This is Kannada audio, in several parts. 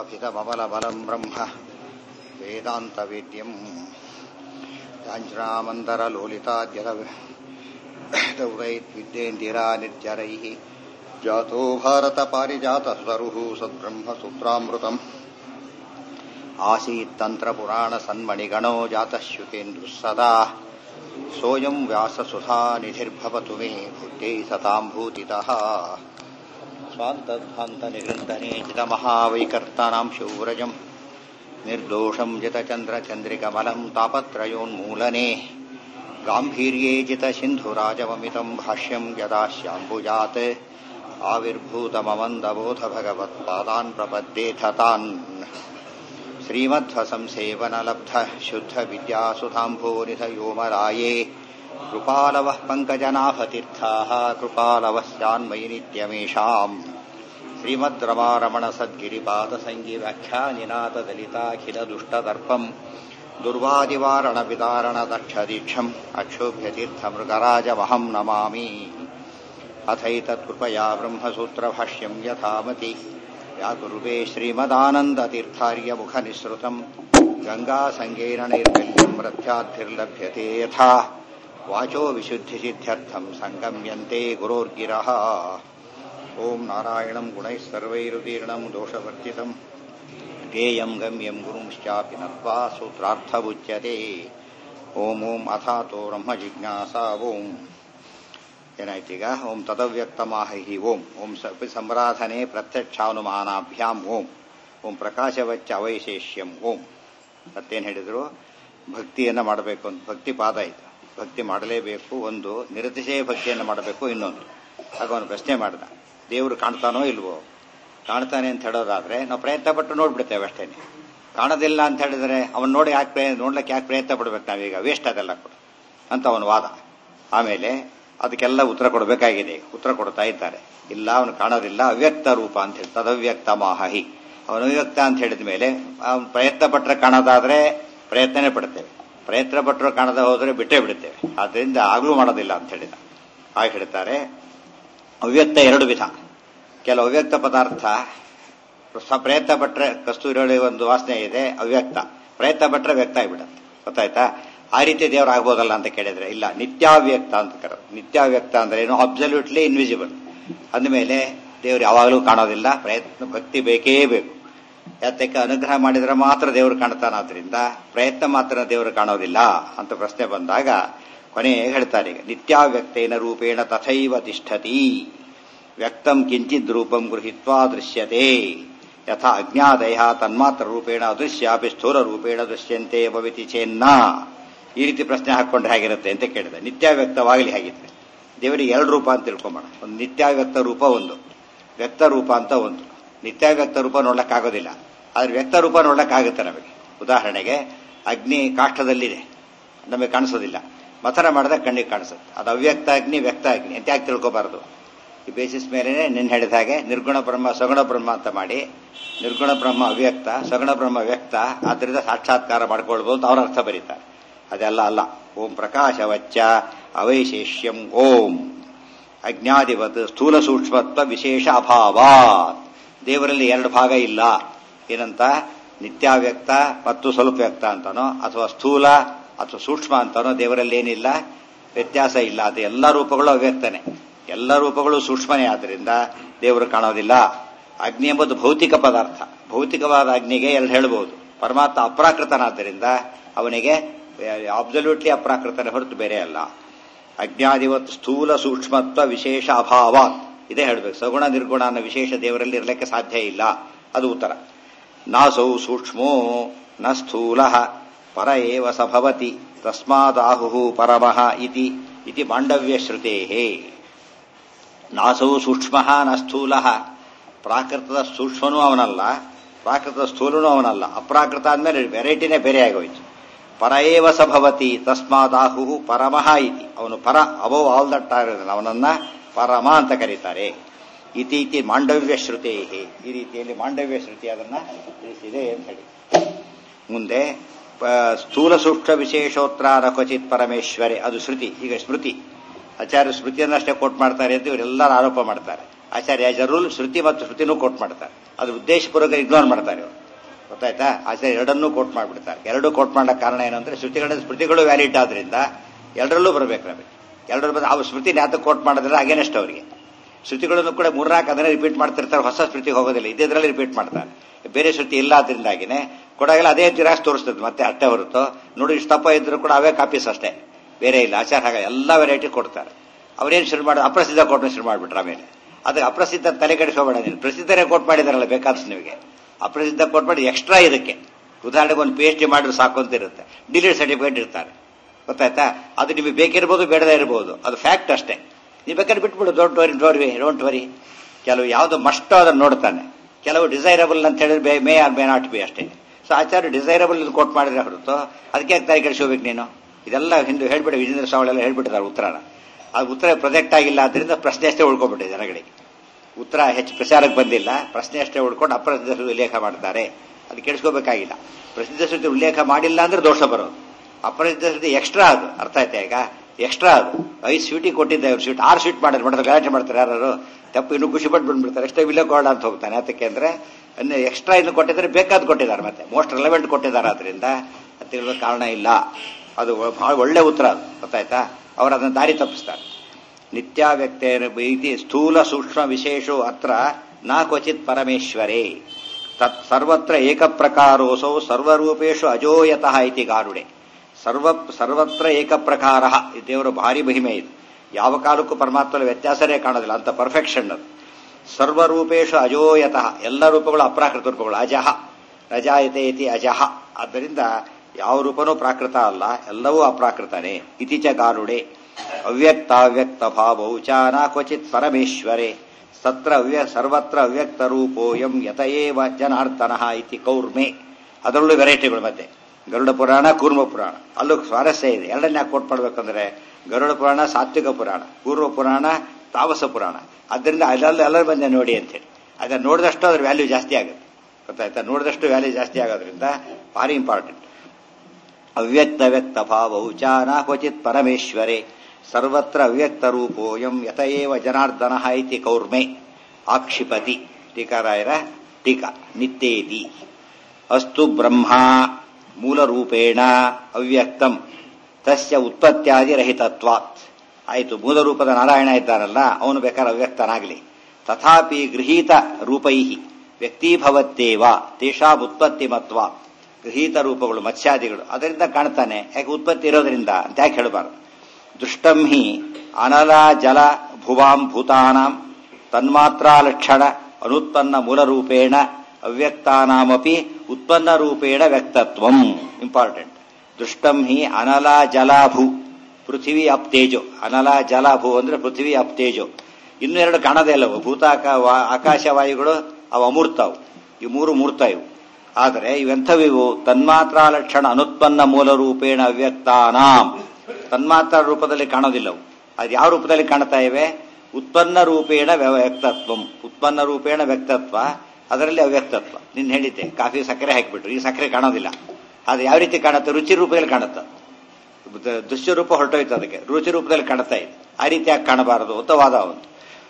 स्थापितमबलबलम् ब्रह्म वेदान्तवेद्यम् काञ्चनामन्दरलोलिताद्यदौरैर्विद्येन्दिरा निर्जरैः जातो भारतपारिजातस्तरुः सद्ब्रह्मसूत्रामृतम् आसीत्तन्त्रपुराणसन्मणिगणो जातः श्युतेन्दुः सदा सोऽयम् व्याससुधानिधिर्भवतु मे बुद्धै सताम् भूतितः स्वान्तध्वान्तनिगृन्दने चितमहावैकर्तानाम् शौरजम् निर्दोषम् जितचन्द्रचन्द्रिकमलम् तापत्रयोन्मूलने गाम्भीर्ये जितसिन्धुराजवमितम् भाष्यम् यदास्याम्बुजात् आविर्भूतममन्दबोधभगवत्पादान् प्रपद्येथ तान् श्रीमध्वसंसेवनलब्ध शुद्धविद्यासुधाम्भोनिधयोमराये कृपालवः पङ्कजनाभतीर्थाः कृपालवः स्यान्मयि नित्यमेषाम् श्रीमद् रमारमणसद्गिरिपादसङ्गिव्याख्यानिनाथदलिताखिलदुष्टदर्पम् दुर्वादिवारणविदारणदक्षदीक्षम् अक्षोभ्यतीर्थमृगराजमहम् नमामि अथैतत्कृपया ब्रह्मसूत्रभाष्यम् यथामति व्याकुर्वे श्रीमदानन्दतीर्थार्यमुखनिःसृतम् गङ्गासङ्गेन नैर्मल्यम् रथ्याद्भिर्लभ्यते यथा वाचो विशुद्धिसिद्ध्यर्थम् सङ्गम्यन्ते गुरोर्गिरः ॐ नारायणम् गुणैः सर्वैरुदीर्णम् दोषवर्जितम् ज्ञेयम् गम्यम् गुरुंश्चापि नत्वा सूत्रार्थमुच्यते ಓಂ ಓಂ ಅಥಾತೋ ಬ್ರಹ್ಮ ಜಿಜ್ಞಾಸಾ ಓಂ ಏನಾಯ್ತೀಗ ಓಂ ತದವ್ಯಕ್ತಮಾಹಿ ಓಂ ಓಂ ಸಪಿ ಸಂರಾಧನೆ ಪ್ರತ್ಯಕ್ಷಾನುಮಾನಾಭ್ಯಾಂ ಓಂ ಓಂ ಪ್ರಕಾಶವಚ್ಚ ಅವೈಶೇಷ್ಯಂ ಓಂ ಮತ್ತೇನು ಹೇಳಿದ್ರು ಭಕ್ತಿಯನ್ನು ಮಾಡಬೇಕು ಅಂತ ಭಕ್ತಿ ಪಾದ ಇದು ಭಕ್ತಿ ಮಾಡಲೇಬೇಕು ಒಂದು ನಿರತಿಶಯ ಭಕ್ತಿಯನ್ನು ಮಾಡಬೇಕು ಇನ್ನೊಂದು ಆಗ ಅವನು ಪ್ರಶ್ನೆ ಮಾಡ್ದ ದೇವರು ಕಾಣ್ತಾನೋ ಇಲ್ವೋ ಕಾಣ್ತಾನೆ ಅಂತ ಹೇಳೋದಾದ್ರೆ ನಾವು ಪ್ರಯತ್ನ ಪಟ್ಟು ನೋಡ್ಬಿಡ್ತೇವೆ ಅಷ್ಟೇನೆ ಕಾಣೋದಿಲ್ಲ ಅಂತ ಹೇಳಿದ್ರೆ ಅವನು ನೋಡಿ ಯಾಕೆ ಪ್ರಯ ನೋಡ್ಲಿಕ್ಕೆ ಯಾಕೆ ಪ್ರಯತ್ನ ಪಡ್ಬೇಕು ನಾವೀಗ ವೇಸ್ಟ್ ಅದೆಲ್ಲ ಕೂಡ ಅಂತ ಅವನ ವಾದ ಆಮೇಲೆ ಅದಕ್ಕೆಲ್ಲ ಉತ್ತರ ಕೊಡಬೇಕಾಗಿದೆ ಉತ್ತರ ಕೊಡ್ತಾ ಇದ್ದಾರೆ ಇಲ್ಲ ಅವನು ಕಾಣೋದಿಲ್ಲ ಅವ್ಯಕ್ತ ರೂಪ ಅಂತ ಹೇಳಿ ತದವ್ಯಕ್ತ ಮಾಹಿ ಅವನು ಅವ್ಯಕ್ತ ಅಂತ ಹೇಳಿದ ಮೇಲೆ ಅವನು ಪ್ರಯತ್ನ ಪಟ್ಟರೆ ಕಾಣೋದಾದ್ರೆ ಪ್ರಯತ್ನನೇ ಪಡ್ತೇವೆ ಪ್ರಯತ್ನ ಪಟ್ಟರು ಕಾಣದ ಹೋದ್ರೆ ಬಿಟ್ಟೇ ಬಿಡುತ್ತೇವೆ ಆದ್ರಿಂದ ಆಗ್ಲೂ ಮಾಡೋದಿಲ್ಲ ಅಂತ ಹೇಳಿದ ಹಾಗೆ ಹೇಳ್ತಾರೆ ಅವ್ಯಕ್ತ ಎರಡು ವಿಧ ಕೆಲವು ಅವ್ಯಕ್ತ ಪದಾರ್ಥ ಪ್ರಯತ್ನ ಪಟ್ಟರೆ ಕಸ್ತೂರಿ ಒಂದು ವಾಸನೆ ಇದೆ ಅವ್ಯಕ್ತ ಪ್ರಯತ್ನ ಪಟ್ಟರೆ ವ್ಯಕ್ತ ಆಗಿಬಿಡುತ್ತೆ ಗೊತ್ತಾಯ್ತಾ ಆ ರೀತಿ ದೇವರು ಆಗ್ಬೋದಲ್ಲ ಅಂತ ಕೇಳಿದ್ರೆ ಇಲ್ಲ ನಿತ್ಯಾವ್ಯಕ್ತ ಅಂತ ಕರೋದು ನಿತ್ಯಾವ್ಯಕ್ತ ಅಂದ್ರೆ ಏನು ಅಬ್ಸಲ್ಯೂಟ್ಲಿ ಇನ್ವಿಸಿಬಲ್ ಅಂದಮೇಲೆ ದೇವರು ಯಾವಾಗಲೂ ಕಾಣೋದಿಲ್ಲ ಪ್ರಯತ್ನ ಭಕ್ತಿ ಬೇಕೇ ಬೇಕು ಯಾತಕ್ಕೆ ಅನುಗ್ರಹ ಮಾಡಿದ್ರೆ ಮಾತ್ರ ದೇವರು ಕಾಣ್ತಾನಾದ್ರಿಂದ ಪ್ರಯತ್ನ ಮಾತ್ರ ದೇವರು ಕಾಣೋದಿಲ್ಲ ಅಂತ ಪ್ರಶ್ನೆ ಬಂದಾಗ ಕೊನೆ ಹೇಳ್ತಾರೆ ಈಗ ನಿತ್ಯಾವ್ಯಕ್ತೇನ ರೂಪೇಣ ತಥೈವ ತಿಷ್ಠತಿ ವ್ಯಕ್ತಂ ಕಿಂಚಿದ್ ರೂಪಂ ಗೃಹೀತ್ವಾ ದೃಶ್ಯತೆ ಯಥಾ ಅಜ್ಞಾದಯ ತನ್ಮಾತ್ರ ರೂಪೇಣ ಅದೃಶ್ಯಾಪಿ ಸ್ಥೂಲ ರೂಪೇಣ ದೃಶ್ಯಂತೆ ಭವಿತಿ ಚೇನ್ನ ಈ ರೀತಿ ಪ್ರಶ್ನೆ ಹಾಕೊಂಡ್ರೆ ಹೇಗಿರುತ್ತೆ ಅಂತ ಕೇಳಿದೆ ನಿತ್ಯಾವ್ಯಕ್ತವಾಗಲಿ ಹೇಗಿದ್ರೆ ದೇವರಿಗೆ ಎರಡು ರೂಪ ಅಂತ ತಿಳ್ಕೊಂಬೋಣ ಒಂದು ನಿತ್ಯಾವ್ಯಕ್ತ ರೂಪ ಒಂದು ವ್ಯಕ್ತ ರೂಪ ಅಂತ ಒಂದು ನಿತ್ಯಾವ್ಯಕ್ತ ರೂಪ ನೋಡ್ಲಕ್ಕಾಗೋದಿಲ್ಲ ಆದ್ರೆ ವ್ಯಕ್ತ ರೂಪ ನೋಡ್ಲಕ್ಕಾಗುತ್ತೆ ನಮಗೆ ಉದಾಹರಣೆಗೆ ಅಗ್ನಿ ಕಾಷ್ಟದಲ್ಲಿದೆ ನಮಗೆ ಕಾಣಿಸೋದಿಲ್ಲ ಮಥನ ಮಾಡಿದಾಗ ಕಣ್ಣಿಗೆ ಕಾಣಿಸುತ್ತೆ ಅದು ಅವ್ಯಕ್ತ ಅಗ್ನಿ ವ್ಯಕ್ತ ಅಗ್ನಿ ಅಂತ ಯಾಕೆ ತಿಳ್ಕೊಬಾರದು ಈ ಬೇಸಿಸ್ ಮೇಲೆ ನಿನ್ನ ಹೇಳಿದ ಹಾಗೆ ನಿರ್ಗುಣ ಬ್ರಹ್ಮ ಸಗುಣ ಬ್ರಹ್ಮ ಅಂತ ಮಾಡಿ ನಿರ್ಗುಣ ಬ್ರಹ್ಮ ಅವ್ಯಕ್ತ ಸಗುಣ ಬ್ರಹ್ಮ ವ್ಯಕ್ತ ಆದ್ರಿಂದ ಸಾಕ್ಷಾತ್ಕಾರ ಮಾಡ್ಕೊಳ್ಬಹುದು ಅಂತ ಅವ್ರ ಅರ್ಥ ಬರೀತಾರೆ ಅದೆಲ್ಲ ಅಲ್ಲ ಓಂ ಪ್ರಕಾಶವಚ್ಚ ಅವೈಶೇಷ್ಯಂ ಓಂ ಅಜ್ಞಾದಿವತ್ ಸ್ಥೂಲ ಸೂಕ್ಷ್ಮತ್ವ ವಿಶೇಷ ಅಭಾವ ದೇವರಲ್ಲಿ ಎರಡು ಭಾಗ ಇಲ್ಲ ಏನಂತ ನಿತ್ಯಾವ್ಯಕ್ತ ಮತ್ತು ಸ್ವಲ್ಪ ವ್ಯಕ್ತ ಅಂತಾನೋ ಅಥವಾ ಸ್ಥೂಲ ಅಥವಾ ಸೂಕ್ಷ್ಮ ಅಂತಾನೋ ದೇವರಲ್ಲಿ ಏನಿಲ್ಲ ವ್ಯತ್ಯಾಸ ಇಲ್ಲ ಅದು ಎಲ್ಲ ರೂಪಗಳು ಅವ್ಯಕ್ತನೆ ಎಲ್ಲ ರೂಪಗಳು ಸೂಕ್ಷ್ಮನೇ ಆದ್ದರಿಂದ ದೇವರು ಕಾಣೋದಿಲ್ಲ ಅಗ್ನಿ ಎಂಬುದು ಭೌತಿಕ ಪದಾರ್ಥ ಭೌತಿಕವಾದ ಅಗ್ನಿಗೆ ಎರಡು ಹೇಳಬಹುದು ಪರಮಾತ್ಮ ಅಪ್ರಾಕೃತನಾದ್ದರಿಂದ ಅವನಿಗೆ ಅಬ್ಸಲ್ಯೂಟ್ಲಿ ಅಪ್ರಾಕೃತನೇ ಹೊರತು ಬೇರೆ ಅಲ್ಲ ಅಜ್ಞಾದಿವತ್ ಸ್ಥೂಲ ಸೂಕ್ಷ್ಮತ್ವ ವಿಶೇಷ ಅಭಾವ ಇದೇ ಹೇಳಬೇಕು ಸಗುಣ ನಿರ್ಗುಣ ಅನ್ನೋ ವಿಶೇಷ ದೇವರಲ್ಲಿ ಇರಲಿಕ್ಕೆ ಸಾಧ್ಯ ಇಲ್ಲ ಅದು ಉತ್ತರ ನಾಸೌ ಸೂಕ್ಷ್ಮೋ ನ ಸ್ಥೂಲ ಪರ ಏವ ಸಭವತಿ ತಸ್ಮಾದಾಹು ಪರಮಃ ಇತಿ ಇತಿ ಮಾಂಡವ್ಯ ಶ್ರುತೇ ನಾಸೌ ಸೂಕ್ಷ್ಮ ನ ಸ್ಥೂಲ ಪ್ರಾಕೃತದ ಸೂಕ್ಷ್ಮನೂ ಅವನಲ್ಲ ಪ್ರಾಕೃತದ ಸ್ಥೂಲನೂ ಅವನಲ್ಲ ಅಪ್ರಾಕೃತ ಅಂದಮೇಲೆ ವೆರೈಟಿನೇ ಬೇರೆ ಆಗೋಯ್ತು ಪರ ಏವ ಸಭವತಿ ತಸ್ಮಾದಾಹು ಪರಮಃ ಇತಿ ಅವನು ಪರ ಅಬೌವ್ ಆಲ್ ದಟ್ ಅವನನ್ನ ಪರಮ ಅಂತ ಕರೀತಾರೆ ಇತಿ ಇತಿ ಮಾಂಡವ್ಯ ಶ್ರುತೇ ಈ ರೀತಿಯಲ್ಲಿ ಮಾಂಡವ್ಯ ಶ್ರುತಿ ಅದನ್ನ ತಿಳಿಸಿದೆ ಅಂತ ಹೇಳಿ ಮುಂದೆ ಸ್ಥೂಲ ಸೂಕ್ಷ್ಮ ವಿಶೇಷೋತ್ರ ನಕ್ವಚಿತ್ ಪರಮೇಶ್ವರೆ ಅದು ಶ್ರುತಿ ಈಗ ಸ್ಮೃತಿ ಆಚಾರ್ಯ ಸ್ಮೃತಿಯನ್ನಷ್ಟೇ ಕೋಟ್ ಮಾಡ್ತಾರೆ ಅಂತ ಇವರೆಲ್ಲರೂ ಆರೋಪ ಮಾಡ್ತಾರೆ ಆಚಾರ್ಯ ಆಸ್ ರೂಲ್ ಶ್ರುತಿ ಮತ್ತು ಶ್ರುತಿನೂ ಕೋಟ್ ಮಾಡ್ತಾರೆ ಅದು ಉದ್ದೇಶಪೂರ್ವಕ ಇಗ್ನೋರ್ ಮಾಡ್ತಾರೆ ಇವರು ಗೊತ್ತಾಯ್ತಾ ಆಚಾರ್ಯ ಎರಡನ್ನೂ ಕೋಟ್ ಮಾಡಿಬಿಡ್ತಾರೆ ಎರಡೂ ಕೋಟ್ ಮಾಡಕ್ಕೆ ಕಾರಣ ಏನಂದ್ರೆ ಶ್ರುತಿಗಳ ಸ್ಮೃತಿಗಳು ವ್ಯಾಲಿಡ್ ಆದ್ರಿಂದ ಎರಡರಲ್ಲೂ ಬರಬೇಕು ನಮಗೆ ಎರಡರ ಬಂದು ಅವ್ರು ಸ್ಮೃತಿ ನ್ಯಾತ ಕೋಟ್ ಮಾಡಿದ್ರೆ ಅಗೇನೆಸ್ಟ್ ಅವರಿಗೆ ಶ್ರುತಿಗಳನ್ನು ಕೂಡ ಮೂರ್ನಾಲ್ಕು ಅದನ್ನೇ ರಿಪೀಟ್ ಮಾಡ್ತಿರ್ತಾರೆ ಹೊಸ ಸ್ಮೃತಿಗೆ ಹೋಗೋದಿಲ್ಲ ಇದ್ರಲ್ಲಿ ರಿಪೀಟ್ ಮಾಡ್ತಾರೆ ಬೇರೆ ಶ್ರುತಿ ಇಲ್ಲ ಆದ್ರಿಂದಾಗಿನೇ ಕೊಡಾಗೆಲ್ಲ ಅದೇ ತಿರಾಸ್ ತೋರಿಸ್ತದೆ ಮತ್ತೆ ಅಷ್ಟೇ ಹೊರತು ನೋಡಿ ಇಷ್ಟು ತಪ್ಪ ಇದ್ರು ಕೂಡ ಅವೇ ಕಾಪೀಸ್ ಅಷ್ಟೇ ಬೇರೆ ಇಲ್ಲ ಆಚಾರ ಹಾಗೆ ಎಲ್ಲ ವೆರೈಟಿ ಕೊಡ್ತಾರೆ ಅವ್ರೇನು ಶುರು ಮಾಡಿ ಅಪ್ರಸಿದ್ಧ ಕೋಟ್ ಶುರು ಮಾಡಿಬಿಟ್ರೆ ಆಮೇಲೆ ಅದಕ್ಕೆ ಅಪ್ರಸಿದ್ಧ ತಲೆ ಕೆಡಿಸ್ಕೋಬೇಡ ನೀನು ಪ್ರಸಿದ್ಧರೇ ಕೋಟ್ ಮಾಡಿದಾರಲ್ಲ ಬೇಕಾದಷ್ಟು ನಿಮಗೆ ಅಪ್ರಸಿದ್ಧ ಕೋಟ್ ಮಾಡಿ ಎಕ್ಸ್ಟ್ರಾ ಇದಕ್ಕೆ ಉದಾಹರಣೆಗೆ ಒಂದು ಪಿ ಎಚ್ ಡಿ ಮಾಡಿದ್ರು ಸಾಕು ಅಂತ ಇರುತ್ತೆ ಡಿಲೀಟ್ ಸರ್ಟಿಫಿಕೇಟ್ ಇರ್ತಾರೆ ಗೊತ್ತಾಯ್ತಾ ಅದು ನಿಮಗೆ ಬೇಕಿರ್ಬೋದು ಬೇಡದೇ ಇರ್ಬೋದು ಅದು ಫ್ಯಾಕ್ಟ್ ಅಷ್ಟೇ ನೀವು ಬೇಕಾದ್ರೆ ಬಿಟ್ಬಿಡು don't worry don't we don't worry ಕೆಲವು ಯಾವುದು ಮಸ್ಟ್ ಅದನ್ನು ನೋಡ್ತಾನೆ ಕೆಲವು ಡಿಸೈರಬಲ್ ಅಂತ ಹೇಳಿದ್ರೆ may or may not be ಅಷ್ಟೇ ಸೊ ಆಚಾರ್ಯ ಡಿಸೈರಬಲ್ ಕೋಟ್ ಮಾಡಿದ್ರೆ ಹೊರತು ಅದಕ್ಕೆ ಯಾಕೆ ತಾಯಿ ಕೆಡಿಸ್ಕೋಬೇಕು ನೀನು ಇದೆಲ್ಲ ಹಿಂದೆ ಹೇಳ್ಬಿಡಿ ವಿಜೇಂದ್ರ ಸ್ವಾಮಿಗಳೆಲ್ಲ ಹೇಳ್ಬಿಟ್ಟಿದ್ದಾರೆ ಉತ್ತರನ ಅದು ಉತ್ತರ ಪ್ರೊಜೆಕ್ಟ್ ಆಗಿಲ್ಲ ಅದರಿಂದ ಪ್ರಶ್ನೆ ಅಷ್ಟೇ ಉಳ್ಕೊಂಡ್ಬಿಟ್ಟಿದೆ ಜನಗಳಿಗೆ ಉತ್ತರ ಹೆಚ್ಚು ಪ್ರಚಾರಕ್ಕೆ ಬಂದಿಲ್ಲ ಪ್ರಶ್ನೆ ಅಷ್ಟೇ ಉಳ್ಕೊಂಡು ಅಪ್ರಸಿದ್ಧ ಶ್ರುತಿ ಉಲ್ಲೇಖ ಮಾಡ್ತಾರೆ ಅದು ಕೆಡಿಸ್ಕೋಬೇಕಾಗಿಲ್ಲ ಪ್ರಸಿದ್ಧ ಶ್ರುತಿ ಉಲ್ಲೇಖ ಮಾಡಿಲ್ಲ ಅಂದ್ರೆ ದೋಷ ಬರೋದು ಅಪ್ರಸಿದ್ಧ ಶ್ರುತಿ ಎಕ್ಸ್ಟ್ರಾ ಅದು ಅರ್ಥ ಆಯ್ತಾ ಈಗ ಎಕ್ಸ್ಟ್ರಾ ಅದು ಐದು ಸ್ವೀಟಿಗೆ ಕೊಟ್ಟಿದ್ದೆ ಅವ್ರು ಸ್ವೀಟ್ ಆರು ಸ್ವೀಟ್ ಮಾಡಿದ್ರೆ ಮಾಡಿದ್ರೆ ಗಲಾಟೆ ಮಾಡ್ತಾರೆ ಯಾರು ತಪ್ಪು ಇನ್ನೂ ಖುಷಿ ಪಟ್ಟು ಬಂದ್ಬಿಡ್ತಾರೆ ಎಷ್ಟೇ ವಿಲೆ ಕೊಡ ಅಂತ ಹೋಗ್ತಾನೆ ಅದಕ್ಕೆ ಅಂದ್ರೆ ಅನ್ನ ಎಕ್ಸ್ಟ್ರಾ ಇನ್ನು ಕೊಟ್ಟಿದ್ದಾರೆ ಬೇಕಾದ್ ಕೊಟ್ಟಿದ್ದಾರೆ ಮತ್ತೆ ಮೋಸ್ಟ್ ರೆಲೆವೆಂಟ್ ಕೊಟ್ಟಿದ್ದಾರೆ ಅದರಿಂದ ಅಂತ ಹೇಳುವ ಕಾರಣ ಇಲ್ಲ ಅದು ಬಹಳ ಒಳ್ಳೆ ಉತ್ತರ ಅದು ಗೊತ್ತಾಯ್ತಾ ಅವರು ಅದನ್ನು ದಾರಿ ತಪ್ಪಿಸ್ತಾರೆ ನಿತ್ಯಾವ್ಯಕ್ತೇನ ಇತಿ ಸ್ಥೂಲ ಸೂಕ್ಷ್ಮ ವಿಶೇಷೋ ಅತ್ರ ನ ಕ್ವಚಿತ್ ಪರಮೇಶ್ವರೇ ತತ್ ಸರ್ವತ್ರ ಏಕಪ್ರಕಾರೋಸೌ ಸರ್ವರೂಪೇಶು ಅಜೋಯತಃ ಇತಿ ಗಾರುಡೆ ಸರ್ವ ಸರ್ವತ್ರ ಏಕಪ್ರಕಾರ ಈ ದೇವರ ಭಾರಿ ಮಹಿಮೆ ಇದು ಯಾವ ಕಾಲಕ್ಕೂ ಪರಮಾತ್ಮನ ವ್ಯತ್ಯಾಸನೇ ಕಾಣೋದಿಲ್ಲ ಅಂತ ಪರ್ಫೆಕ್ಷನ್ ಅದು ಸರ್ವರೂಪೇಶು ಅಜೋಯತಃ ಎಲ್ಲ ರೂಪಗಳು ಅಪ್ರಾಕೃತ ರೂಪಗಳು ಅಜಹ ರಜಾಯತೆ ಇತಿ ಅಜಹ ಆದ್ದರಿಂದ ಯಾವ ರೂಪನೂ ಪ್ರಾಕೃತ ಅಲ್ಲ ಎಲ್ಲವೂ ಅಪ್ರಾಕೃತನೇ ಇತಿಚ ಗಾರುಡೆ ಅವ್ಯಕ್ತಾವ್ಯಕ್ತ ಭಾವೌ ಚಾನ ಕ್ವಚಿತ್ ಪರಮೇಶ್ವರೇ ಸತ್ರ ಅವ್ಯ ಸರ್ವತ್ರ ಅವ್ಯಕ್ತ ರೂಪೋಯಂ ಯತಯೇವ ಜನಾರ್ದನಃ ಇತಿ ಕೌರ್ಮೆ ಅದರಲ್ಲೂ ವೆರೈಟಿಗಳು ಮತ್ತೆ ಗರುಡ ಪುರಾಣ ಕೂರ್ಮ ಪುರಾಣ ಅಲ್ಲೂ ಸ್ವಾರಸ್ಯ ಇದೆ ಎರಡನ್ನ ಯಾಕೆ ಕೊಟ್ಟು ಮಾಡ್ಬೇಕಂದ್ರೆ ಗರುಡ ಪುರಾಣ ಸಾತ್ವಿಕ ಪುರಾಣ ಕೂರ್ಮ ಪುರಾಣ ತಾಮಸ ಪುರಾಣ ಅದರಿಂದ ಅಲ್ಲೆಲ್ಲ ಎಲ್ಲರೂ ಬಂದೆ ನೋಡಿ ಅಂತೇಳಿ ಅದನ್ನ ನೋಡಿದಷ್ಟು ಅದ್ರ ವ್ಯಾಲ್ಯೂ ಜಾಸ್ತಿ ಆಗುತ್ತೆ ಗೊತ್ತಾಯ್ತಾ ನೋಡಿದಷ್ಟು ವ್ಯಾಲ್ಯೂ ಜಾಸ್ತಿ ಆಗೋದ್ರಿಂದ ಭಾರಿ ಇಂಪಾರ್ಟೆಂಟ್ ಅವ್ಯಕ್ತ ವ್ಯಕ್ತ ಭಾವೌ ಚಾನ ಕ್ವಚಿತ್ ಪರಮೇಶ್ವರೇ ಸರ್ವತ್ರ ಅವ್ಯಕ್ತ ರೂಪೋಯಂ ಯತಯೇವ ಜನಾರ್ದನ ಇತಿ ಕೌರ್ಮೆ ಆಕ್ಷಿಪತಿ ಟೀಕಾರಾಯರ ಟೀಕಾ ನಿತ್ಯೇತಿ ಅಸ್ತು ಬ್ರಹ್ಮ ಮೂಲರೂಪೇಣ ಅವ್ಯಕ್ತಂ ತಸ್ಯ ಉತ್ಪತ್ತ್ಯಾದಿ ರಹಿತತ್ವಾತ್ ಆಯಿತು ಮೂಲರೂಪದ ನಾರಾಯಣ ಇದ್ದಾನಲ್ಲ ಅವನು ಬೇಕಾದ್ರೆ ಅವ್ಯಕ್ತನಾಗಲಿ ತಥಾಪಿ ಗೃಹೀತ ರೂಪೈ ವ್ಯಕ್ತೀಭವತ್ತೇವ ತೇಷಾಬುತ್ಪತ್ತಿ ಮತ್ವ ಗೃಹೀತ ರೂಪಗಳು ಮತ್ಸ್ಯಾದಿಗಳು ಅದರಿಂದ ಕಾಣ್ತಾನೆ ಯಾಕೆ ಉತ್ಪತ್ತಿ ಇರೋದ್ರಿಂದ ಅಂತ ಯಾಕೆ ಹೇಳಬಾರದು ದೃಷ್ಟಂ ಹಿ ಅನಲ ಜಲ ಭುವಾಂ ಭೂತಾನಾಂ ತನ್ಮಾತ್ರಾ ಲಕ್ಷಣ ಅನುತ್ಪನ್ನ ಮೂಲರೂಪೇಣ ಅವ್ಯಕ್ತಾನಾಮಪಿ ಉತ್ಪನ್ನ ರೂಪೇಣ ವ್ಯಕ್ತತ್ವಂ ಇಂಪಾರ್ಟೆಂಟ್ ದೃಷ್ಟಂ ಹಿ ಅನಲ ಜಲ ಭೂ ಪೃಥ್ವಿ ಅಪ್ ತೇಜೋ ಅನಲ ಜಲ ಭೂ ಅಂದ್ರೆ ಪೃಥ್ವಿ ಅಪ್ ತೇಜೋ ಇನ್ನು ಎರಡು ಕಾಣದೇ ಇಲ್ಲವು ಭೂತಾಕ ಆಕಾಶವಾಯುಗಳು ಅವು ಅಮೂರ್ತವು ಈ ಮೂರು ಮೂರ್ತ ಇವು ಆದರೆ ಇವೆಂಥವಿವು ತನ್ಮಾತ್ರಾ ಲಕ್ಷಣ ಅನುತ್ಪನ್ನ ಮೂಲ ರೂಪೇಣ ಅವ್ಯಕ್ತಾನಾಂ ತನ್ಮಾತ್ರ ರೂಪದಲ್ಲಿ ಕಾಣೋದಿಲ್ಲವು ಅದು ಯಾವ ರೂಪದಲ್ಲಿ ಕಾಣ್ತಾ ಇವೆ ಉತ್ಪನ್ನ ರೂಪೇಣ ವ್ಯಕ್ತತ್ವ ಉತ್ಪನ್ನ ರೂಪೇಣ ವ್ಯಕ್ತತ್ವ ಅದರಲ್ಲಿ ಅವ್ಯಕ್ತತ್ವ ನಿನ್ನ ಹೇಳಿದ್ದೆ ಕಾಫಿ ಸಕ್ಕರೆ ಹಾಕಿಬಿಟ್ರು ಈ ಸಕ್ಕರೆ ಕಾಣೋದಿಲ್ಲ ಅದು ಯಾವ ರೀತಿ ಕಾಣುತ್ತೆ ರುಚಿ ರೂಪದಲ್ಲಿ ಕಾಣುತ್ತೆ ದೃಶ್ಯ ರೂಪ ಹೊರಟೋಯ್ತು ಅದಕ್ಕೆ ರುಚಿ ರೂಪದಲ್ಲಿ ಕಾಣ್ತಾ ಇದೆ ಆ ರೀತಿಯಾಗಿ ಕಾಣಬಾರದು ಅಂತ ವಾದ ಒಂದು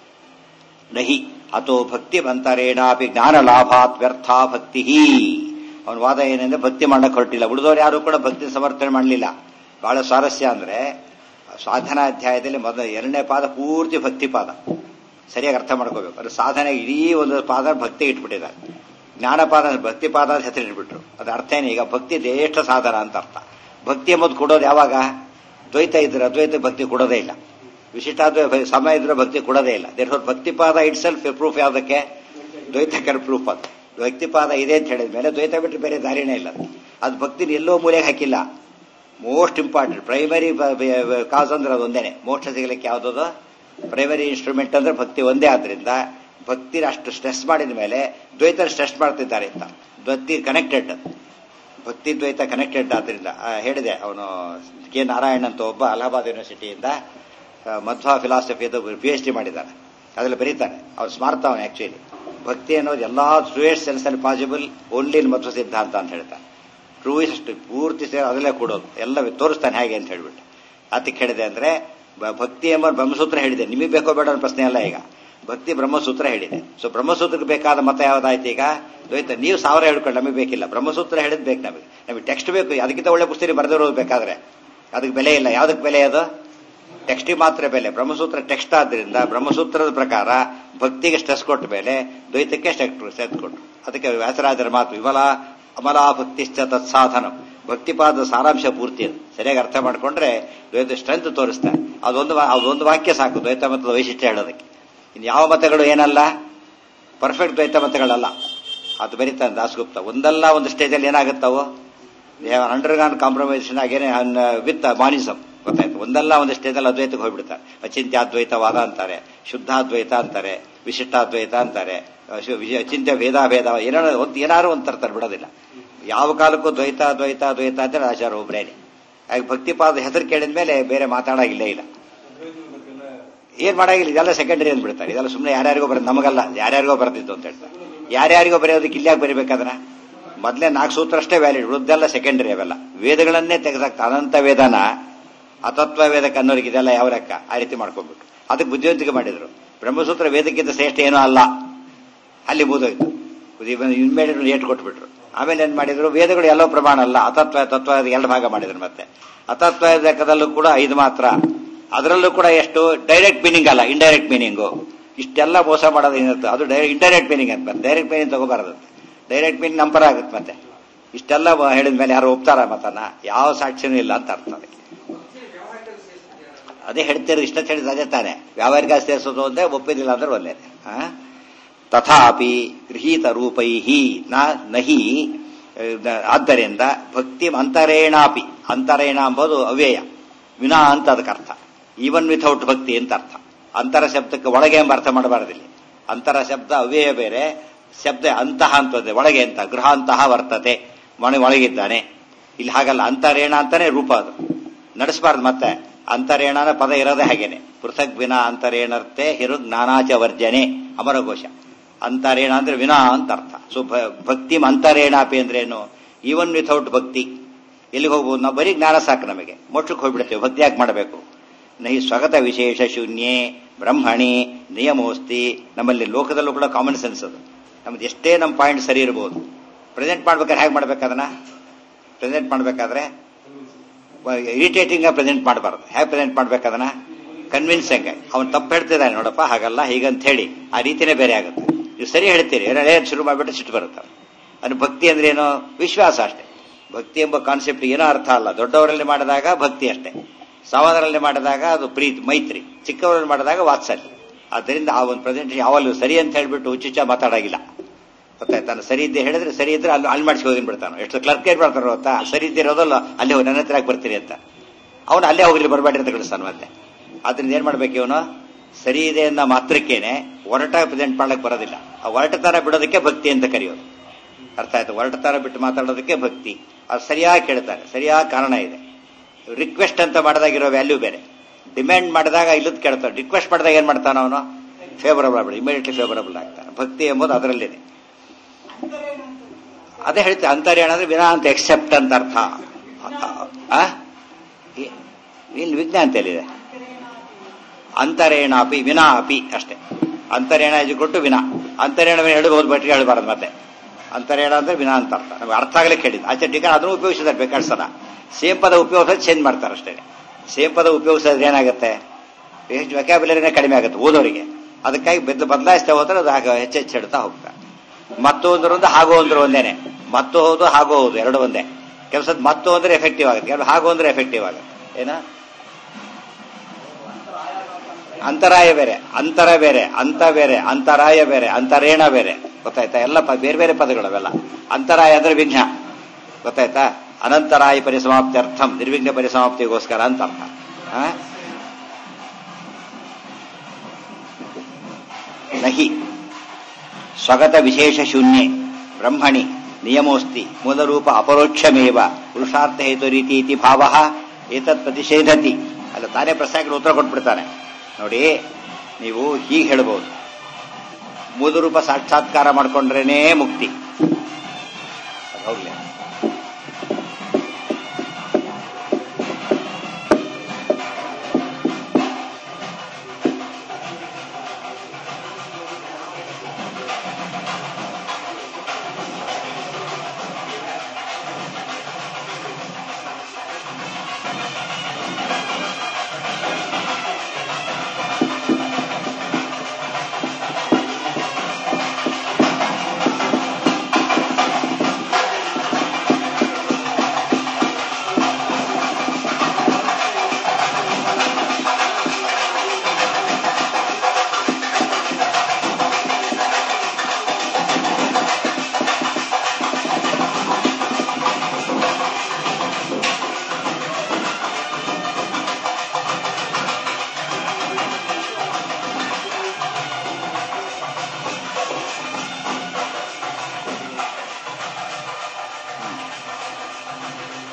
ನಹಿ ಅಥೋ ಭಕ್ತಿ ಬಂತರೇಣಾಪಿ ಜ್ಞಾನ ಲಾಭಾತ್ ವ್ಯರ್ಥ ಭಕ್ತಿ ಅವನ ವಾದ ಏನಂದ್ರೆ ಭಕ್ತಿ ಮಾಡಕ್ ಹೊರಟಿಲ್ಲ ಉಳಿದವರು ಯಾರು ಕೂಡ ಭಕ್ತಿ ಸಮರ್ಥನೆ ಮಾಡಲಿಲ್ಲ ಬಹಳ ಸ್ವಾರಸ್ಯ ಅಂದ್ರೆ ಸಾಧನಾಧ್ಯಾಯದಲ್ಲಿ ಮೊದಲ ಎರಡನೇ ಪಾದ ಪೂರ್ತಿ ಭಕ್ತಿ ಪಾದ ಸರಿಯಾಗಿ ಅರ್ಥ ಮಾಡ್ಕೋಬೇಕು ಅದು ಸಾಧನೆ ಇಡೀ ಒಂದು ಪಾದ ಭಕ್ತಿ ಇಟ್ಬಿಟ್ಟಿದ್ದಾರೆ ಜ್ಞಾನಪಾದ ಭಕ್ತಿ ಪಾದ ಹೆಸರು ಇಟ್ಬಿಟ್ರು ಅದು ಅರ್ಥ ಏನು ಈಗ ಭಕ್ತಿ ಶ್ರೇಷ್ಠ ಸಾಧನ ಅಂತ ಅರ್ಥ ಭಕ್ತಿ ಎಂಬುದು ಕೊಡೋದು ಯಾವಾಗ ದ್ವೈತ ಇದ್ರೆ ಅದ್ವೈತ ಭಕ್ತಿ ಕೊಡೋದೇ ಇಲ್ಲ ವಿಶಿಷ್ಟಾದ್ವೈ ಸಮಯ ಇದ್ರೆ ಭಕ್ತಿ ಕೊಡೋದೇ ಇಲ್ಲ ದೇರ್ ಭಕ್ತಿ ಪಾದ ಇಟ್ ಸೆಲ್ಫ್ ಪ್ರೂಫ್ ಯಾವುದಕ್ಕೆ ದ್ವೈತಕರ ಪ್ರೂಫ್ ಅದು ಭಕ್ತಿ ಪಾದ ಇದೆ ಅಂತ ಹೇಳಿದ ಮೇಲೆ ದ್ವೈತ ಬಿಟ್ಟರೆ ಬೇರೆ ದಾರಿನೇ ಇಲ್ಲ ಅದು ಭಕ್ತಿನ ಎಲ್ಲೋ ಮೂಲೆಗೆ ಹಾಕಿಲ್ಲ ಮೋಸ್ಟ್ ಇಂಪಾರ್ಟೆಂಟ್ ಪ್ರೈಮರಿ ಕಾಸ್ ಅಂದ್ರೆ ಅದು ಒಂದೇನೆ ಮೋಕ್ಷ ಸಿಗಲಿಕ್ಕೆ ಯಾವುದದು ಪ್ರೈಮರಿ ಇನ್ಸ್ಟ್ರೂಮೆಂಟ್ ಅಂದ್ರೆ ಭಕ್ತಿ ಒಂದೇ ಆದ್ರಿಂದ ಭಕ್ತಿನ ಅಷ್ಟು ಸ್ಟ್ರೆಸ್ ಮಾಡಿದ ಮೇಲೆ ದ್ವೈತ ಸ್ಟ್ರೆಸ್ ಮಾಡ್ತಿದ್ದಾರೆ ಅಂತ ಭಕ್ತಿ ಕನೆಕ್ಟೆಡ್ ಭಕ್ತಿ ದ್ವೈತ ಕನೆಕ್ಟೆಡ್ ಆದ್ರಿಂದ ಹೇಳಿದೆ ಅವನು ಕೆ ನಾರಾಯಣ್ ಅಂತ ಒಬ್ಬ ಅಲಹಾಬಾದ್ ಯೂನಿವರ್ಸಿಟಿಯಿಂದ ಮಧ್ವಾ ಫಿಲಾಸಫಿಯದು ಪಿ ಎಚ್ ಡಿ ಮಾಡಿದ್ದಾನೆ ಅದ್ರಲ್ಲಿ ಬರೀತಾನೆ ಅವ್ರು ಸ್ಮಾರ್ತ ಅವನು ಆಕ್ಚುಲಿ ಭಕ್ತಿ ಅನ್ನೋದು ಎಲ್ಲಾ ಟ್ರೂಯೆಸ್ಟ್ ಸೆನ್ಸ್ ಅಲ್ಲಿ ಪಾಸಿಬಲ್ ಓನ್ಲಿ ಇನ್ ಮಧ್ವ ಸಿದ್ಧಾಂತ ಅಂತ ಹೇಳ್ತಾನೆ ಟ್ರೂಯೆಸ್ಟ್ ಪೂರ್ತಿ ಸೇರಿ ಅದರಲ್ಲೇ ಕೊಡೋದು ಎಲ್ಲ ತೋರಿಸ್ತಾನೆ ಹೇಗೆ ಅಂತ ಹೇಳ್ಬಿಟ್ಟು ಅದಕ್ಕೆ ಹೇಳಿದೆ ಅಂದ್ರೆ ಭಕ್ತಿ ಎಂಬ ಬ್ರಹ್ಮಸೂತ್ರ ಹೇಳಿದೆ ನಿಮಗೆ ಬೇಕೋ ಬೇಡ ಅನ್ನೋ ಪ್ರಶ್ನೆ ಅಲ್ಲ ಈಗ ಭಕ್ತಿ ಬ್ರಹ್ಮಸೂತ್ರ ಹೇಳಿದೆ ಸೊ ಬ್ರಹ್ಮಸೂತ್ರಕ್ಕೆ ಬೇಕಾದ ಮತ ಯಾವ್ದಾಯ್ತು ಈಗ ದ್ವೈತ ನೀವು ಸಾವಿರ ಹೇಳ್ಕೊಂಡು ನಮಗೆ ಬೇಕಿಲ್ಲ ಬ್ರಹ್ಮಸೂತ್ರ ಹೇಳಿದ್ ಬೇಕು ನಮಗೆ ನಮಗೆ ಟೆಕ್ಸ್ಟ್ ಬೇಕು ಅದಕ್ಕಿಂತ ಒಳ್ಳೆ ಪುಸ್ತಕ ಬರೆದಿರೋದು ಬೇಕಾದ್ರೆ ಅದಕ್ಕೆ ಬೆಲೆ ಇಲ್ಲ ಯಾವ್ದಕ್ಕೆ ಬೆಲೆ ಅದು ಟೆಕ್ಸ್ಟಿಗೆ ಮಾತ್ರ ಬೆಲೆ ಬ್ರಹ್ಮಸೂತ್ರ ಟೆಕ್ಸ್ಟ್ ಆದ್ರಿಂದ ಬ್ರಹ್ಮಸೂತ್ರದ ಪ್ರಕಾರ ಭಕ್ತಿಗೆ ಸ್ಟ್ರೆಸ್ ಕೊಟ್ಟ ಮೇಲೆ ದ್ವೈತಕ್ಕೆ ಸ್ಟ್ರೆಸ್ ಕೊಟ್ಟರು ಅದಕ್ಕೆ ವ್ಯಾಸರಾಜರ ಮಾತು ವಿಮಲ ಅಮಲಾ ಭಕ್ತಿಶ್ಚ ತತ್ಸಾಧನ ಭಕ್ತಿಪಾದ ಸಾರಾಂಶ ಪೂರ್ತಿ ಅದು ಸರಿಯಾಗಿ ಅರ್ಥ ಮಾಡ್ಕೊಂಡ್ರೆ ದ್ವೈತ ಸ್ಟ್ರೆಂತ್ ತೋರಿಸ್ತಾರೆ ಅದೊಂದು ಅದೊಂದು ವಾಕ್ಯ ಸಾಕು ದ್ವೈತ ಮತದ ವೈಶಿಷ್ಟ್ಯ ಹೇಳೋದಕ್ಕೆ ಇನ್ನು ಯಾವ ಮತಗಳು ಏನಲ್ಲ ಪರ್ಫೆಕ್ಟ್ ದ್ವೈತ ಮತಗಳಲ್ಲ ಅದು ಬರೀತಾನೆ ದಾಸಗುಪ್ತ ಒಂದಲ್ಲ ಒಂದು ಸ್ಟೇಜಲ್ಲಿ ಏನಾಗುತ್ತವು ಅಂಡರ್ಗಾನ್ ಕಾಂಪ್ರಮೈಸೇಷನ್ ಆಗೇನೆ ವಿತ್ ಮಾನಿಸಂ ಗೊತ್ತಾಯ್ತು ಒಂದಲ್ಲ ಒಂದು ಸ್ಟೇಜಲ್ಲಿ ಅದ್ವೈತಕ್ಕೆ ಹೋಗ್ಬಿಡ್ತಾರೆ ಅಚಿಂತ್ಯಾದ್ವೈತವಾದ ಅಂತಾರೆ ಶುದ್ಧಾದ್ವೈತ ಅಂತಾರೆ ವಿಶಿಷ್ಟಾದ್ವೈತ ಅಂತಾರೆ ಅಚಿಂತ್ಯ ಭೇದಾಭೇದ ಏನೋ ಒಂದು ಏನಾರು ಒಂದು ತರ್ತಾರೆ ಬಿಡೋದಿಲ್ಲ ಯಾವ ಕಾಲಕ್ಕೂ ದ್ವೈತ ದ್ವೈತ ದ್ವೈತ ಅಂತ ಆಚಾರ ಒಬ್ರೇನೆ ಹಾಗೆ ಭಕ್ತಿಪಾದ ಹೆಸರು ಕೇಳಿದ ಮೇಲೆ ಬೇರೆ ಮಾತಾಡಾಗಿಲ್ಲೇ ಇಲ್ಲ ಏನ್ ಮಾಡಾಗಿಲ್ಲ ಇದೆಲ್ಲ ಸೆಕೆಂಡರಿ ಅಂದ್ಬಿಡ್ತಾರೆ ಇದೆಲ್ಲ ಸುಮ್ಮನೆ ಯಾರ್ಯಾರಿಗೋ ಬರೋದು ನಮಗಲ್ಲ ಯಾರ್ಯಾರಿಗೋ ಬರೆದಿದ್ದು ಅಂತ ಹೇಳ್ತಾರೆ ಯಾರ್ಯಾರಿಗೋ ಬರೆಯೋದಕ್ಕೆ ಇಲ್ಲಾಗ ಬರೀಬೇಕಾದ್ರ ಮೊದಲೇ ನಾಲ್ಕು ಸೂತ್ರ ಅಷ್ಟೇ ವ್ಯಾಲಿಡ್ ಉಳಿದೆಲ್ಲ ಸೆಕೆಂಡರಿ ಅವೆಲ್ಲ ವೇದಗಳನ್ನೇ ತೆಗೆದಾಕ್ತ ಅನಂತ ವೇದನ ಅತತ್ವ ವೇದಕ್ಕೆ ಅನ್ನೋರಿಗೆ ಇದೆಲ್ಲ ಯಾವ ಲೆಕ್ಕ ಆ ರೀತಿ ಮಾಡ್ಕೊಂಡ್ಬಿಟ್ಟು ಅದಕ್ಕೆ ಬುದ್ಧಿವಂತಿಕೆ ಮಾಡಿದ್ರು ಬ್ರಹ್ಮಸೂತ್ರ ವೇದಕ್ಕಿಂತ ಶ್ರೇಷ್ಠ ಏನೂ ಅಲ್ಲ ಅಲ್ಲಿ ಮುಗಿದೋಯ್ತು ಇನ್ಮೇಲೆ ಏಟ್ ಕೊಟ್ಬಿಟ್ರು ಆಮೇಲೆ ಏನ್ ಮಾಡಿದ್ರು ವೇದಗಳು ಎಲ್ಲೋ ಪ್ರಮಾಣ ಅಲ್ಲ ಅತತ್ವ ತತ್ವ ಎರಡು ಭಾಗ ಮಾಡಿದ್ರು ಮತ್ತೆ ಅತತ್ವ ಲೆಕ್ಕದಲ್ಲೂ ಕೂಡ ಐದು ಮಾತ್ರ ಅದರಲ್ಲೂ ಕೂಡ ಎಷ್ಟು ಡೈರೆಕ್ಟ್ ಮೀನಿಂಗ್ ಅಲ್ಲ ಇಂಡೈರೆಕ್ಟ್ ಮೀನಿಂಗು ಇಷ್ಟೆಲ್ಲ ಮೋಸ ಮಾಡೋದು ಏನಿರುತ್ತೆ ಅದು ಡೈರೆಕ್ಟ್ ಇಂಡೈರೆಕ್ಟ್ ಮೀನಿಂಗ್ ಅಂತ ಡೈರೆಕ್ಟ್ ಮೀನಿಂಗ್ ತಗೋಬಾರದಂತೆ ಡೈರೆಕ್ಟ್ ಮೀನಿಂಗ್ ನಂಬರ್ ಆಗುತ್ತೆ ಮತ್ತೆ ಇಷ್ಟೆಲ್ಲ ಹೇಳಿದ ಮೇಲೆ ಯಾರು ಒಪ್ತಾರ ಮತನ ಯಾವ ಸಾಕ್ಷ್ಯನೂ ಇಲ್ಲ ಅಂತ ಅರ್ಥ ಅದಕ್ಕೆ ಅದೇ ಹೇಳ್ತಿರೋದು ಇಷ್ಟ ಹೇಳಿದ ಅದೇ ತಾನೆ ವ್ಯಾವಹಾರಿಕ ಸೇರಿಸೋದು ಒಂದೇ ಒಪ್ಪಿದಿಲ್ಲ ಅಂದ್ರೆ ಒಳ್ಳೇದೆ ತಥಾಪಿ ಗೃಹೀತ ರೂಪೈ ನಹಿ ಆದ್ದರಿಂದ ಭಕ್ತಿ ಅಂತರೇಣಾಪಿ ಅಂತರೇಣ ಎಂಬುದು ಅವ್ಯಯ ವಿನಾ ಅಂತ ಅದಕ್ಕೆ ಅರ್ಥ ಈವನ್ ವಿಥೌಟ್ ಭಕ್ತಿ ಅಂತ ಅರ್ಥ ಅಂತರ ಶಬ್ದಕ್ಕೆ ಒಳಗೆ ಎಂಬ ಅರ್ಥ ಮಾಡಬಾರದಿಲ್ಲ ಅಂತರ ಶಬ್ದ ಅವ್ಯಯ ಬೇರೆ ಶಬ್ದ ಅಂತಹ ಅಂತದೆ ಒಳಗೆ ಅಂತ ಗೃಹ ಅಂತಹ ವರ್ತತೆ ಮನೆ ಒಳಗಿದ್ದಾನೆ ಇಲ್ಲಿ ಹಾಗಲ್ಲ ಅಂತರೇಣ ಅಂತಾನೆ ರೂಪ ಅದು ನಡೆಸಬಾರ್ದು ಮತ್ತೆ ಅಂತರೇಣನ ಪದ ಇರೋದೇ ಹಾಗೇನೆ ಪೃಥಕ್ ವಿನ ಅಂತರೇಣರ್ತೆ ಹಿರು ಜ್ಞಾನಾಚ ವರ್ಜನೆ ಅಮರಘೋಷ ಅಂತರೇಣ ಅಂದ್ರೆ ವಿನಾ ಅಂತ ಅರ್ಥ ಸೊ ಭಕ್ತಿ ಅಂತರೇಣಾಪಿ ಅಂದ್ರೇನು ಈವನ್ ವಿಥೌಟ್ ಭಕ್ತಿ ಎಲ್ಲಿಗೆ ಹೋಗ್ಬೋದು ನಾವು ಬರೀ ಜ್ಞಾನ ಸಾಕು ನಮಗೆ ಮೋಕ್ಷಕ್ಕೆ ಹೋಗ್ಬಿಡ್ತೇವೆ ಭಕ್ತಿ ಯಾಕೆ ಮಾಡಬೇಕು ನಹಿ ಸ್ವಗತ ವಿಶೇಷ ಶೂನ್ಯೇ ಬ್ರಹ್ಮಣಿ ನಿಯಮೋಸ್ತಿ ನಮ್ಮಲ್ಲಿ ಲೋಕದಲ್ಲೂ ಕೂಡ ಕಾಮನ್ ಸೆನ್ಸ್ ಅದು ನಮ್ದು ಎಷ್ಟೇ ನಮ್ಮ ಪಾಯಿಂಟ್ ಸರಿ ಇರಬಹುದು ಪ್ರೆಸೆಂಟ್ ಮಾಡ್ಬೇಕಾದ್ರೆ ಹೇಗೆ ಮಾಡ್ಬೇಕಾದನ್ನ ಪ್ರೆಸೆಂಟ್ ಮಾಡ್ಬೇಕಾದ್ರೆ ಇರಿಟೇಟಿಂಗ್ ಪ್ರೆಸೆಂಟ್ ಮಾಡಬಾರ್ದು ಹೇಗೆ ಪ್ರೆಸೆಂಟ್ ಮಾಡ್ಬೇಕಾದನ್ನ ಕನ್ವಿನ್ಸಿಂಗ್ ಅವ್ನು ತಪ್ಪು ಹೇಳ್ತಿದ್ದಾನೆ ನೋಡಪ್ಪ ಹಾಗಲ್ಲ ಹೀಗಂತ ಹೇಳಿ ಆ ರೀತಿನೇ ಬೇರೆ ಆಗುತ್ತೆ ನೀವು ಸರಿ ಹೇಳ್ತೀರಿ ಏನ್ ಶುರು ಮಾಡಿಬಿಟ್ಟು ಸಿಟ್ಟು ಬರುತ್ತೆ ಅದು ಭಕ್ತಿ ಅಂದ್ರೆ ಏನು ವಿಶ್ವಾಸ ಅಷ್ಟೇ ಭಕ್ತಿ ಎಂಬ ಕಾನ್ಸೆಪ್ಟ್ ಏನೋ ಅರ್ಥ ಅಲ್ಲ ದೊಡ್ಡವರಲ್ಲಿ ಮಾಡಿದಾಗ ಭಕ್ತಿ ಅಷ್ಟೇ ಸಮಾನರಲ್ಲಿ ಮಾಡಿದಾಗ ಅದು ಪ್ರೀತಿ ಮೈತ್ರಿ ಚಿಕ್ಕವರಲ್ಲಿ ಮಾಡಿದಾಗ ವಾತ್ಸಲ್ಯ ಆದ್ದರಿಂದ ಆ ಒಂದು ಪ್ರೆಸೆಂಟೇಷನ್ ಯಾವಲ್ಲೂ ಸರಿ ಅಂತ ಹೇಳ್ಬಿಟ್ಟು ಉಚಿತ ಮಾತಾಡಾಗಿಲ್ಲ ಗೊತ್ತಾಯ್ತಾನೆ ಸರಿ ಇದ್ದೆ ಹೇಳಿದ್ರೆ ಸರಿ ಇದ್ರೆ ಅಲ್ಲಿ ಅಲ್ಲಿ ಮಾಡಿಸಿ ಹೋಗಿ ಬಿಡ್ತಾನೆ ಎಷ್ಟು ಕ್ಲರ್ಕ್ ಏನ್ ಮಾಡ್ತಾರೋ ಗೊತ್ತಾ ಸರಿ ಇದ್ದಿರೋದಲ್ಲ ಅಲ್ಲಿ ಹೋಗಿ ನನ್ನ ಹತ್ರ ಬರ್ತೀರಿ ಅಂತ ಅವನು ಅಲ್ಲೇ ಹೋಗ್ಲಿ ಬರಬೇಡಿ ಅಂತ ಕಳಿಸ್ತಾನೆ ಮತ್ತೆ ಅದರಿಂದ ಏನ್ ಮಾಡ್ಬೇಕು ಇವನು ಸರಿ ಇದೆ ಅನ್ನೋ ಮಾತ್ರಕ್ಕೇನೆ ಒರಟ ಪ್ರೆಸೆಂಟ್ ಮಾಡ್ಲಿಕ್ಕೆ ಬರೋದಿಲ್ಲ ಆ ಒರಟತನ ಬಿಡೋದಕ್ಕೆ ಭಕ್ತಿ ಅಂತ ಕರೆಯೋದು ಅರ್ಥ ಆಯ್ತು ಒರಟತನ ಬಿಟ್ಟು ಮಾತಾಡೋದಕ್ಕೆ ಭಕ್ತಿ ಅದು ಸರಿಯಾಗಿ ಕೇಳ್ತಾರೆ ಸರಿಯಾದ ಕಾರಣ ಇದೆ ರಿಕ್ವೆಸ್ಟ್ ಅಂತ ಮಾಡಿದಾಗಿರೋ ವ್ಯಾಲ್ಯೂ ಬೇರೆ ಡಿಮ್ಯಾಂಡ್ ಮಾಡಿದಾಗ ಇಲ್ಲದ್ ಕೇಳ್ತಾನೆ ರಿಕ್ವೆಸ್ಟ್ ಮಾಡಿದಾಗ ಏನ್ ಮಾಡ್ತಾನೆ ಅವನು ಫೇವರಬಲ್ ಆಗ್ಬಿಡಿ ಇಮಿಡಿಯೇಟ್ಲಿ ಫೇವರಬಲ್ ಆಗ್ತಾನೆ ಭಕ್ತಿ ಎಂಬುದು ಅದರಲ್ಲಿದೆ ಅದೇ ಹೇಳ್ತಾರೆ ಅಂತರ್ಯಾಣ ಅಂದ್ರೆ ವಿನಾ ಅಂತ ಎಕ್ಸೆಪ್ಟ್ ಅಂತ ಅರ್ಥ ಇಲ್ಲಿ ವಿಜ್ಞಾನ ಎಲ್ಲಿದೆ ಅಂತರೇಣಾಪಿ ವಿನಾ ಅಪಿ ಅಷ್ಟೇ ಅಂತರೇಣ ಕೊಟ್ಟು ವಿನಾ ಅಂತರೇಣ ಹೇಳ್ಬೋದು ಬಟ್ರಿಗೆ ಹೇಳ್ಬಾರ್ದು ಮತ್ತೆ ಅಂತರೇಣ ಅಂದ್ರೆ ವಿನಾ ಅಂತ ಅರ್ಥ ನಮ್ಗೆ ಅರ್ಥ ಆಗ್ಲಿಕ್ಕೆ ಹೇಳಿದ್ದು ಆಚೆ ಟೀಕಾ ಅದನ್ನು ಉಪಯೋಗಿಸಿದ್ದಾರೆ ಬೇಕಾದ ಸಲ ಸೇಮ್ ಪದ ಉಪಯೋಗಿಸೋದು ಚೇಂಜ್ ಮಾಡ್ತಾರೆ ಅಷ್ಟೇ ಸೇಮ್ ಪದ ಉಪಯೋಗಿಸೋದ್ರೆ ಏನಾಗುತ್ತೆ ಎಷ್ಟು ವೆಕ್ಯಾಬುಲರಿನೇ ಕಡಿಮೆ ಆಗುತ್ತೆ ಓದೋರಿಗೆ ಅದಕ್ಕಾಗಿ ಬೆದ್ದು ಬದಲಾಯಿಸ್ತಾ ಹೋದ್ರೆ ಅದು ಹಾಗೆ ಹೆಚ್ಚೆಚ್ಚು ಹೇಳ್ತಾ ಹೋಗ್ತಾರೆ ಮತ್ತು ಅಂದ್ರೆ ಒಂದು ಹಾಗೋ ಅಂದ್ರೆ ಒಂದೇನೆ ಮತ್ತು ಹೌದು ಹಾಗೋ ಹೌದು ಎರಡು ಒಂದೇ ಕೆಲಸದ ಮತ್ತು ಅಂದ್ರೆ ಎಫೆಕ್ಟಿವ್ ಆಗುತ್ತೆ ಎರಡು ಹಾಗೋ ಅಂದ್ರೆ ಎಫೆಕ್ಟಿವ್ ಆಗುತ್ತೆ ಏನ ಅಂತರಾಯ ಬೇರೆ ಅಂತರ ಬೇರೆ ಅಂತ ಬೇರೆ ಅಂತರಾಯ ಬೇರೆ ಅಂತರೇಣ ಬೇರೆ ಗೊತ್ತಾಯ್ತಾ ಎಲ್ಲ ಬೇರೆ ಬೇರೆ ಪದಗಳು ಅವೆಲ್ಲ ಅಂತರಾಯ ಅಂದ್ರೆ ವಿಘ್ನ ಗೊತ್ತಾಯ್ತಾ ಅನಂತರಾಯ ಪರಿಸಮಾಪ್ತ್ಯರ್ಥಂ ನಿರ್ವಿಘ್ನ ಪರಿಸಮಾಪ್ತಿಗೋಸ್ಕರ ಅಂತ ಅರ್ಥ ನಹಿ ಸ್ವಗತ ವಿಶೇಷ ಶೂನ್ಯೆ ಬ್ರಹ್ಮಣಿ ನಿಯಮೋಸ್ತಿ ಮೂಲರೂಪ ಅಪರೋಕ್ಷಮೇವ ಪುರುಷಾರ್ಥ ಹೇತು ರೀತಿ ಇತಿ ಭಾವ ಏತತ್ ಪ್ರತಿಷೇಧತಿ ಅಲ್ಲ ತಾನೇ ಪ್ರಶ್ನೆಗೆ ಉತ್ತರ ಕೊಟ್ಬಿಡ್ತಾನೆ ನೋಡಿ ನೀವು ಹೀಗೆ ಹೇಳ್ಬೋದು ಮೂಲರೂಪ ಸಾಕ್ಷಾತ್ಕಾರ ಮಾಡ್ಕೊಂಡ್ರೇನೇ ಮುಕ್ತಿ ಹೋಗ್ಲಿ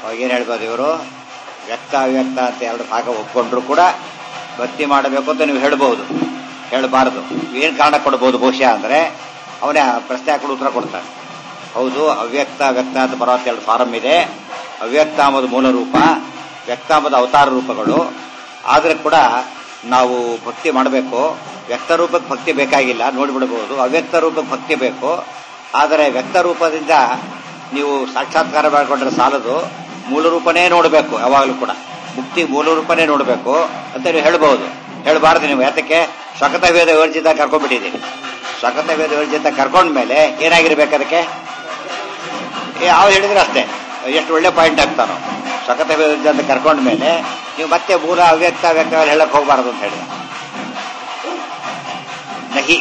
ಅವಾಗ ಏನು ಹೇಳ್ಬೋದು ಇವರು ವ್ಯಕ್ತ ಅವ್ಯಕ್ತ ಅಂತ ಎರಡು ಭಾಗ ಒಪ್ಕೊಂಡ್ರು ಕೂಡ ಭಕ್ತಿ ಮಾಡಬೇಕು ಅಂತ ನೀವು ಹೇಳ್ಬೋದು ಹೇಳಬಾರದು ಏನು ಕಾರಣ ಕೊಡ್ಬೋದು ಬಹುಶಃ ಅಂದರೆ ಅವನೇ ಆ ಪ್ರಶ್ನೆ ಹಾಕೊಂಡು ಉತ್ತರ ಕೊಡ್ತಾನೆ ಹೌದು ಅವ್ಯಕ್ತ ವ್ಯಕ್ತ ಅಂತ ಬರೋ ಎರಡು ಫಾರಂ ಇದೆ ಅವ್ಯಕ್ತ ಅಂಬುದು ಮೂಲ ರೂಪ ವ್ಯಕ್ತ ಅಂಬುದು ಅವತಾರ ರೂಪಗಳು ಆದ್ರೆ ಕೂಡ ನಾವು ಭಕ್ತಿ ಮಾಡಬೇಕು ವ್ಯಕ್ತ ರೂಪಕ್ಕೆ ಭಕ್ತಿ ಬೇಕಾಗಿಲ್ಲ ನೋಡಿಬಿಡಬಹುದು ಅವ್ಯಕ್ತ ರೂಪಕ್ಕೆ ಭಕ್ತಿ ಬೇಕು ಆದರೆ ವ್ಯಕ್ತ ರೂಪದಿಂದ ನೀವು ಸಾಕ್ಷಾತ್ಕಾರ ಮಾಡಿಕೊಂಡ್ರೆ ಸಾಲದು ಮೂಲ ರೂಪನೇ ನೋಡಬೇಕು ಯಾವಾಗಲೂ ಕೂಡ ಮುಕ್ತಿ ಮೂಲ ರೂಪನೇ ನೋಡಬೇಕು ಅಂತ ನೀವು ಹೇಳ್ಬಹುದು ಹೇಳಬಾರ್ದು ನೀವು ಯಾತಕ್ಕೆ ಸ್ವಕತ ವೇದ ವಿವರ್ಜಿತ ಕರ್ಕೊಂಡ್ಬಿಟ್ಟಿದ್ದೀರಿ ಸ್ವಕತ ವೇದ ವಿವರ್ಜಿತ ಕರ್ಕೊಂಡ್ಮೇಲೆ ಏನಾಗಿರ್ಬೇಕು ಅದಕ್ಕೆ ಯಾವ ಹೇಳಿದ್ರೆ ಅಷ್ಟೇ ಎಷ್ಟು ಒಳ್ಳೆ ಪಾಯಿಂಟ್ ಆಗ್ತಾನೋ ಸ್ವಕತ ವೇದ ಅಂತ ಕರ್ಕೊಂಡ್ಮೇಲೆ ನೀವು ಮತ್ತೆ ಮೂಲ ಅವ್ಯಕ್ತ ವ್ಯಕ್ತ ಹೇಳಕ್ ಹೋಗಬಾರದು ಅಂತ ಹೇಳಿದ ನಹಿ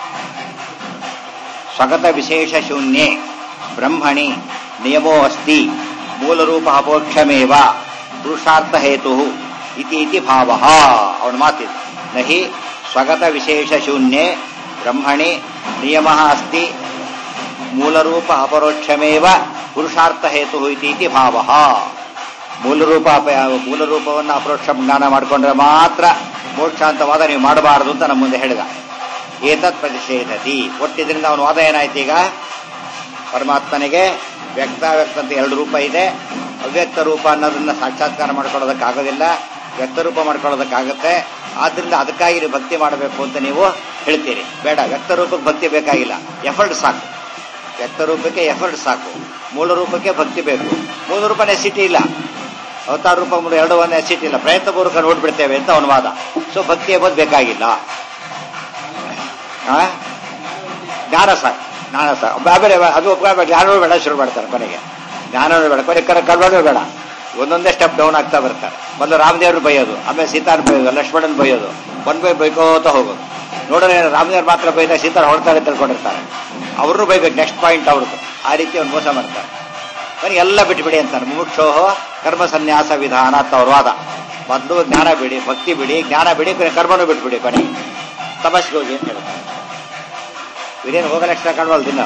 ಸ್ವಗತ ವಿಶೇಷ ಶೂನ್ಯೆ ಬ್ರಹ್ಮಣಿ ನಿಯಮೋ ಅಸ್ತಿ ಮೂಲರೂಪ ಅಪೋಕ್ಷಮೇವ ಪುರುಷಾರ್ಥ ಹೇತು ಇತಿ ಇತಿ ಭಾವ ಅವನ ಮಾತಿದೆ ನಹಿ ಸ್ವಗತ ವಿಶೇಷ ಶೂನ್ಯೆ ಬ್ರಹ್ಮಣಿ ನಿಯಮ ಅಸ್ತಿ ಮೂಲರೂಪ ಅಪರೋಕ್ಷಮೇವ ಪುರುಷಾರ್ಥ ಹೇತು ಇತಿ ಇತಿ ಭಾವ ಮೂಲರೂಪ ಅಪ ಮೂಲರೂಪವನ್ನು ಅಪರೋಕ್ಷ ಜ್ಞಾನ ಮಾಡಿಕೊಂಡ್ರೆ ಮಾತ್ರ ಮೋಕ್ಷ ಅಂತ ವಾದ ನೀವು ಮಾಡಬಾರದು ಅಂತ ನಮ್ಮ ಮುಂದೆ ಹೇಳಿದ ಏತತ್ ಪ್ರತಿಷೇಧತಿ ಒಟ್ಟಿದ್ರಿಂದ ಅವನ ವಾದ ಏನಾಯ್ತು ಈಗ ಪರಮಾತ್ಮನಿಗೆ ವ್ಯಕ್ತ ವ್ಯಕ್ತ ಅಂತ ಎರಡು ರೂಪ ಇದೆ ಅವ್ಯಕ್ತ ರೂಪ ಅನ್ನೋದನ್ನ ಸಾಕ್ಷಾತ್ಕಾರ ಮಾಡ್ಕೊಳ್ಳೋದಕ್ಕಾಗೋದಿಲ್ಲ ವ್ಯಕ್ತ ರೂಪ ಮಾಡ್ಕೊಳ್ಳೋದಕ್ಕಾಗತ್ತೆ ಆದ್ರಿಂದ ಅದಕ್ಕಾಗಿ ನೀವು ಭಕ್ತಿ ಮಾಡಬೇಕು ಅಂತ ನೀವು ಹೇಳ್ತೀರಿ ಬೇಡ ವ್ಯಕ್ತ ರೂಪಕ್ಕೆ ಭಕ್ತಿ ಬೇಕಾಗಿಲ್ಲ ಎಫರ್ಟ್ ಸಾಕು ವ್ಯಕ್ತ ರೂಪಕ್ಕೆ ಎಫರ್ಟ್ ಸಾಕು ಮೂಲ ರೂಪಕ್ಕೆ ಭಕ್ತಿ ಬೇಕು ಮೂಲ ರೂಪ ನೆಸಿಟಿ ಇಲ್ಲ ಅವತಾರ ರೂಪ ಮೂಲ ಎರಡು ಒಂದು ನೆಸಿಟಿ ಇಲ್ಲ ಪ್ರಯತ್ನಪೂರ್ವಕ ನೋಡ್ಬಿಡ್ತೇವೆ ಅಂತ ಅವನ ವಾದ ಸೊ ಭಕ್ತಿ ಎಂಬುದು ಬೇಕಾಗಿಲ್ಲ ಆ? ಜ್ಞಾನ ಸಾಕು ಜ್ಞಾನ ಸಾಕು ಆಮೇಲೆ ಅದು ಒಪ್ಕೊಳ್ಬೇಕು ಜ್ಞಾನವೂ ಬೇಡ ಶುರು ಮಾಡ್ತಾರೆ ಕೊನೆಗೆ ಜ್ಞಾನವೂ ಬೇಡ ಕೊನೆ ಕರ ಕಲ್ವನೂ ಬೇಡ ಒಂದೊಂದೇ ಸ್ಟೆಪ್ ಡೌನ್ ಆಗ್ತಾ ಬರ್ತಾರೆ ಮೊದಲು ರಾಮದೇವ್ರು ಬೈಯೋದು ಆಮೇಲೆ ಸೀತಾನ್ ಬೈಯೋದು ಲಕ್ಷ್ಮಣನ್ ಬೈಯೋದು ಒನ್ ಬೈ ಬೈಕೋತ ಹೋಗೋದು ನೋಡಿದ್ರೆ ರಾಮದೇವ್ರು ಮಾತ್ರ ಬೈದ ಸೀತಾನ್ ಹೊಡ್ತಾರೆ ಅಂತ ತಿಳ್ಕೊಂಡಿರ್ತಾರೆ ಅವ್ರನ್ನೂ ಬೈಬೇಕು ನೆಕ್ಸ್ಟ್ ಪಾಯಿಂಟ್ ಅವ್ರದ್ದು ಆ ರೀತಿ ಅವ್ನು ಮೋಸ ಮಾಡ್ತಾರೆ ಕೊನೆಗೆ ಎಲ್ಲ ಬಿಟ್ಬಿಡಿ ಅಂತಾರೆ ಮುಮುಕ್ಷೋಹ ಕರ್ಮ ಸನ್ಯಾಸ ವಿಧಾನ ಅಂತ ಅವ್ರ ವಾದ ಮೊದಲು ಜ್ಞಾನ ಬಿಡಿ ಭಕ್ತಿ ಬಿಡಿ ಜ್ಞಾನ ಬಿಡಿ ಕೊನೆ ಕರ್ಮನೂ ಬಿಟ್ಬಿಡಿ ಕೊನೆಗೆ ತಪಸ್ಸಿಗೆ ಹೋಗಿ ಅಂತ ಹೇಳ್ತಾರೆ ಇವರೇನು ಹೋಗೋ ಲಕ್ಷಣ ಕಾಣವಲ್ಲ ದಿನ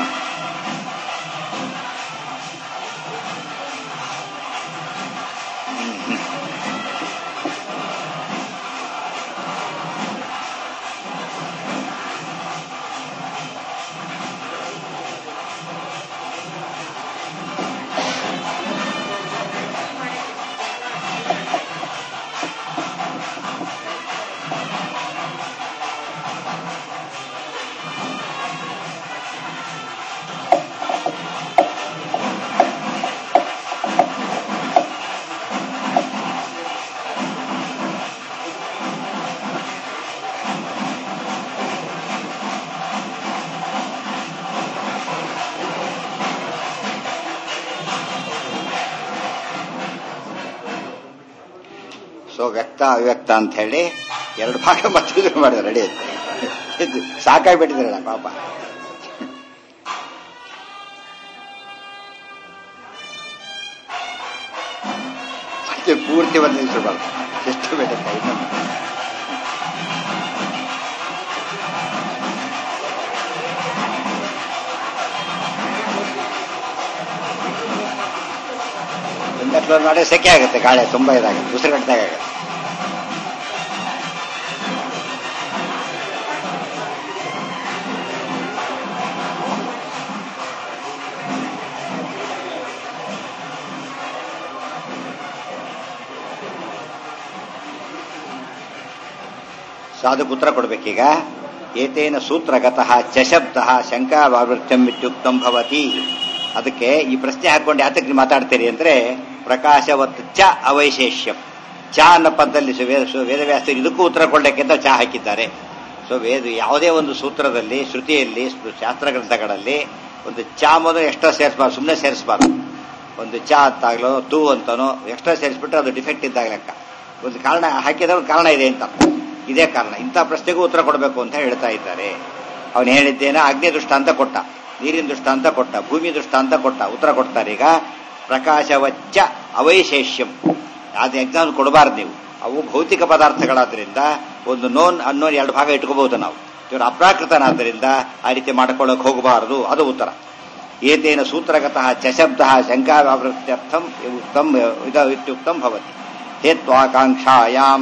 ಸೊ ವ್ಯಕ್ತ ಅವ್ಯಕ್ತ ಅಂತ ಹೇಳಿ ಎರಡು ಭಾಗ ಮತ್ತೆ ಮಾಡಿದ ರೆಡಿ ಅಂತ ಸಾಕಾಗ್ಬಿಟ್ಟಿದ್ರಲ್ಲ ಪಾಪ ಮತ್ತೆ ಪೂರ್ತಿ ಒಂದು ನಿಲ್ಲಿಸಬಾರ್ದು ಎಷ್ಟು ಬೇಕಂತ ಇನ್ನೊಂದು ಇಂಡಕ್ಟರ್ ಮಾಡಿ ಸೆಕೆ ಆಗುತ್ತೆ ಗಾಳಿ ತುಂಬಾ ಇದಾಗುತ್ತೆ ಉಸಿರುಗಟ್ಟದಾಗ ಆಗುತ್ತೆ ಸಾಧು ಪುತ್ರ ಕೊಡ್ಬೇಕೀಗ ಏತೇನ ಸೂತ್ರಗತಃ ಚಶಬ್ದ ಶಂಕಾವೃತ್ತಂ ಇತ್ಯುಕ್ತಂ ಭವತಿ ಅದಕ್ಕೆ ಈ ಪ್ರಶ್ನೆ ಹಾಕೊಂಡು ಯಾತಕ್ಕೆ ನೀವು ಮಾತಾಡ್ತೀರಿ ಅಂದ್ರೆ ಪ್ರಕಾಶವತ್ ಚ ಅವೈಶೇಷ್ಯಂ ಚ ಅನ್ನೋ ಪದದಲ್ಲಿ ಸು- ವೇದ ಸು- ವೇದವ್ಯಾಸರು ಇದಕ್ಕೂ ಉತ್ತರ ಕೊಡಲಿಕ್ಕೆ ಅಂತ ಚ ಹಾಕಿದ್ದಾರೆ ಸೊ ವೇದ ಯಾವುದೇ ಒಂದು ಸೂತ್ರದಲ್ಲಿ ಶ್ರುತಿಯಲ್ಲಿ ಸ್ಪು- ಶಾಸ್ತ್ರ ಗ್ರಂಥಗಳಲ್ಲಿ ಒಂದು ಚ ಮೊದಲು ಎಕ್ಸ್ಟ್ರಾ ಸೇರಿಸಬಾರ್ದು ಸುಮ್ಮನೆ ಸೇರಿಸಬಾರ್ದು ಒಂದು ಚ ಅಂತಾಗ್ಲೋ ತೂ ಅಂತನೋ ಎಕ್ಸ್ಟ್ರಾ ಸೇರಿಸ್ಬಿಟ್ರೆ ಅದು ಡಿಫೆಕ್ಟ್ ಇದ್ದಾಗ ಲೆಕ್ಕ ಒಂದು ಕಾರಣ ಹಾಕಿದ್ರೆ ಒಂದು ಕಾರಣ ಇದೆ ಅಂತ ಇದೇ ಕಾರಣ ಇಂಥ ಪ್ರಶ್ನೆಗೂ ಉತ್ತರ ಕೊಡಬೇಕು ಅಂತ ಹೇಳ್ತಾ ಇದ್ದಾರೆ ಅವನು ಹೇಳಿದ್ದೇನೆ ಅಗ್ನಿ ದೃಷ್ಟಾಂತ ಕೊಟ್ಟ ನೀರಿನ ದೃಷ್ಟಾಂತ ಕೊಟ್ಟ ಭೂಮಿ ದೃಷ್ಟಾಂತ ಕೊಟ್ಟ ಉತ್ತರ ಕೊಡ್ತಾರೆ ಈಗ ಪ್ರಕಾಶವಚ್ಚ ಅವೈಶೇಷ್ಯಂ ಅದು ಎಕ್ಸಾಮ್ ಕೊಡಬಾರ್ದು ನೀವು ಅವು ಭೌತಿಕ ಪದಾರ್ಥಗಳಾದ್ರಿಂದ ಒಂದು ನೋನ್ ಅನ್ನೋನ್ ಎರಡು ಭಾಗ ಇಟ್ಕೋಬಹುದು ನಾವು ಇವರು ಅಪ್ರಾಕೃತನಾದ್ದರಿಂದ ಆ ರೀತಿ ಮಾಡ್ಕೊಳ್ಳೋಕೆ ಹೋಗಬಾರದು ಅದು ಉತ್ತರ ಏತೇನ ಸೂತ್ರಗತಃ ಚಶಬ್ದಃ ಶಂಕಾವ್ಯಾವೃತ್ಯರ್ಥಂ ಉಕ್ತಂ ಇದ ಇತ್ಯುಕ್ತಂ ಭವತಿ ಹೇತ್ವಾಕಾಂಕ್ಷಾಯಾಂ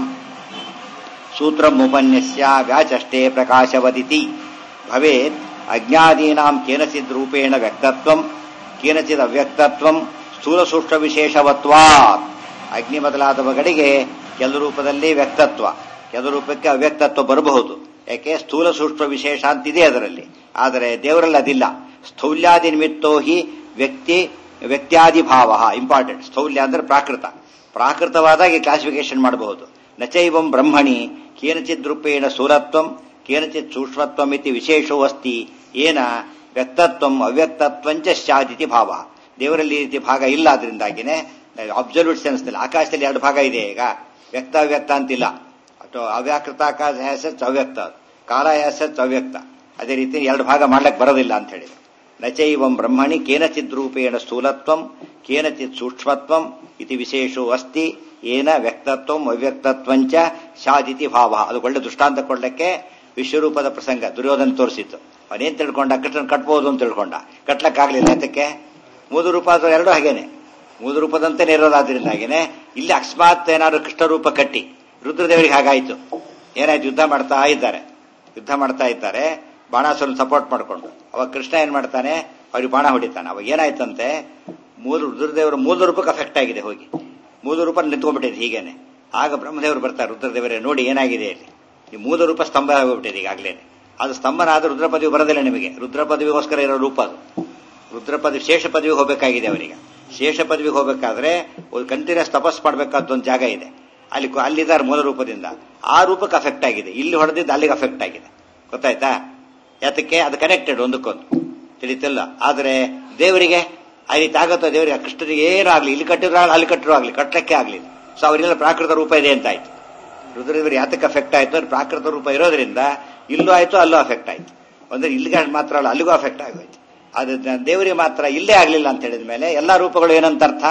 ಸೂತ್ರಮುಪನ್ಯಸ್ಯ ವ್ಯಾಚಷ್ಟೇ ಪ್ರಕಾಶವದಿತಿ ಭವೇತ್ ಅಜ್ಞಾದೀನಾಂ ಕೇನಚಿದ್ ರೂಪೇಣ ವ್ಯಕ್ತತ್ವಂ ಕೇನಚಿದ್ ಅವ್ಯಕ್ತತ್ವಂ ಸ್ಥೂಲ ಸೂಕ್ಷ್ಮ ವಿಶೇಷವತ್ವಾತ್ ಅಗ್ನಿ ಮೊದಲಾದವುಗಳಿಗೆ ಕೆಲ ರೂಪದಲ್ಲಿ ವ್ಯಕ್ತತ್ವ ಕೆಲ ರೂಪಕ್ಕೆ ಅವ್ಯಕ್ತತ್ವ ಬರಬಹುದು ಯಾಕೆ ಸ್ಥೂಲ ಸೂಕ್ಷ್ಮ ವಿಶೇಷ ಅಂತಿದೆ ಅದರಲ್ಲಿ ಆದರೆ ದೇವರಲ್ಲಿ ಅದಿಲ್ಲ ಸ್ಥೌಲ್ಯಾದಿ ನಿಮಿತ್ತೋ ಹಿ ವ್ಯಕ್ತಿ ವ್ಯಕ್ತ್ಯಾದಿ ಭಾವ ಇಂಪಾರ್ಟೆಂಟ್ ಸ್ಥೌಲ್ಯ ಅಂದ್ರೆ ಪ್ರಾಕೃತ ಪ್ರಾಕೃತವಾದಾಗಿ ಕ್ಲಾಸಿಫಿಕೇಶನ್ ಮಾಡಬಹುದು ನಚೈವಂ ಬ್ರಹ್ಮಣಿ ಕೇನಚಿತ್ ರೂಪೇಣ ಸ್ಥೂಲತ್ವಂ ಕೇನಚಿತ್ ಸೂಕ್ಷ್ಮತ್ವಂ ಇತಿ ವಿಶೇಷೋ ಅಸ್ತಿ ಏನ ವ್ಯಕ್ತತ್ವಂ ಅವ್ಯಕ್ತತ್ವಂಚ ಸ್ಯಾದಿತಿ ಭಾವ ದೇವರಲ್ಲಿ ಈ ರೀತಿ ಭಾಗ ಇಲ್ಲ ಅದರಿಂದಾಗಿನೇ ಅಬ್ಸಲ್ಯೂಟ್ ಸೆನ್ಸ್ನಲ್ಲಿ ಆಕಾಶದಲ್ಲಿ ಎರಡು ಭಾಗ ಇದೆ ಈಗ ವ್ಯಕ್ತ ಅವ್ಯಕ್ತ ಅಂತಿಲ್ಲ ಅಥವಾ ಅವ್ಯಾಕೃತ ಆಕಾಶ ಹ್ಯಾಸೆಸ್ ಅವ್ಯಕ್ತ ಕಾಲ ಹ್ಯಾಸೆಸ್ ಅವ್ಯಕ್ತ ಅದೇ ರೀತಿ ಎರಡು ಭಾಗ ಮಾಡ್ಲಿಕ್ಕೆ ಬರೋದಿಲ್ಲ ಅಂತ ಹೇಳಿ ನಚೈವಂ ಬ್ರಹ್ಮಣಿ ಕೇನಚಿತ್ ರೂಪೇಣ ಸ್ಥೂಲತ್ವಂ ಕೇನಚಿತ್ ಸೂಕ್ಷ್ಮತ್ವಂ ಇತಿ ವಿಶೇಷೋ ಅಸ್ತಿ ಏನ ವ್ಯಕ್ತತ್ವಂ ಅವ್ಯಕ್ತತ್ವಂಚ ಶಾದಿತಿ ಭಾವ ಅದು ಒಳ್ಳೆ ದೃಷ್ಟಾಂತ ಕೊಡ್ಲಿಕ್ಕೆ ವಿಶ್ವರೂಪದ ಪ್ರಸಂಗ ದುರ್ಯೋಧನ ತೋರಿಸಿತ್ತು ಅವನೇನ್ ತಿಳ್ಕೊಂಡ ಕೃಷ್ಣನ್ ಕಟ್ಬೋದು ಅಂತ ತಿಳ್ಕೊಂಡ ಕಟ್ಲಕ್ಕಾಗ್ಲಿಲ್ಲ ಅದಕ್ಕೆ ಮೂದು ರೂಪ ಅಥವಾ ಎರಡು ಹಾಗೇನೆ ಮೂದು ರೂಪದಂತೆ ಇರೋದಾದ್ರಿಂದಾಗೇನೆ ಇಲ್ಲಿ ಅಕಸ್ಮಾತ್ ಏನಾದ್ರು ಕೃಷ್ಣ ರೂಪ ಕಟ್ಟಿ ರುದ್ರದೇವರಿಗೆ ಹಾಗಾಯ್ತು ಏನಾಯ್ತು ಯುದ್ಧ ಮಾಡ್ತಾ ಇದ್ದಾರೆ ಯುದ್ಧ ಮಾಡ್ತಾ ಇದ್ದಾರೆ ಬಾಣಾಸುರನ್ ಸಪೋರ್ಟ್ ಮಾಡ್ಕೊಂಡು ಅವಾಗ ಕೃಷ್ಣ ಏನ್ ಮಾಡ್ತಾನೆ ಅವ್ರಿಗೆ ಬಾಣ ಹೊಡಿತಾನೆ ಅವಾಗ ಏನಾಯ್ತಂತೆ ಮೂಲ ರುದ್ರದೇವರ ಮೂಲ ರೂಪಕ್ಕೆ ಅಫೆಕ್ಟ್ ಆಗಿದೆ ಹೋಗಿ ಮೂಲ ರೂಪ ನಿಂತ್ಕೊಂಡ್ಬಿಟ್ಟಿದೆ ಹೀಗೇನೆ ಆಗ ಬ್ರಹ್ಮದೇವರು ಬರ್ತಾರೆ ರುದ್ರದೇವರೇ ನೋಡಿ ಏನಾಗಿದೆ ಇಲ್ಲಿ ಈ ಮೂಲ ರೂಪ ಸ್ತಂಭ ಆಗೋಗ್ಬಿಟ್ಟಿದೆ ಈಗಾಗಲೇ ಅದು ಸ್ತಂಭನಾದ ರುದ್ರ ಪದವಿ ಬರೋದಿಲ್ಲ ನಿಮಗೆ ರುದ್ರ ಪದವಿಗೋಸ್ಕರ ಇರೋ ರೂಪ ಅದು ರುದ್ರ ಪದವಿ ಶೇಷ ಪದವಿಗೆ ಹೋಗಬೇಕಾಗಿದೆ ಅವರಿಗೆ ಶೇಷ ಪದವಿಗೆ ಹೋಗಬೇಕಾದ್ರೆ ಒಂದು ಕಂಟಿನ್ಯೂಸ್ ತಪಸ್ ಮಾಡಬೇಕಾದ ಒಂದು ಜಾಗ ಇದೆ ಅಲ್ಲಿ ಅಲ್ಲಿದ್ದಾರೆ ಮೂಲ ರೂಪದಿಂದ ಆ ರೂಪಕ್ಕೆ ಅಫೆಕ್ಟ್ ಆಗಿದೆ ಇಲ್ಲಿ ಹೊಡೆದಿದ್ದು ಅಲ್ಲಿಗೆ ಅಫೆಕ್ಟ್ ಆಗಿದೆ ಗೊತ್ತಾಯ್ತಾ ಯಾತಕ್ಕೆ ಅದು ಕನೆಕ್ಟೆಡ್ ಒಂದಕ್ಕೊಂದು ತಿಳಿತಿಲ್ಲ ಆದರೆ ದೇವರಿಗೆ ಆ ರೀತಿ ಆಗತ್ತೋ ದೇವರಿಗೆ ಕೃಷ್ಣರಿಗೆ ಏನೂ ಆಗಲಿ ಇಲ್ಲಿ ಕಟ್ಟಿರೋ ಅಲ್ಲಿ ಕಟ್ಟಿರೋ ಆಗಲಿ ಕಟ್ಟಲಿಕ್ಕೆ ಆಗಲಿ ಸೊ ಅವರಿಗೆಲ್ಲ ಪ್ರಾಕೃತ ರೂಪ ಇದೆ ಅಂತ ಆಯ್ತು ರುದ್ರದೇವರು ಯಾತಕ್ಕೆ ಅಫೆಕ್ಟ್ ಆಯ್ತು ಅಂದ್ರೆ ಪ್ರಾಕೃತ ರೂಪ ಇರೋದ್ರಿಂದ ಇಲ್ಲೂ ಆಯ್ತು ಅಲ್ಲೂ ಅಫೆಕ್ಟ್ ಆಯ್ತು ಅಂದ್ರೆ ಇಲ್ಲಿಗೆ ಮಾತ್ರ ಅಲ್ಲ ಅಲ್ಲಿಗೂ ಅಫೆಕ್ಟ್ ಆಗೋಯ್ತು ಅದು ದೇವರಿಗೆ ಮಾತ್ರ ಇಲ್ಲೇ ಆಗಲಿಲ್ಲ ಅಂತ ಹೇಳಿದ ಮೇಲೆ ಎಲ್ಲ ರೂಪಗಳು ಏನಂತ ಅರ್ಥ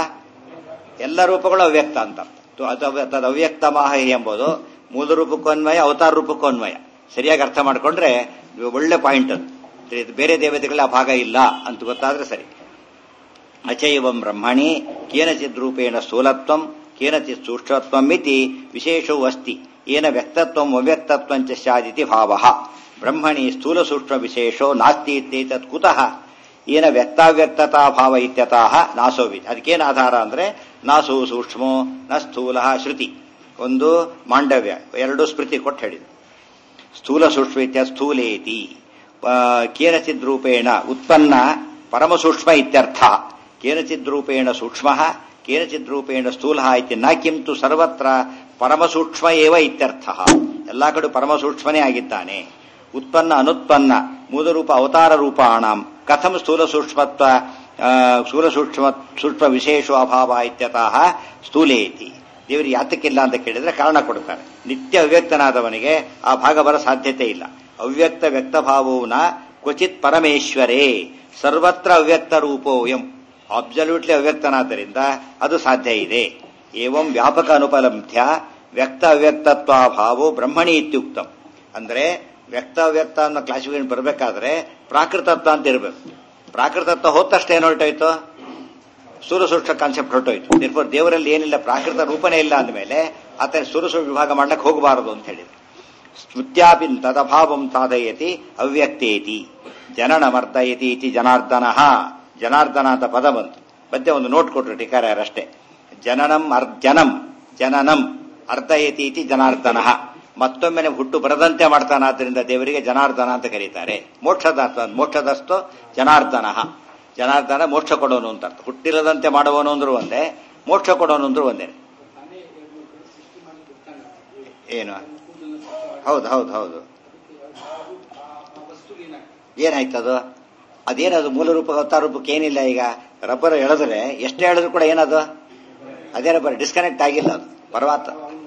ಎಲ್ಲ ರೂಪಗಳು ಅವ್ಯಕ್ತ ಅಂತ ಅರ್ಥ ಅದು ಅವ್ಯಕ್ತ ಮಾಹಿ ಎಂಬುದು ಮೂಲ ರೂಪಕ್ಕೂ ಅನ್ವಯ ಅವತಾರ ರೂಪಕ್ಕೂ ಅನ್ವಯ ಸರಿಯಾಗಿ ಅರ್ಥ ಮಾಡ್ಕೊಂಡ್ರೆ ಒಳ್ಳೆ ಪಾಯಿಂಟ್ ಅದು ಬೇರೆ ದೇವತೆಗಳ ಆ ಭಾಗ ಇಲ್ಲ ಅಂತ ಗೊತ್ತಾದ್ರೆ ಸರಿ ಅಚೈವಂ ಬ್ರಹ್ಮಣಿ ಕೇನಚಿತ್ ರೂಪೇಣ ಸ್ಥೂಲತ್ವಂ ಕೇನಚಿತ್ ಸೂಕ್ಷ್ಮತ್ವಂ ಇತಿ ವಿಶೇಷವೂ ಅಸ್ತಿ ಏನ ವ್ಯಕ್ತತ್ವಂ ಅವ್ಯಕ್ತತ್ವಂಚ ಸ್ಯಾದಿತಿ ಭಾವ ಬ್ರಹ್ಮಣಿ ಸ್ಥೂಲ ಸೂಕ್ಷ್ಮ ವಿಶೇಷೋ ನಾಸ್ತಿ ಇತ್ಯೇತತ್ ಕುತಃ ಏನ ವ್ಯಕ್ತಾವ್ಯಕ್ತತಾ ಭಾವ ಇತ್ಯತಃ ನಾಸೋವಿತ್ ಅದಕ್ಕೇನು ಆಧಾರ ಅಂದ್ರೆ ನಾಸು ಸೂಕ್ಷ್ಮೋ ನ ಸ್ಥೂಲ ಶ್ರುತಿ ಒಂದು ಮಾಂಡವ್ಯ ಎರಡು ಸ್ಮೃತಿ ಕೊಟ್ಟು ಹೇಳಿದ್ರು ಸ್ಥೂಲ ಸೂಕ್ಷ್ಮ ಇತ್ಯ ಸ್ಥೂಲೇತಿ ಕೇನಚಿದ್ ರೂಪೇಣ ಉತ್ಪನ್ನ ಪರಮಸೂಕ್ಷ್ಮ ಇತ್ಯರ್ಥ ಕೇನಚಿದ್ ರೂಪೇಣ ಸೂಕ್ಷ್ಮ ಕೇನಚಿದ್ ರೂಪೇಣ ಸ್ಥೂಲ ಇತಿ ನ ಕಿಂತು ಸರ್ವತ್ರ ಪರಮಸೂಕ್ಷ್ಮ ಏವ ಇತ್ಯರ್ಥ ಎಲ್ಲಾ ಕಡೆ ಪರಮಸೂಕ್ಷ್ಮನೇ ಆಗಿದ್ದಾನೆ ಉತ್ಪನ್ನ ಅನುತ್ಪನ್ನ ಮೂಲರೂಪ ಅವತಾರ ರೂಪಾಣಂ ಕಥಂ ಸ್ಥೂಲ ಸೂಕ್ಷ್ಮತ್ವ ಸ್ಥೂಲ ಸೂಕ್ಷ್ಮ ಸೂಕ್ಷ್ಮ ವಿಶೇಷ ಅಭಾವ ಇತ್ಯತಃ ಸ್ಥೂಲೇತಿ ದೇವರಿಗೆ ಯಾತಕ್ಕಿಲ್ಲ ಅಂತ ಕೇಳಿದ್ರೆ ಕಾರಣ ಕೊಡ್ತಾರೆ ನಿತ್ಯ ಅವ್ಯಕ್ತನಾದವನಿಗೆ ಆ ಭಾಗ ಬರೋ ಸಾಧ್ಯತೆ ಇಲ್ಲ ಅವ್ಯಕ್ತ ವ್ಯಕ್ತ ಭಾವೋನ ಕ್ವಚಿತ್ ಪರಮೇಶ್ವರೇ ಸರ್ವತ್ರ ಅವ್ಯಕ್ತ ರೂಪೋ ಎಂ ಅಬ್ಸಲ್ಯೂಟ್ಲಿ ಅವ್ಯಕ್ತನಾದ್ದರಿಂದ ಅದು ಸಾಧ್ಯ ಇದೆ ಏವಂ ವ್ಯಾಪಕ ಅನುಪಲಬ್ಧ್ಯ ವ್ಯಕ್ತ ಅವ್ಯಕ್ತತ್ವ ಭಾವೋ ಬ್ರಹ್ಮಣಿ ಇತ್ಯುಕ್ತಂ ಅಂದ್ರೆ ವ್ಯಕ್ತ ಅವ್ಯಕ್ತ ಅನ್ನೋ ಕ್ಲಾಸಿಫಿಕೇಶನ್ ಬರಬೇಕಾದ್ರೆ ಪ್ರಾಕೃತತ್ವ ಅಂತ ಇರಬೇಕು ಪ್ರಾಕೃತತ್ವ ಹೋದ ತಕ್ಷಣ ಏನು ಹೊರಟೋಯ್ತು ಸ್ಥೂಲ ಸೂಕ್ಷ್ಮ ಕಾನ್ಸೆಪ್ಟ್ ಹೊರಟೋಯ್ತು ನಿರ್ಭರ್ ದೇವರಲ್ಲಿ ಏನಿಲ್ಲ ಪ್ರಾಕೃತ ರೂಪನೇ ಇಲ್ಲ ಅಂದಮೇಲೆ ಆತನ ಸ್ಥೂಲ ಸೂಕ್ಷ್ಮ ವಿಭಾಗ ಮಾಡ್ಲಿಕ್ಕೆ ಹೋಗಬಾರದು ಅಂತ ಹೇಳಿದ್ರು ಸ್ಮೃತ್ಯಾಪಿ ತದಭಾವಂ ಸಾಧಯತಿ ಅವ್ಯಕ್ತೇತಿ ಜನನ ಮರ್ದಯತಿ ಇತಿ ಜನಾರ್ದನ ಜನಾರ್ದನ ಅಂತ ಪದ ಬಂತು ಮಧ್ಯೆ ಒಂದು ನೋಟ್ ಕೊಟ್ರು ಟೀಕಾರಷ್ಟೇ ಜನನಂ ಅರ್ಜನಂ ಜನನಂ ಅರ್ಧಯತಿ ಇತಿ ಜನಾರ್ದನ ಮತ್ತೊಮ್ಮೆ ಹುಟ್ಟು ಬರದಂತೆ ಮಾಡ್ತಾನಾದ್ರಿಂದ ದೇವರಿಗೆ ಜನಾರ್ದನ ಅಂತ ಕರೀತಾರೆ ಮೋಕ್ಷದಾತ ಮೋಕ್ಷದಸ್ತು ಜನಾರ್ದನ ಜನಾರ್ದನ ಮೋಕ್ಷ ಕೊಡೋನು ಅಂತ ಅರ್ಥ ಹುಟ್ಟಿರದಂತೆ ಮಾಡುವನು ಅಂದ್ರು ಒಂದೇ ಮೋಕ್ಷ ಕೊಡೋನು ಅಂದ್ರು ಒಂದೇ ಏನು ಹೌದು ಹೌದು ಹೌದು ಏನಾಯ್ತದು ಅದೇನದು ಮೂಲ ರೂಪ ಅವತಾರ ರೂಪಕ್ಕೆ ಏನಿಲ್ಲ ಈಗ ರಬ್ಬರ್ ಎಳೆದ್ರೆ ಎಷ್ಟು ಎಳೆದ್ರು ಕೂಡ ಏನದು ಅದೇ ರಬ್ಬರ್ ಡಿಸ್ಕನೆಕ್ಟ್ ಆಗಿಲ್ಲ ಅದು ಪರ್ವಾತ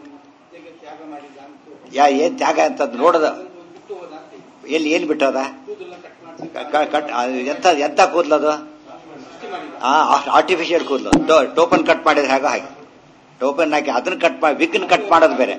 ಯಾ ಏನ್ ತ್ಯಾಗ ಅಂತ ನೋಡದ ಎಲ್ಲಿ ಏನ್ ಬಿಟ್ಟದ ಕಟ್ ಎಂತ ಎಂತ ಕೂದ್ಲದು ಆರ್ಟಿಫಿಷಿಯಲ್ ಕೂದ್ಲು ಟೋಪನ್ ಕಟ್ ಮಾಡಿದ್ರೆ ಹಾಗೆ ಹಾಗೆ ಟೋಪನ್ ಹಾಕಿ ಅದನ್ನ ಕಟ್ ಮಾಡಿ ವಿಗ್ನ ಕಟ್ ಮಾಡೋದು ಬೇರೆ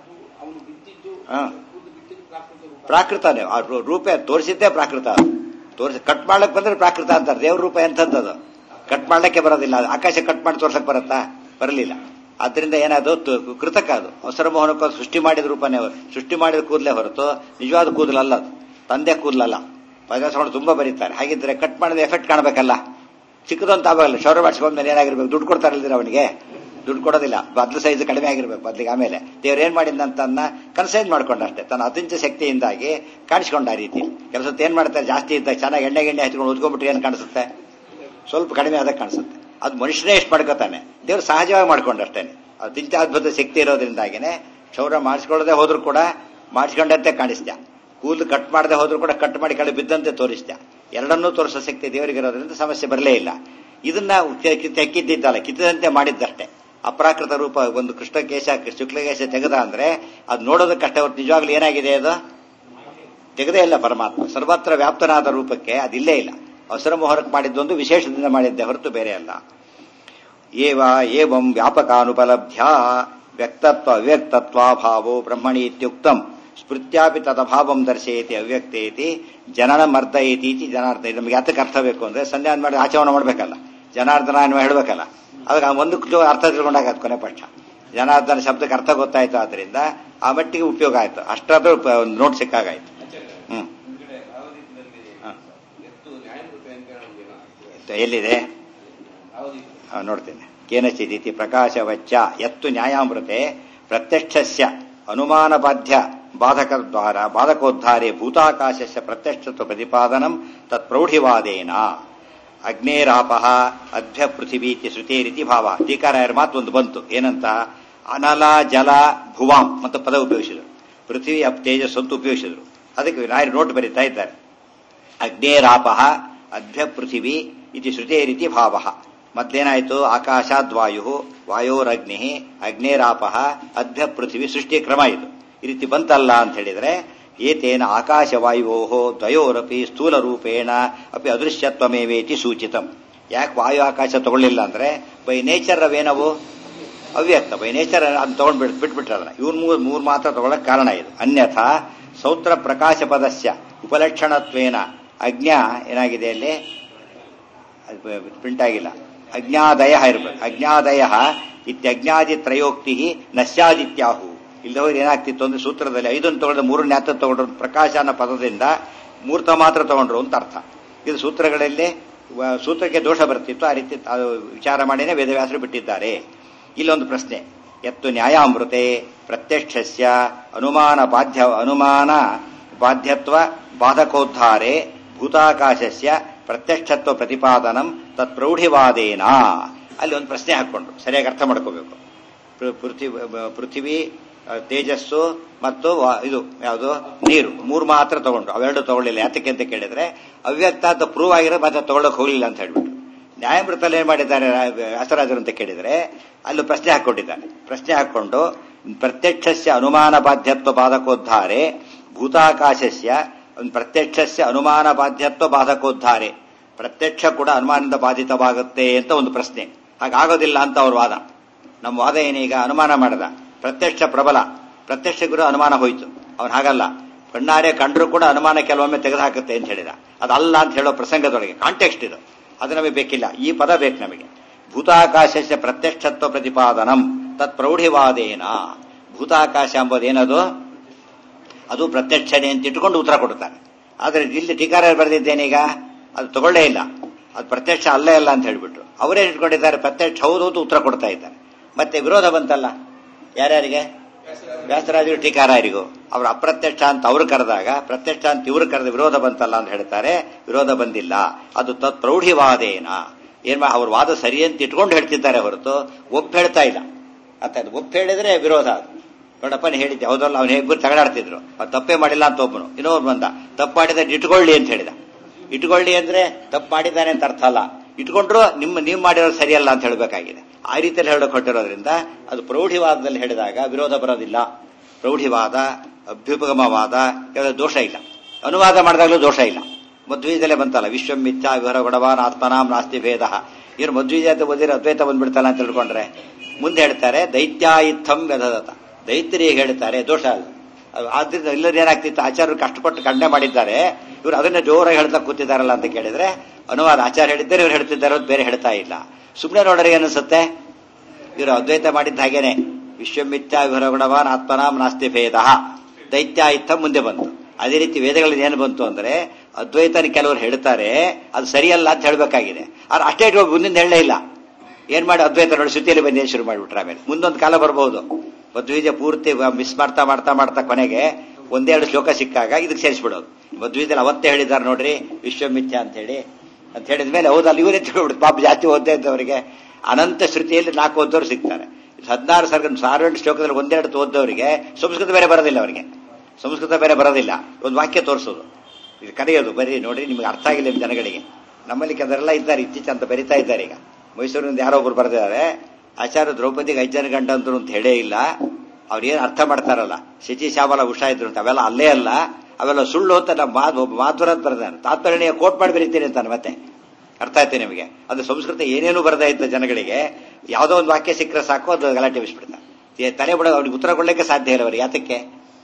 ಪ್ರಾಕೃತನೇ ರೂಪ ತೋರಿಸಿದ್ದೇ ಪ್ರಾಕೃತ ತೋರಿಸಿ ಕಟ್ ಮಾಡ್ಲಕ್ ಬಂದ್ರೆ ಪ್ರಾಕೃತ ಅಂತಾರೆ ದೇವ್ರ ರೂಪ ಎಂಥದ್ದು ಕಟ್ ಮಾಡ್ಲಿಕ್ಕೆ ಬರೋದಿಲ್ಲ ಅದು ಆಕಾಶ ಕಟ್ ಮಾಡಿ ತೋರ್ಸಕ್ ಬರುತ್ತಾ ಬರಲಿಲ್ಲ ಆದ್ರಿಂದ ಏನಾದ್ರು ತು- ಕೃತಕ ಅದು ಅವಸರ ಮೋಹನಕ್ಕೆ ಸೃಷ್ಟಿ ಮಾಡಿದ ರೂಪನೇ ಅವರು ಸೃಷ್ಟಿ ಮಾಡಿದ ಕೂದಲೇ ಹೊರತು ನಿಜವಾದ ಕೂದಲಲ್ಲ ಅದು ತಂದೆ ಕೂದಲಲ್ಲ ಪದಾರ್ಥಗಳು ತುಂಬಾ ಬರೀತಾರೆ ಹಾಗಿದ್ರೆ ಕಟ್ ಮಾಡಿದ ಎಫೆಕ್ಟ್ ಕಾಣಬೇಕಲ್ಲ ಚಿಕ್ಕದಂತ ಆಗಲ್ಲ ಶೌರ್ಯ ಮಾಡಿಸ್ಕೊಂಡ್ಮೇಲೆ ಏನಾಗಿರ್ಬೇಕು ದುಡ್ಡು ಕೊಡ್ತಾರಲ್ದಿರ ಅವನಿಗೆ ದುಡ್ಡು ಕೊಡೋದಿಲ್ಲ ಬದ್ಲು ಸೈಜ್ ಕಡಿಮೆ ಆಗಿರ್ಬೇಕು ಬದ್ಲಿಗೆ ಆಮೇಲೆ ದೇವ್ರು ಏನ್ ಮಾಡಿದಂತನ್ನ ಕನ್ಸೈನ್ ಮಾಡ್ಕೊಂಡ ಅಷ್ಟೇ ತನ್ನ ಅತಿಂಚ ಶಕ್ತಿಯಿಂದಾಗಿ ಕಾಣಿಸ್ಕೊಂಡ ಆ ರೀತಿ ಕೆಲಸ ಏನ್ ಮಾಡ್ತಾರೆ ಜಾಸ್ತಿ ಇದ್ದಾಗ ಚೆನ್ನಾಗಿ ಎಣ್ಣೆ ಗೆಣ್ಣೆ ಹಚ್ಕೊಂಡು ಉದ್ಕೊಂಡ್ಬಿಟ್ರೆ ಏನ್ ಕಾಣಿಸುತ್ತೆ ಸ್ವಲ್ಪ ಕಡಿಮೆ ಆದಾಗ ಕಾಣಿಸುತ್ತೆ ಅದು ಮನುಷ್ಯನೇ ಎಷ್ಟು ಮಾಡ್ಕೋತಾನೆ ದೇವ್ರು ಸಹಜವಾಗಿ ಮಾಡ್ಕೊಂಡಷ್ಟೇನೆ ಅದಿಂತ ಅದ್ಭುತ ಶಕ್ತಿ ಇರೋದ್ರಿಂದಾಗಿನೇ ಕ್ಷೌರ ಮಾಡಿಸ್ಕೊಳ್ಳದೆ ಹೋದ್ರು ಕೂಡ ಮಾಡಿಸ್ಕೊಂಡಂತೆ ಕಾಣಿಸ್ತ್ಯ ಕೂದಲು ಕಟ್ ಮಾಡದೆ ಹೋದ್ರು ಕೂಡ ಕಟ್ ಮಾಡಿ ಕಡೆ ಬಿದ್ದಂತೆ ತೋರಿಸ್ತ್ಯ ಎರಡನ್ನೂ ತೋರಿಸೋ ಶಕ್ತಿ ದೇವರಿಗಿರೋದ್ರಿಂದ ಸಮಸ್ಯೆ ಬರಲೇ ಇಲ್ಲ ಇದನ್ನ ತೆಕ್ಕಿದ್ದಿದ್ದಲ್ಲ ಕಿತ್ತದಂತೆ ಮಾಡಿದ್ದಷ್ಟೇ ಅಪ್ರಾಕೃತ ರೂಪ ಒಂದು ಕೃಷ್ಣಕೇಶ ಶುಕ್ಲಕೇಶ ತೆಗೆದ ಅಂದ್ರೆ ಅದು ನೋಡೋದಕ್ಕೆ ಕಷ್ಟ ಹೊರತು ನಿಜವಾಗ್ಲೂ ಏನಾಗಿದೆ ಅದು ತೆಗೆದೇ ಇಲ್ಲ ಪರಮಾತ್ಮ ಸರ್ವತ್ರ ವ್ಯಾಪ್ತನಾದ ರೂಪಕ್ಕೆ ಅದಿಲ್ಲೇ ಇಲ್ಲ ಅವಸರ ಮೊಹರಕ್ ಮಾಡಿದ್ದೊಂದು ವಿಶೇಷದಿಂದ ಮಾಡಿದ್ದೆ ಹೊರತು ಬೇರೆ ಅಲ್ಲ ಏವ ಏವಂ ವ್ಯಾಪಕಾನುಪಲಬ್ಧ್ಯ ವ್ಯಕ್ತತ್ವ ಅವ್ಯಕ್ತತ್ವಾಭಾವೋ ಬ್ರಹ್ಮಣಿ ಇತ್ಯುಕ್ತಂ ಸ್ಮೃತ್ಯಾಪಿ ತದಭಾವಂ ದರ್ಶಯತಿ ಅವ್ಯಕ್ತೇತಿ ಜನನ ಮರ್ದಯತಿ ಇತಿ ಜನಾರ್ದನ ಇದು ನಮಗೆ ಯಾತಕ್ಕೆ ಅರ್ಥ ಬೇಕು ಅಂದ್ರೆ ಸಂಧ್ಯಾನ ಮಾಡಿ ಆಚರಣೆ ಮಾಡಬೇಕಲ್ಲ ಜನಾರ್ದನ ಅನ್ನುವ ಹೇಳಬೇಕಲ್ಲ ಅದಕ್ಕೆ ಆ ಒಂದು ಕು- ಅರ್ಥ ತಿಳ್ಕೊಂಡಾಗ ಅದು ಕೊನೆ ಪಕ್ಷ ಜನಾರ್ದನ ಶಬ್ದಕ್ಕೆ ಅರ್ಥ ಗೊತ್ತಾಯ್ತು ಆದ್ರಿಂದ ಆ ಮಟ್ಟಿಗೆ ಉಪಯೋಗ ಆಯ್ತು ಅಷ್ಟಾದ್ರೂ ಪ- ಒಂದು ನೋಟ್ ಸಿಕ್ಕಾಗಾಯ್ತು ಹ್ಮ್ ಹ. ಎತ್ತು ಎಲ್ಲಿದೆ ಆ, ನೋಡ್ತೇನೆ ಕೇನಚಿದಿತಿ ಪ್ರಕಾಶವಚ್ಚ ಎತ್ತು ನ್ಯಾಯಾಮೃತೆ ಪ್ರತ್ಯಕ್ಷಸ್ಯ ಅನುಮಾನ ಬಾಧ್ಯ ಬಾಧಕ ದ್ವಾರ ಬಾಧಕೋದ್ಧಾರೆ ಭೂತಾಕಾಶಸ್ಯ ಪ್ರತ್ಯಕ್ಷತ್ವ ಪ್ರತಿಪಾದನಂ ತತ್ಪ್ರೌಢಿವಾದೇನ ಅಗ್ನೇರಾಪಃ ಅಧ್ಯ ಪೃಥಿವೀತಿ ಶ್ರುತೇರಿತಿ ಭಾವ ಟೀಕಾರಾಯರ ಮಾತು ಒಂದು ಬಂತು ಏನಂತ ಅನಲ ಜಲ ಭುವಾಂ ಮತ್ತು ಪದ ಉಪಯೋಗಿಸಿದರು ಪೃಥ್ವಿ ಅಪ್ ತೇಜಸ್ ಅಂತ ಉಪಯೋಗಿಸಿದರು ಅದಕ್ಕೆ ರಾಯರು ನೋಟ್ ಬರೀತಾ ಇದ್ದಾರೆ ಅಗ್ನೇರಾಪಃ ಅಧ್ಯ ಪೃಥಿವಿ ಇತಿ ಶ್ರುತೇರಿತಿ ಭಾವ ಮತ್ತೇನಾಯಿತು ಆಕಾಶಾದ್ವಾಯು ವಾಯೋರಗ್ನಿ ಅಗ್ನೇರಾಪಃ ಅಧ್ಯ ಪೃಥಿವಿ ಸೃಷ್ಟಿ ಕ್ರಮ ಇದು ಈ ರೀತಿ ಬಂತಲ್ಲ ಅಂತ ಹೇಳಿದ್ರೆ ಏತೇನ ಆಕಾಶವಾಯುವೋ ದ್ವಯೋರಪಿ ಸ್ಥೂಲ ರೂಪೇಣ ಅಪಿ ಅದೃಶ್ಯತ್ವಮೇವೇತಿ ಸೂಚಿತಂ ಯಾಕೆ ವಾಯು ಆಕಾಶ ತಗೊಳ್ಳಿಲ್ಲ ಅಂದ್ರೆ ಬೈ ನೇಚರ್ ಅವೇನವು ಅವ್ಯಕ್ತ ಬೈ ನೇಚರ್ ಅದನ್ನ ತಗೊಂಡ್ ಬಿಟ್ ಬಿಟ್ಬಿಟ್ರಲ್ಲ ಇವ್ರ ಮೂರ್ ಮೂರ್ ಮಾತ್ರ ತಗೊಳಕ್ ಕಾರಣ ಇದು ಅನ್ಯಥಾ ಸೌತ್ರ ಪ್ರಕಾಶ ಪದಸ್ಯ ಉಪಲಕ್ಷಣತ್ವೇನ ಅಜ್ಞಾ ಏನಾಗಿದೆ ಅಲ್ಲಿ ಪ್ರಿಂಟ್ ಆಗಿಲ್ಲ ಅಜ್ಞಾದಯ ಇರ್ಬೇಕು ಅಜ್ಞಾದಯ ಇತ್ಯಜ್ಞಾದಿ ತ್ರಯೋಕ್ತಿ ನಶ್ಯಾದಿತ್ಯಾಹು ಇಲ್ಲದವ್ರು ಏನಾಗ್ತಿತ್ತು ಅಂದ್ರೆ ಸೂತ್ರದಲ್ಲಿ ಐದನ್ನು ತಗೊಂಡ್ರೆ ಮೂರು ನ್ಯಾತ ತಗೊಂಡ್ರು ಪ್ರಕಾಶ ಅನ್ನೋ ಪದದಿಂದ ಮೂರ್ತ ಮಾತ್ರ ತಗೊಂಡ್ರು ಅಂತ ಅರ್ಥ ಇದು ಸೂತ್ರಗಳಲ್ಲಿ ವ- ಸೂತ್ರಕ್ಕೆ ದೋಷ ಬರ್ತಿತ್ತು ಆ ರೀತಿ ಅದು ವಿಚಾರ ಮಾಡಿನೇ ವೇದವ್ಯಾಸರು ಬಿಟ್ಟಿದ್ದಾರೆ ಇಲ್ಲೊಂದು ಪ್ರಶ್ನೆ ಎತ್ತು ನ್ಯಾಯಾಮೃತೆ ಪ್ರತ್ಯಕ್ಷಸ್ಯ ಅನುಮಾನ ಬಾಧ್ಯ ಅನುಮಾನ ಬಾಧ್ಯತ್ವ ಬಾಧಕೋದ್ಧಾರೆ ಭೂತಾಕಾಶಸ್ಯ ಪ್ರತ್ಯಕ್ಷತ್ವ ಪ್ರತಿಪಾದನಂ ತತ್ ಪ್ರೌಢಿವಾದೇನ ಅಲ್ಲಿ ಒಂದು ಪ್ರಶ್ನೆ ಹಾಕೊಂಡ್ರು ಸರಿಯಾಗಿ ಅರ್ಥ ಮಾಡ್ಕೋಬೇಕು ಪೃ- ಪೃಥ್ವಿ ಪೃಥ್ವಿ ಆ, ತೇಜಸ್ಸು ಮತ್ತು ವಾ- ಇದು ಯಾವುದು ನೀರು ಮೂರು ಮಾತ್ರ ತಗೊಂಡ್ರು ಅವೆರಡು ತಗೊಳ್ಳಿಲ್ಲ ಯಾತಕ್ಕೆ ಅಂತ ಕೇಳಿದ್ರೆ ಅವ್ಯಕ್ತ ಅಂತ ಪ್ರೂವ್ ಆಗಿರೋ ಮತ್ತೆ ತಗೊಳ್ಳಕ್ ಹೋಗ್ಲಿಲ್ಲ ಅಂತ ಹೇಳ್ಬಿಟ್ಟು ನ್ಯಾಯಮೃತಲ್ಲಿ ಏನ್ ಮಾಡಿದ್ದಾರೆ ರಾ- ವ್ಯಾಸರಾಜರು ಅಂತ ಕೇಳಿದ್ರೆ ಅಲ್ಲಿ ಪ್ರಶ್ನೆ ಹಾಕೊಂಡಿದ್ದಾರೆ ಪ್ರಶ್ನೆ ಹಾಕೊಂಡು ಪ್ರತ್ಯಕ್ಷಸ್ಯ ಅನುಮಾನ ಬಾಧ್ಯತ್ವ ಬಾಧಕೋದ್ಧಾರೆ ಭೂತಾಕಾಶಸ್ಯ ಪ್ರತ್ಯಕ್ಷಸ್ಯ ಅನುಮಾನ ಬಾಧ್ಯತ್ವ ಬಾಧಕೋದ್ಧಾರೆ ಪ್ರತ್ಯಕ್ಷ ಕೂಡ ಅನುಮಾನದಿಂದ ಬಾಧಿತವಾಗುತ್ತೆ ಅಂತ ಒಂದು ಪ್ರಶ್ನೆ ಹಾಗಾಗೋದಿಲ್ಲ ಅಂತ ಅವ್ರ ವಾದ ನಮ್ಮ ವಾದ ಏನೀಗ ಅನುಮಾನ ಮಾಡದ ಪ್ರತ್ಯಕ್ಷ ಪ್ರಬಲ ಪ್ರತ್ಯಕ್ಷ ಗುರು ಅನುಮಾನ ಹೋಯ್ತು ಅವನು ಹಾಗಲ್ಲ ಕಣ್ಣಾರೆ ಕಂಡ್ರು ಕೂಡ ಅನುಮಾನ ಕೆಲವೊಮ್ಮೆ ತೆಗೆದುಹಾಕುತ್ತೆ ಅಂತ ಹೇಳಿದ ಅದಲ್ಲ ಅಂತ ಹೇಳೋ ಪ್ರಸಂಗದೊಳಗೆ ಕಾಂಟೆಕ್ಸ್ಟ್ ಇದು ಅದು ನಮಗೆ ಬೇಕಿಲ್ಲ ಈ ಪದ ಬೇಕು ನಮಗೆ ಭೂತಾಕಾಶಸ್ಯ ಪ್ರತ್ಯಕ್ಷತ್ವ ಪ್ರತಿಪಾದನಂ ತತ್ ಪ್ರೌಢಿವಾದೇನ ಭೂತಾಕಾಶ ಎಂಬುದೇನದು ಅದು ಪ್ರತ್ಯಕ್ಷನೇ ಅಂತ ಇಟ್ಕೊಂಡು ಉತ್ತರ ಕೊಡ್ತಾರೆ ಆದ್ರೆ ಇಲ್ಲಿ ಟೀಕಾರ ಬರೆದಿದ್ದೇನೀಗ ಅದು ತಗೊಳ್ಳೇ ಇಲ್ಲ ಅದು ಪ್ರತ್ಯಕ್ಷ ಅಲ್ಲೇ ಅಲ್ಲ ಅಂತ ಹೇಳ್ಬಿಟ್ರು ಅವರೇ ಇಟ್ಕೊಂಡಿದ್ದಾರೆ ಪ್ರತ್ಯಕ್ಷ ಹೌದು ಅಂತ ಉತ್ತರ ಕೊಡ್ತಾ ಇದ್ದಾರೆ ಮತ್ತೆ ವಿರೋಧ ಬಂತಲ್ಲ ಯಾರ್ಯಾರಿಗೆ ವ್ಯಾಸರಾಜರು ಟೀಕಾರಾಯರಿಗೂ ಅವರು ಅಪ್ರತ್ಯಕ್ಷ ಅಂತ ಅವರು ಕರೆದಾಗ ಪ್ರತ್ಯಕ್ಷ ಅಂತ ಇವರು ಕರೆದ ವಿರೋಧ ಬಂತಲ್ಲ ಅಂತ ಹೇಳ್ತಾರೆ ವಿರೋಧ ಬಂದಿಲ್ಲ ಅದು ತತ್ ಪ್ರೌಢಿವಾದೇನ ಏನ್ ಮಾ- ಅವ್ರ ವಾದ ಸರಿ ಅಂತ ಇಟ್ಕೊಂಡು ಹೇಳ್ತಿದ್ದಾರೆ ಹೊರತು ಒಪ್ಪು ಹೇಳ್ತಾ ಇಲ್ಲ ಅಂತ ಒಪ್ಪು ಹೇಳಿದ್ರೆ ವಿರೋಧ ಅದು ನೋಡಪ್ಪ ನೀ ಹೇಳಿದ್ದೆ ಹೌದಲ್ಲ ಅವ್ನು ಇಬ್ಬರು ತಗಡಾಡ್ತಿದ್ರು ಅವ್ರು ತಪ್ಪೇ ಮಾಡಿಲ್ಲ ಅಂತ ಒಬ್ಬನು ಇನ್ನೊಬ್ಬ ಬಂದ ತಪ್ಪು ಮಾಡಿದ್ರೆ ಇಟ್ಕೊಳ್ಳಿ ಅಂತ ಹೇಳಿದ ಇಟ್ಕೊಳ್ಳಿ ಅಂದ್ರೆ ತಪ್ಪು ಮಾಡಿದ್ದಾನೆ ಅಂತ ಅರ್ಥ ಅಲ್ಲ ಇಟ್ಕೊಂಡ್ರು ನಿಮ್ಮ ನೀವು ಮಾಡಿರೋದು ಸರಿಯಲ್ಲ ಅಂತ ಹೇಳಬೇಕಾಗಿದೆ ಆ ರೀತಿಯಲ್ಲಿ ಹೇಳಕ್ ಹೊಟ್ಟಿರೋದ್ರಿಂದ ಅದು ಪ್ರೌಢಿವಾದದಲ್ಲಿ ಹೇಳಿದಾಗ ವಿರೋಧ ಬರೋದಿಲ್ಲ ಪ್ರೌಢಿವಾದ ಅಭ್ಯುಪಗಮವಾದ ಯಾವುದೇ ದೋಷ ಇಲ್ಲ ಅನುವಾದ ಮಾಡಿದಾಗಲೂ ದೋಷ ಇಲ್ಲ ಮಧ್ವೀಜದಲ್ಲೇ ಬಂತಲ್ಲ ವಿಶ್ವಂ ಮಿಥ್ಯಾ ವಿವರ ಗೊಡವಾನ್ ಆತ್ಮನಾಂ ನಾಸ್ತಿ ಭೇದ ಇವ್ರು ಮಧ್ವೀಜ ಅಂತ ಓದಿರೋ ಅದ್ವೈತ ಬಂದ್ಬಿಡ್ತಲ್ಲ ಅಂತ ತಿಳ್ಕೊಂಡ್ರೆ ಮುಂದೆ ಹೇಳ್ತಾರೆ ದೈತ್ಯಾಯಿತ್ಥಂ ವ್ಯಧದತ ದೈತ್ಯರಿಗೆ ಹೇಳ್ತಾರೆ ದೋಷ ಅಲ್ಲ ಆದ್ರಿಂದ ಇಲ್ಲದ ಏನಾಗ್ತಿತ್ತು ಆಚಾರ್ಯರು ಕಷ್ಟಪಟ್ಟು ಖಂಡನೆ ಮಾಡಿದ್ದಾರೆ ಇವರು ಅದನ್ನ ಜೋರಾಗಿ ಹೇಳ್ತಾ ಕೂತಿದ್ದಾರಲ್ಲ ಅಂತ ಕೇಳಿದ್ರೆ ಅನುವಾದ ಆಚಾರ್ಯ ಹೇಳಿದ್ದಾರೆ ಇವ್ರು ಹೇಳ್ತಿದ್ದಾರೆ ಅಂತ ಬೇರೆ ಹೇಳ್ತಾ ಇಲ್ಲ ಸುಮ್ಮನೆ ನೋಡ್ರಿ ಅನಿಸುತ್ತೆ ಇವರು ಅದ್ವೈತ ಮಾಡಿದ್ದ ಹಾಗೇನೆ ವಿಶ್ವಮಿಥ್ಯಾ ವಿಹರಗುಣವಾನ್ ಆತ್ಮನಾಮ್ ನಾಸ್ತಿ ಭೇದ ದೈತ್ಯ ಇತ್ತ ಮುಂದೆ ಬಂತು ಅದೇ ರೀತಿ ವೇದಗಳಲ್ಲಿ ಏನು ಬಂತು ಅಂದ್ರೆ ಅದ್ವೈತನ ಕೆಲವರು ಹೇಳ್ತಾರೆ ಅದು ಸರಿಯಲ್ಲ ಅಂತ ಹೇಳಬೇಕಾಗಿದೆ ಆದ್ರೆ ಅಷ್ಟೇ ಇಟ್ಕೊಂಡು ಮುಂದಿನ ಹೇಳಲೇ ಇಲ್ಲ ಏನ್ ಮಾಡಿ ಅದ್ವೈತ ನೋಡಿ ಸುದ್ದಿಯಲ್ಲಿ ಬಂದೇ ಶುರು ಮಾಡಿಬಿಟ್ರೆ ಆಮೇಲೆ ಮುಂದೊಂದು ಕಾಲ ಬರಬಹುದು ಮಧ್ವೀಜ ಪೂರ್ತಿ ಮಿಸ್ ಮಾಡ್ತಾ ಮಾಡ್ತಾ ಮಾಡ್ತಾ ಕೊನೆಗೆ ಒಂದೆರಡು ಶ್ಲೋಕ ಸಿಕ್ಕಾಗ ಇದಕ್ಕೆ ಸೇರಿಸ್ಬಿಡೋದು ಮಧ್ವೀಜಲ್ಲಿ ಅವತ್ತೇ ಹೇಳಿದ್ದಾರೆ ನೋಡ್ರಿ ವಿಶ್ವಮಿಥ್ಯ ಅಂತ ಹೇಳಿ ಅಂತ ಹೇಳಿದ ಮೇಲೆ ಹೌದಲ್ಲ ಇವರೇ ತಿಳ್ಕೊಬಿಡುದು ಪಾಪ ಜಾತಿ ಓದ್ತಾ ಇದ್ದವರಿಗೆ ಅನಂತ ಶ್ರುತಿಯಲ್ಲಿ ನಾಲ್ಕು ಓದೋರು ಸಿಗ್ತಾರೆ ಹದಿನಾರು ಸರ್ಗ ಸಾವಿರ ಶ್ಲೋಕದಲ್ಲಿ ಒಂದೆರಡು ಓದೋರಿಗೆ ಸಂಸ್ಕೃತ ಬೇರೆ ಬರೋದಿಲ್ಲ ಅವರಿಗೆ ಸಂಸ್ಕೃತ ಬೇರೆ ಬರೋದಿಲ್ಲ ಒಂದು ವಾಕ್ಯ ತೋರಿಸೋದು ಇದು ಕರೆಯೋದು ಬರೀ ನೋಡಿ ನಿಮ್ಗೆ ಅರ್ಥ ಆಗಿಲ್ಲ ನಿಮ್ಮ ಜನಗಳಿಗೆ ನಮ್ಮಲ್ಲಿ ಕೆಲವರೆಲ್ಲ ಇದ್ದಾರೆ ಇತ್ತೀಚೆ ಅಂತ ಬರಿತಾ ಇದ್ದಾರೆ ಈಗ ಮೈಸೂರಿನಿಂದ ಯಾರೋ ಒಬ್ರು ಬರೆದಿದ್ದಾರೆ ಆಚಾರ್ಯ ದ್ರೌಪದಿಗೆ ಐದು ಜನ ಗಂಡಂತರು ಅಂತ ಹೇಳೇ ಇಲ್ಲ ಅವ್ರು ಏನು ಅರ್ಥ ಮಾಡ್ತಾರಲ್ಲ ಶಚಿ ಶ್ಯಾಮಲ ಉಷಾ ಇದ್ರು ಅಂತ ಅವೆಲ್ಲ ಅಲ್ಲೇ ಅಲ್ಲ ಅವೆಲ್ಲ ಸುಳ್ಳು ಅಂತ ನಮ್ಮ ಮಾತು ಒಬ್ಬ ಮಾತುರ ಅಂತ ಬರ್ದಾನೆ ತಾತ್ಪರ್ಯ ಕೋಟ್ ಮಾಡಿ ಬರೀತೀನಿ ಅಂತಾನೆ ಮತ್ತೆ ಅರ್ಥ ಆಯ್ತು ನಿಮಗೆ ಅದು ಸಂಸ್ಕೃತ ಏನೇನು ಬರದೇ ಇದ್ದ ಜನಗಳಿಗೆ ಯಾವುದೋ ಒಂದು ವಾಕ್ಯ ಸಿಕ್ಕರೆ ಸಾಕು ಅದು ಗಲಾಟೆ ಬಿಸ್ಬಿಡ್ತಾರೆ ತಲೆ ಬಿಡೋ ಅವ್ರಿಗೆ ಉತ್ತರ ಕೊಡ್ಲಿಕ್ಕೆ ಸಾಧ್ಯ ಇಲ್ಲ ಅವ್ರು ಯಾತಕ್ಕೆ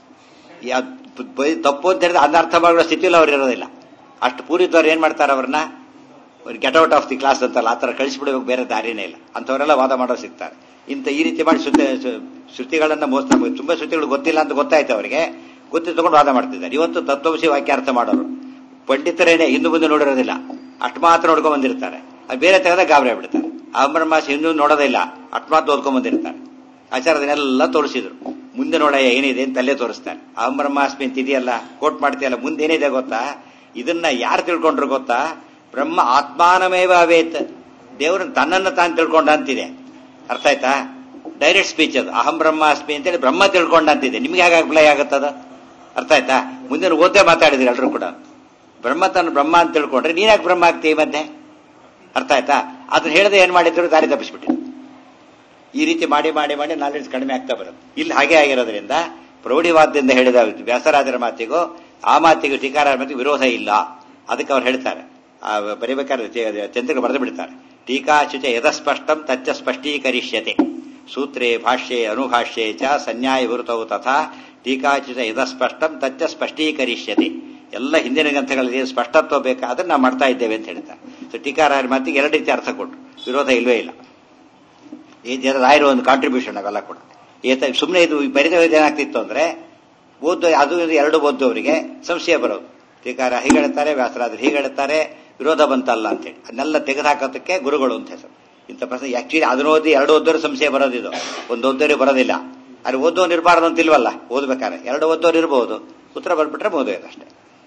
ತಪ್ಪು ಅಂತ ಹೇಳಿದ್ರೆ ಅದನ್ನ ಅರ್ಥ ಮಾಡೋ ಸ್ಥಿತಿಯಲ್ಲಿ ಅವ್ರು ಇರೋದಿಲ್ಲ ಅಷ್ಟು ಪೂರಿತವ್ರು ಏನ್ ಮಾಡ್ತಾರೆ ಅವ್ರನ್ನ get out of the class ಅಂತಲ್ಲ ಆ ಥರ ಕಳಿಸ್ಬಿಡ್ಬೇಕು ಬೇರೆ ದಾರಿನೇ ಇಲ್ಲ ಅಂಥವರೆಲ್ಲ ವಾದ ಮಾಡೋ ಸಿಗ್ತಾರೆ ಇಂಥ ಈ ರೀತಿ ಮಾಡಿ ಶ್ರುತಿ ಶ್ರುತಿಗಳನ್ನ ಮೋಸ ನಮಗೆ ತುಂಬಾ ಶ್ರುತಿಗಳು ಗೊತ್ತಿಲ್ಲ ಅಂತ ಗೊತ್ತಾಯ್ತು ಅವರಿಗೆ ಗೊತ್ತಿ ತಗೊಂಡು ವಾದ ಮಾಡ್ತಿದ್ದಾರೆ ಇವತ್ತು ತತ್ವವಿಷಯ ವಾಕ್ಯಾರ್ಥ ಮಾಡೋರು ಪಂಡಿತರೇನೆ ಹಿಂದೂ ಮುಂದೆ ನೋಡಿರೋದಿಲ್ಲ ಅಷ್ಟು ಮಾತ್ರ ನೋಡ್ಕೊಂಡ್ ಬಂದಿರ್ತಾರೆ ಅದು ಬೇರೆ ತೆಗೆದ ಗಾಬರಿ ಆಗ್ಬಿಡ್ತಾರೆ ಅಮರಮಾಸ ಹಿಂದೂ ನೋಡೋದಿಲ್ಲ ಅಷ್ಟು ಮಾತ್ರ ಓದ್ಕೊಂಡ್ ಬಂದಿರ್ತಾರೆ ಆಚಾರದನ್ನೆಲ್ಲ ತೋರಿಸಿದ್ರು ಮುಂದೆ ನೋಡಯ್ಯ ಏನಿದೆ ಅಂತ ಅಲ್ಲೇ ತೋರಿಸ್ತಾರೆ ಅಮರಮಾಸ್ಮಿ ಅಂತ ಇದೆಯಲ್ಲ ಕೋಟ್ ಮಾಡ್ತೀಯಲ್ಲ ಮುಂದೆ ಏನಿದೆ ಗೊತ್ತಾ ಇದನ್ನ ಯಾರು ತಿಳ್ಕೊಂಡ್ರು ಗೊತ್ತಾ ಬ್ರಹ್ಮ ಆತ್ಮಾನಮೇವ ಅವೇತ್ ದೇವ್ರನ್ನ ತನ್ನನ್ನು ತಾನು ತಿಳ್ಕೊಂಡ ಅಂತಿದೆ ಅರ್ಥ ಆಯ್ತಾ ಡೈರೆಕ್ಟ್ ಸ್ಪೀಚ್ ಅದು ಅಹಂ ಬ್ರಹ್ಮಾಸ್ಮಿ ಅಂತೇಳಿ ಬ್ರಹ್ಮ ತಿಳ್ಕೊಂಡ ಅಂತಿದೆ ನಿಮ್ಗೆ ಹೇಗೆ ಅಪ್ಲೈ ಆಗತ್ತದ ಅರ್ಥ ಆಯ್ತಾ ಮುಂದಿನ ಓದೇ ಮಾತಾಡಿದ್ರಿ ಎಲ್ಲರೂ ಕೂಡ ಬ್ರಹ್ಮ ತನ್ನ ಬ್ರಹ್ಮ ಅಂತ ತಿಳ್ಕೊಂಡ್ರೆ ನೀನ್ ಯಾಕೆ ಬ್ರಹ್ಮ ಆಗ್ತೀವಿ ಮತ್ತೆ ಅರ್ಥ ಆಯ್ತಾ ಅದನ್ನ ಹೇಳದೆ ಏನ್ ಮಾಡಿದ್ರು ದಾರಿ ತಪ್ಪಿಸ್ಬಿಟ್ಟಿದ್ರು ಈ ರೀತಿ ಮಾಡಿ ಮಾಡಿ ಮಾಡಿ ನಾಲೆಡ್ಜ್ ಕಡಿಮೆ ಆಗ್ತಾ ಬರುತ್ತೆ ಇಲ್ಲಿ ಹಾಗೆ ಆಗಿರೋದ್ರಿಂದ ಪ್ರೌಢಿವಾದದಿಂದ ಹೇಳಿದ ವ್ಯಾಸರಾಜರ ಮಾತಿಗೂ ಆ ಮಾತಿಗೂ ಟೀಕಾರ ಮಾತಿಗೂ ವಿರೋಧ ಇಲ್ಲ ಅದಕ್ಕೆ ಅವ್ರು ಹೇಳ್ತಾರೆ ಆ ಬರೀಬೇಕಾದ್ರೆ ಚಂದ್ರಿಕ ಬರೆದು ಬಿಡ್ತಾರೆ ಟೀಕಾಚುಚ ಯಥಸ್ಪಷ್ಟಂ ತಚ್ಚ ಸ್ಪಷ್ಟೀಕರಿಷ್ಯತೆ ಸೂತ್ರೇ ಭಾಷ್ಯೆ ಅನುಭಾಷ್ಯೆ ಚ ಸನ್ಯಾಯ ವಿರುತವು ತಥಾ ಟೀಕಾಚುಚ ಯಥಸ್ಪಷ್ಟಂ ತಚ್ಚ ಸ್ಪಷ್ಟೀಕರಿಷ್ಯತೆ ಎಲ್ಲ ಹಿಂದಿನ ಗ್ರಂಥಗಳಲ್ಲಿ ಏನು ಸ್ಪಷ್ಟತ್ವ ಬೇಕಾ ಅದನ್ನ ನಾವು ಮಾಡ್ತಾ ಇದ್ದೇವೆ ಅಂತ ಹೇಳ್ತಾರೆ ಸೊ ಟೀಕಾರ ಮಾತಿಗೆ ಎರಡು ರೀತಿ ಅರ್ಥ ಕೊಟ್ಟು ವಿರೋಧ ಇಲ್ವೇ ಇಲ್ಲ ಈ ಜನ ರಾಯರು ಒಂದು ಕಾಂಟ್ರಿಬ್ಯೂಷನ್ ಅವೆಲ್ಲ ಕೂಡ ಏತ ಸುಮ್ಮನೆ ಇದು ಬರಿದ ಏನಾಗ್ತಿತ್ತು ಅಂದ್ರೆ ಓದ್ದು ಅದು ಇದು ಎರಡು ಓದ್ದವರಿಗೆ ಸಂಶಯ ಬರೋದು ಟೀಕಾರ ಹೀಗೆ ಹೇಳ್ತಾರೆ ವ್ಯಾಸರಾದ್ರೆ ಹೀಗೆ ಹೇಳ್ತಾರೆ ವಿರೋಧ ಬಂತಲ್ಲ ಅಂತೇಳಿ ಅದನ್ನೆಲ್ಲ ತೆಗೆದುಹಾಕೋದಕ್ಕೆ ಗುರುಗಳು ಅಂತ ಹೆಸರು ಇಂಥ ಪ್ರಶ್ನೆ ಆಕ್ಚುಲಿ ಅದನ್ನ ಓದಿ ಎರಡು ಓದೋರು ಸಂಶಯ ಬರೋದಿದು ಒಂದು ಓದೋರಿಗೆ ಬರೋದಿಲ್ಲ ಅಲ್ಲಿ ಓದೋನ್ ಇರಬಾರ್ದು ಅಂತ ಇಲ್ವಲ್ಲ ಓದ್ಬೇಕಾದ್ರೆ ಎರಡು ಓದೋರು ಇರಬಹುದು ಉತ್ತರ ಬರ್ಬಿಟ್ರೆ ಓದೋದು ಅಷ್ಟೇ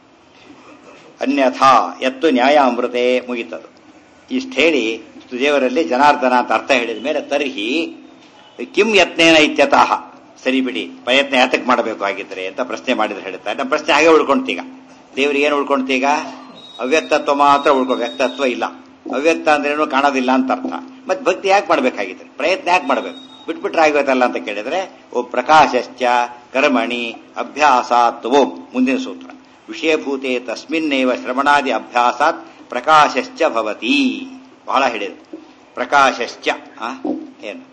ಅನ್ಯಥಾ ಎತ್ತು ನ್ಯಾಯ ಅಮೃತೆ ಮುಗಿತದು ಇಷ್ಟು ಹೇಳಿ ದೇವರಲ್ಲಿ ಜನಾರ್ದನ ಅಂತ ಅರ್ಥ ಹೇಳಿದ ಮೇಲೆ ತರ್ಹಿ ಕಿಂ ಯತ್ನೇನ ಇತ್ಯತಃ ಸರಿ ಬಿಡಿ ಪ್ರಯತ್ನ ಯಾತಕ್ಕೆ ಮಾಡಬೇಕು ಆಗಿದ್ರೆ ಅಂತ ಪ್ರಶ್ನೆ ಮಾಡಿದ್ರೆ ಹೇಳ್ತಾರೆ ನಮ್ಮ ಪ್ರಶ್ನೆ ಹಾಗೆ ಉಳ್ಕೊಂತೀಗ ದೇವರಿಗೆ ಏನು ಉಳ್ಕೊಂತೀಗ ಅವ್ಯಕ್ತತ್ವ ಮಾತ್ರ ಉಳ್ಕೊ ವ್ಯಕ್ತತ್ವ ಇಲ್ಲ ಅವ್ಯಕ್ತ ಅಂದ್ರೇನು ಕಾಣೋದಿಲ್ಲ ಅಂತ ಅರ್ಥ ಮತ್ತೆ ಭಕ್ತಿ ಯಾಕೆ ಮಾಡ್ಬೇಕಾಗಿದ್ರೆ ಪ್ರಯತ್ನ ಯಾಕೆ ಮಾಡಬೇಕು ಬಿಟ್ಬಿಟ್ರೆ ಆಗೋಯ್ತಲ್ಲ ಅಂತ ಕೇಳಿದ್ರೆ ಓ ಪ್ರಕಾಶಶ್ಚ ಕರ್ಮಣಿ ಅಭ್ಯಾಸಾತ್ ಓಂ ಮುಂದಿನ ಸೂತ್ರ ವಿಷಯಭೂತೆ ತಸ್ಮಿನ್ನೇವ ಶ್ರವಣಾದಿ ಅಭ್ಯಾಸಾತ್ ಪ್ರಕಾಶಶ್ಚ ಭವತಿ ಬಹಳ ಹೇಳಿದ್ರು ಪ್ರಕಾಶಶ್ಚ ಆ? ಏನು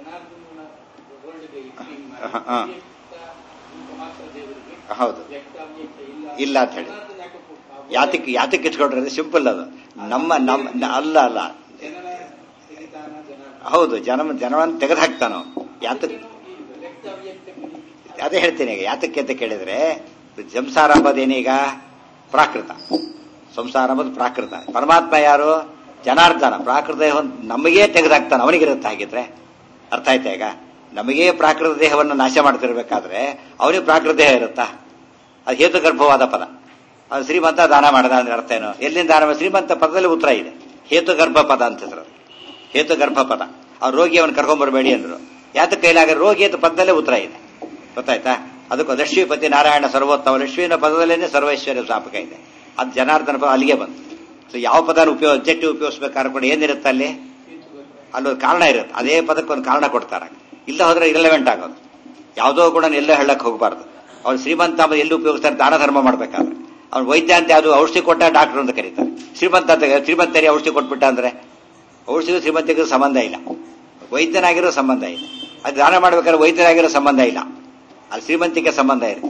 ಹ, ಹ. ಹೌದು ಇಲ್ಲ ಅಂತ ಹೇಳಿ ಯಾತಕ್ಕೆ ಯಾತಕ್ಕೆ ಇಟ್ಕೊಂಡ್ರೆ ಸಿಂಪಲ್ ಅದು ನಮ್ಮ ನಮ್ಮ ನ- ಅಲ್ಲ ಅಲ್ಲ ಹೌದು ಜನ ಜನವನ್ನು ತೆಗೆದು ಹಾಕ್ತಾನೋ ಯಾತಕ್ಕೆ ಅದೇ ಹೇಳ್ತೀನಿ ಈಗ ಯಾತಕ್ಕೆ ಅಂತ ಕೇಳಿದ್ರೆ ಸಂಸಾರ ಅಂಬೋದೇನೀಗ ಪ್ರಾಕೃತ ಸಂಸಾರ ಅಂಬೋದು ಪ್ರಾಕೃತ ಪರಮಾತ್ಮ ಯಾರು ಜನಾರ್ದನ ಪ್ರಾಕೃತ ದೇಹವನ್ನು ನಮಗೇ ತೆಗೆದಾಕ್ತಾನೆ ಅವನಿಗಿರುತ್ತೆ ಹಾಗಿದ್ರೆ ಅರ್ಥ ಆಯ್ತಾ ಈಗ ನಮಗೇ ಪ್ರಾಕೃತ ದೇಹವನ್ನು ನಾಶ ಮಾಡ್ತಿರ್ಬೇಕಾದ್ರೆ ಅವನಿಗೆ ಪ್ರಾಕೃತ ದೇಹ ಇರುತ್ತಾ ಅದು ಹೇತು ಗರ್ಭವಾದ ಪದ ಅದು ಶ್ರೀಮಂತ ದಾನ ಮಾಡದ ಅಂದ್ರೆ ಅರ್ಥ ಏನು ಎಲ್ಲಿಂದ ದಾನ ಮಾಡ- ಶ್ರೀಮಂತ ಪದದಲ್ಲಿ ಉತ್ತರ ಇದೆ ಹೇತು ಗರ್ಭ ಪದ ಅಂತ ಹೆಸರು ಅದು. ಹೇತು ಗರ್ಭ ಪದ ಆ ರೋಗಿ ಅವನು ಕರ್ಕೊಂಡ್ಬರ್ಬೇಡಿ ಅಂದ್ರು ಯಾತ ಕೈಲಾಗ ರೋಗಿ ಅಂತ ಪದದಲ್ಲೇ ಉತ್ತರ ಇದೆ ಗೊತ್ತಾಯ್ತಾ ಅದಕ್ಕೆ ಲಕ್ಷ್ಮೀಪತಿ ನಾರಾಯಣ ಸರ್ವೋತ್ತಮ ಲಕ್ಷ್ಮೀನ ಪದದಲ್ಲೇನೆ ಸರ್ವೈಶ್ವರ್ಯ ಸ್ಥಾಪಕ ಇದೆ ಅದು ಜನಾರ್ದನ ಪದ ಅಲ್ಲಿಗೆ ಬಂತು ಸೊ ಯಾವ ಪದನ ಉಪಯೋಗ ಅಬ್ಜೆಕ್ಟಿವ್ ಉಪಯೋಗಿಸ್ಬೇಕಾದ್ರೆ ಕೂಡ ಏನಿರುತ್ತೆ ಅಲ್ಲಿ ಅಲ್ಲೊಂದು ಕಾರಣ ಇರುತ್ತೆ ಅದೇ ಪದಕ್ಕೆ ಒಂದು ಕಾರಣ ಕೊಡ್ತಾರೆ ಇಲ್ಲ ಹೋದ್ರೆ ಇರಲೆವೆಂಟ್ ಆಗೋದು ಯಾವುದೋ ಕೂಡ ಎಲ್ಲೋ ಹೇಳಕ್ ಹೋಗಬಾರ್ದು ಅವ್ನು ಶ್ರೀಮಂತ ಅಂಬ ಎಲ್ಲಿ ಉಪಯೋಗಿಸ್ತಾರೆ ದಾನ ಧರ್ಮ ಮಾಡ್ಬೇಕಾದ್ರೆ ಅವ್ನು ವೈದ್ಯ ಅಂತ ಯಾವುದು ಔಷಧಿ ಕೊಟ್ಟ ಡಾಕ್ಟರ್ ಅಂತ ಕರೀತಾರೆ ಶ್ರೀಮಂತ ಅಂತ ಶ್ರೀಮಂತರಿಗೆ ಔಷಧಿ ಕೊಟ್ಬಿಟ್ಟ ಅಂದ್ರೆ ಔಷಧಿ ಶ್ರೀಮಂತಿಗೂ ಸಂಬಂಧ ಇಲ್ಲ ವೈದ್ಯನಾಗಿರೋ ಸಂಬಂಧ ಇಲ್ಲ ಅದು ದಾನ ಮಾಡ್ಬೇಕಾದ್ರೆ ವೈದ್ಯರಾಗಿರೋ ಸಂಬಂಧ ಇಲ್ಲ ಅಲ್ಲಿ ಶ್ರೀಮಂತಿಗೆ ಸಂಬಂಧ ಇರ್ತದೆ